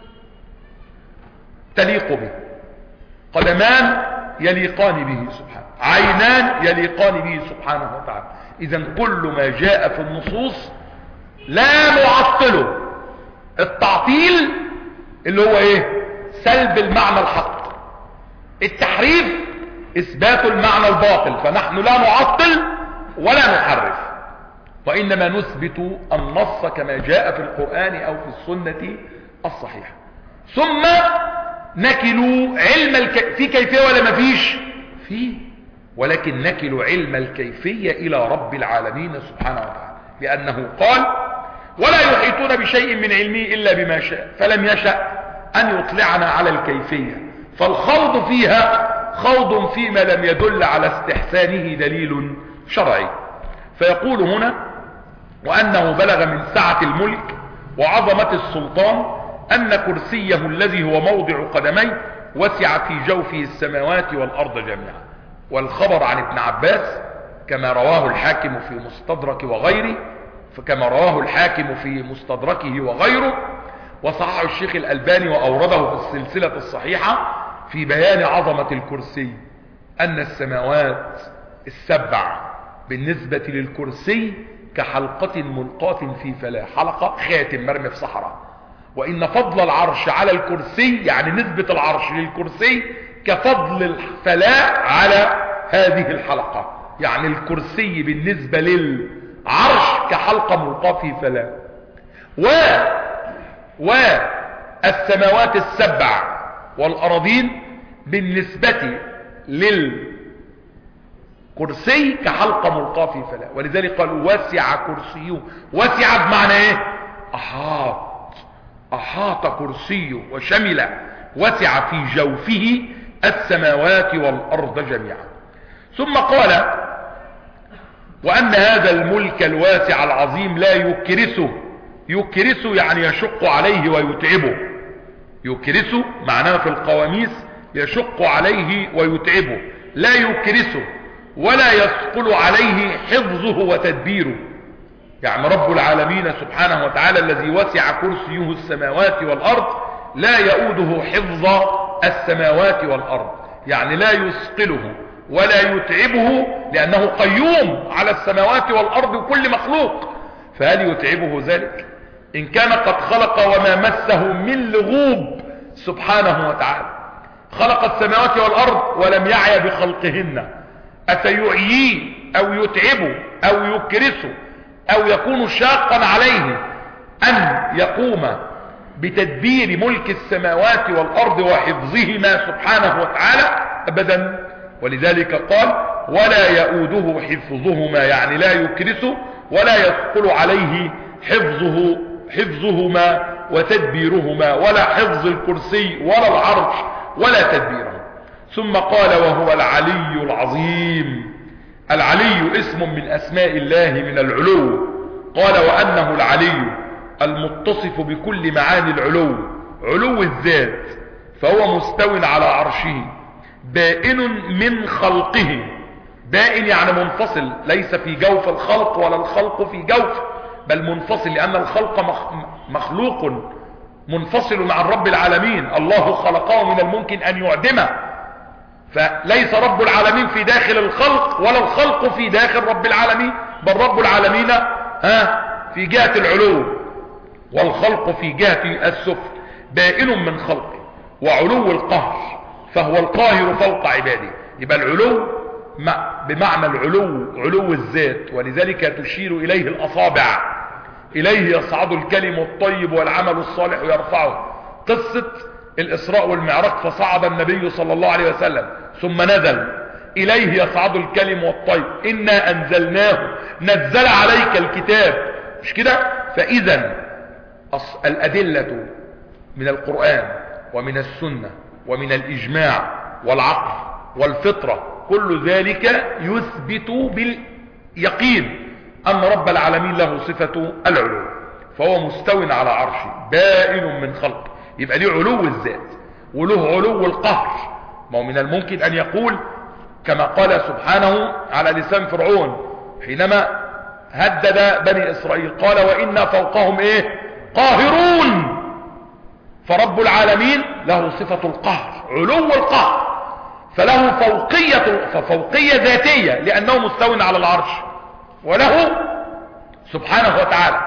تليق به قدمان يليقان به سبحانه عينان يليقان به سبحانه وتعالى إذا كل ما جاء في النصوص لا نعطله التعطيل اللي هو ايه سلب المعنى الحق التحريف اثبات المعنى الباطل فنحن لا نعطل ولا نحرف وانما نثبت النص كما جاء في القرآن او في السنة الصحيحة ثم نكل علم الك... في كيفية ولا ما فيش فيه ولكن نكل علم الكيفية الى رب العالمين سبحانه وتعالى لانه قال ولا يحيطون بشيء من علمه إلا بما شاء فلم يشأ أن يطلعنا على الكيفية فالخوض فيها خوض فيما لم يدل على استحسانه دليل شرعي فيقول هنا وأنه بلغ من سعة الملك وعظمة السلطان أن كرسيه الذي هو موضع قدميه وسع في جوفه السماوات والأرض جميعا والخبر عن ابن عباس كما رواه الحاكم في مستدرك وغيره فكما رواه الحاكم في مستدركه وغيره وصححه الشيخ الألباني وأورده في السلسلة الصحيحة في بيان عظمة الكرسي أن السماوات السبع بالنسبة للكرسي كحلقة ملقاة في فلاة حلقة خاتم مرمي في صحراء وإن فضل العرش على الكرسي يعني نسبة العرش للكرسي كفضل الفلاة على هذه الحلقة يعني الكرسي بالنسبة للعرش كحلقة ملقاة في فلاة والسماوات السبع والأراضين بالنسبة للكرسي كحلقة ملقاة في فلاة ولذلك قالوا وسع كرسيه وسع بمعنى ايه أحاط أحاط كرسيه وشمل وسع في جوفه السماوات والأرض جميعا ثم قال وأن هذا الملك الواسع العظيم لا يكرسه يكرسه يعني يشق عليه ويتعبه يكرسه معناه في القواميس يشق عليه ويتعبه لا يكرسه ولا يثقل عليه حفظه وتدبيره يعني رب العالمين سبحانه وتعالى الذي وسع كرسيه السماوات والأرض لا يؤوده حفظ السماوات والأرض يعني لا يثقله ولا يتعبه لأنه قيوم على السماوات والأرض وكل مخلوق فهل يتعبه ذلك إن كان قد خلق وما مسه من لغوب سبحانه وتعالى خلق السماوات والأرض ولم يعي بخلقهن أفيعييه أو يتعبه أو يكرسه أو يكون شاقا عليه أن يقوم بتدبير ملك السماوات والأرض وحفظهما سبحانه وتعالى أبدا ولذلك قال ولا يؤوده حفظهما يعني لا يكرسه ولا يثقل عليه حفظه حفظهما وتدبيرهما ولا حفظ الكرسي ولا العرش ولا تدبيره ثم قال وهو العلي العظيم العلي اسم من اسماء الله من العلو قال وانه العلي المتصف بكل معاني العلو علو الذات فهو مستو على عرشه بائن من خلقه بائن يعني منفصل ليس في جوف الخلق ولا الخلق في جوف بل منفصل لأن الخلق مخلوق منفصل عن رب العالمين الله خلقه من الممكن أن يعدمه فليس رب العالمين في داخل الخلق ولا الخلق في داخل رب العالمين بل رب العالمين ها في جهة العلو والخلق في جهة السفل بائن من خلقه وعلو القهر فهو القاهر فوق عباده يبقى العلو بمعنى العلو علو الذات ولذلك تشير إليه الأصابع إليه يصعد الكلم الطيب والعمل الصالح يرفعه قصة الإسراء والمعراج فصعد النبي صلى الله عليه وسلم ثم نزل إليه يصعد الكلم والطيب إنا أنزلناه نزل عليك الكتاب مش كده فإذا الأدلة من القرآن ومن السنة ومن الإجماع والعقل والفطرة كل ذلك يثبت باليقين أن رب العالمين له صفة العلو فهو مستو على عرشه بائن من خلق يبقى ليه علو الذات وله علو القهر ما هو من الممكن أن يقول كما قال سبحانه على لسان فرعون حينما هدد بني إسرائيل قال وإنا فوقهم إيه قاهرون فرب العالمين له صفة القهر علو القهر فله فوقية ففوقية ذاتية لأنه مستو على العرش وله سبحانه وتعالى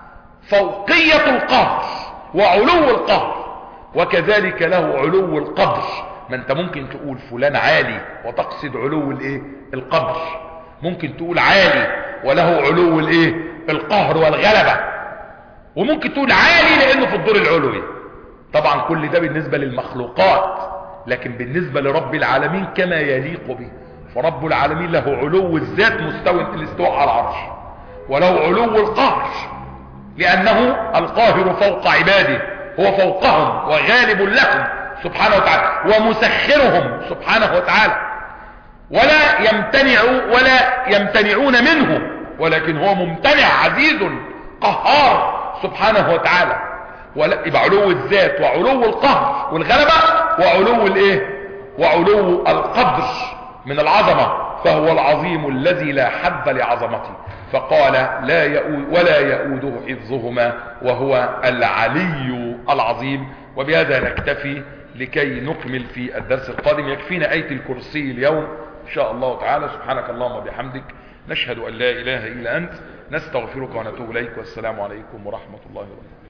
فوقية القهر وعلو القهر وكذلك له علو القدر ما انت ممكن تقول فلان عالي وتقصد علو الايه القدر ممكن تقول عالي وله علو الايه القهر والغلبة وممكن تقول عالي لانه في الدور العلوي طبعا كل ده بالنسبة للمخلوقات لكن بالنسبة لرب العالمين كما يليق به فرب العالمين له علو الذات مستوى الاستواء على العرش وله علو القهر لأنه القاهر فوق عباده هو فوقهم وغالب لهم سبحانه وتعالى ومسخرهم سبحانه وتعالى ولا يمتنع ولا يمتنعون منه ولكن هو ممتنع عزيز قهار سبحانه وتعالى ولا يبقى علو الذات وعلو القهر والغلبة وعلو الايه وعلو القدر من العظمة فهو العظيم الذي لا حد لعظمته فقال لا يؤود ولا يؤوده حفظهما وهو العلي العظيم وبهذا نكتفي لكي نكمل في الدرس القادم يكفينا آية الكرسي اليوم إن شاء الله تعالى سبحانك اللهم وبحمدك نشهد أن لا إله إلا أنت نستغفرك ونتوب إليك والسلام عليكم ورحمة الله وبركاته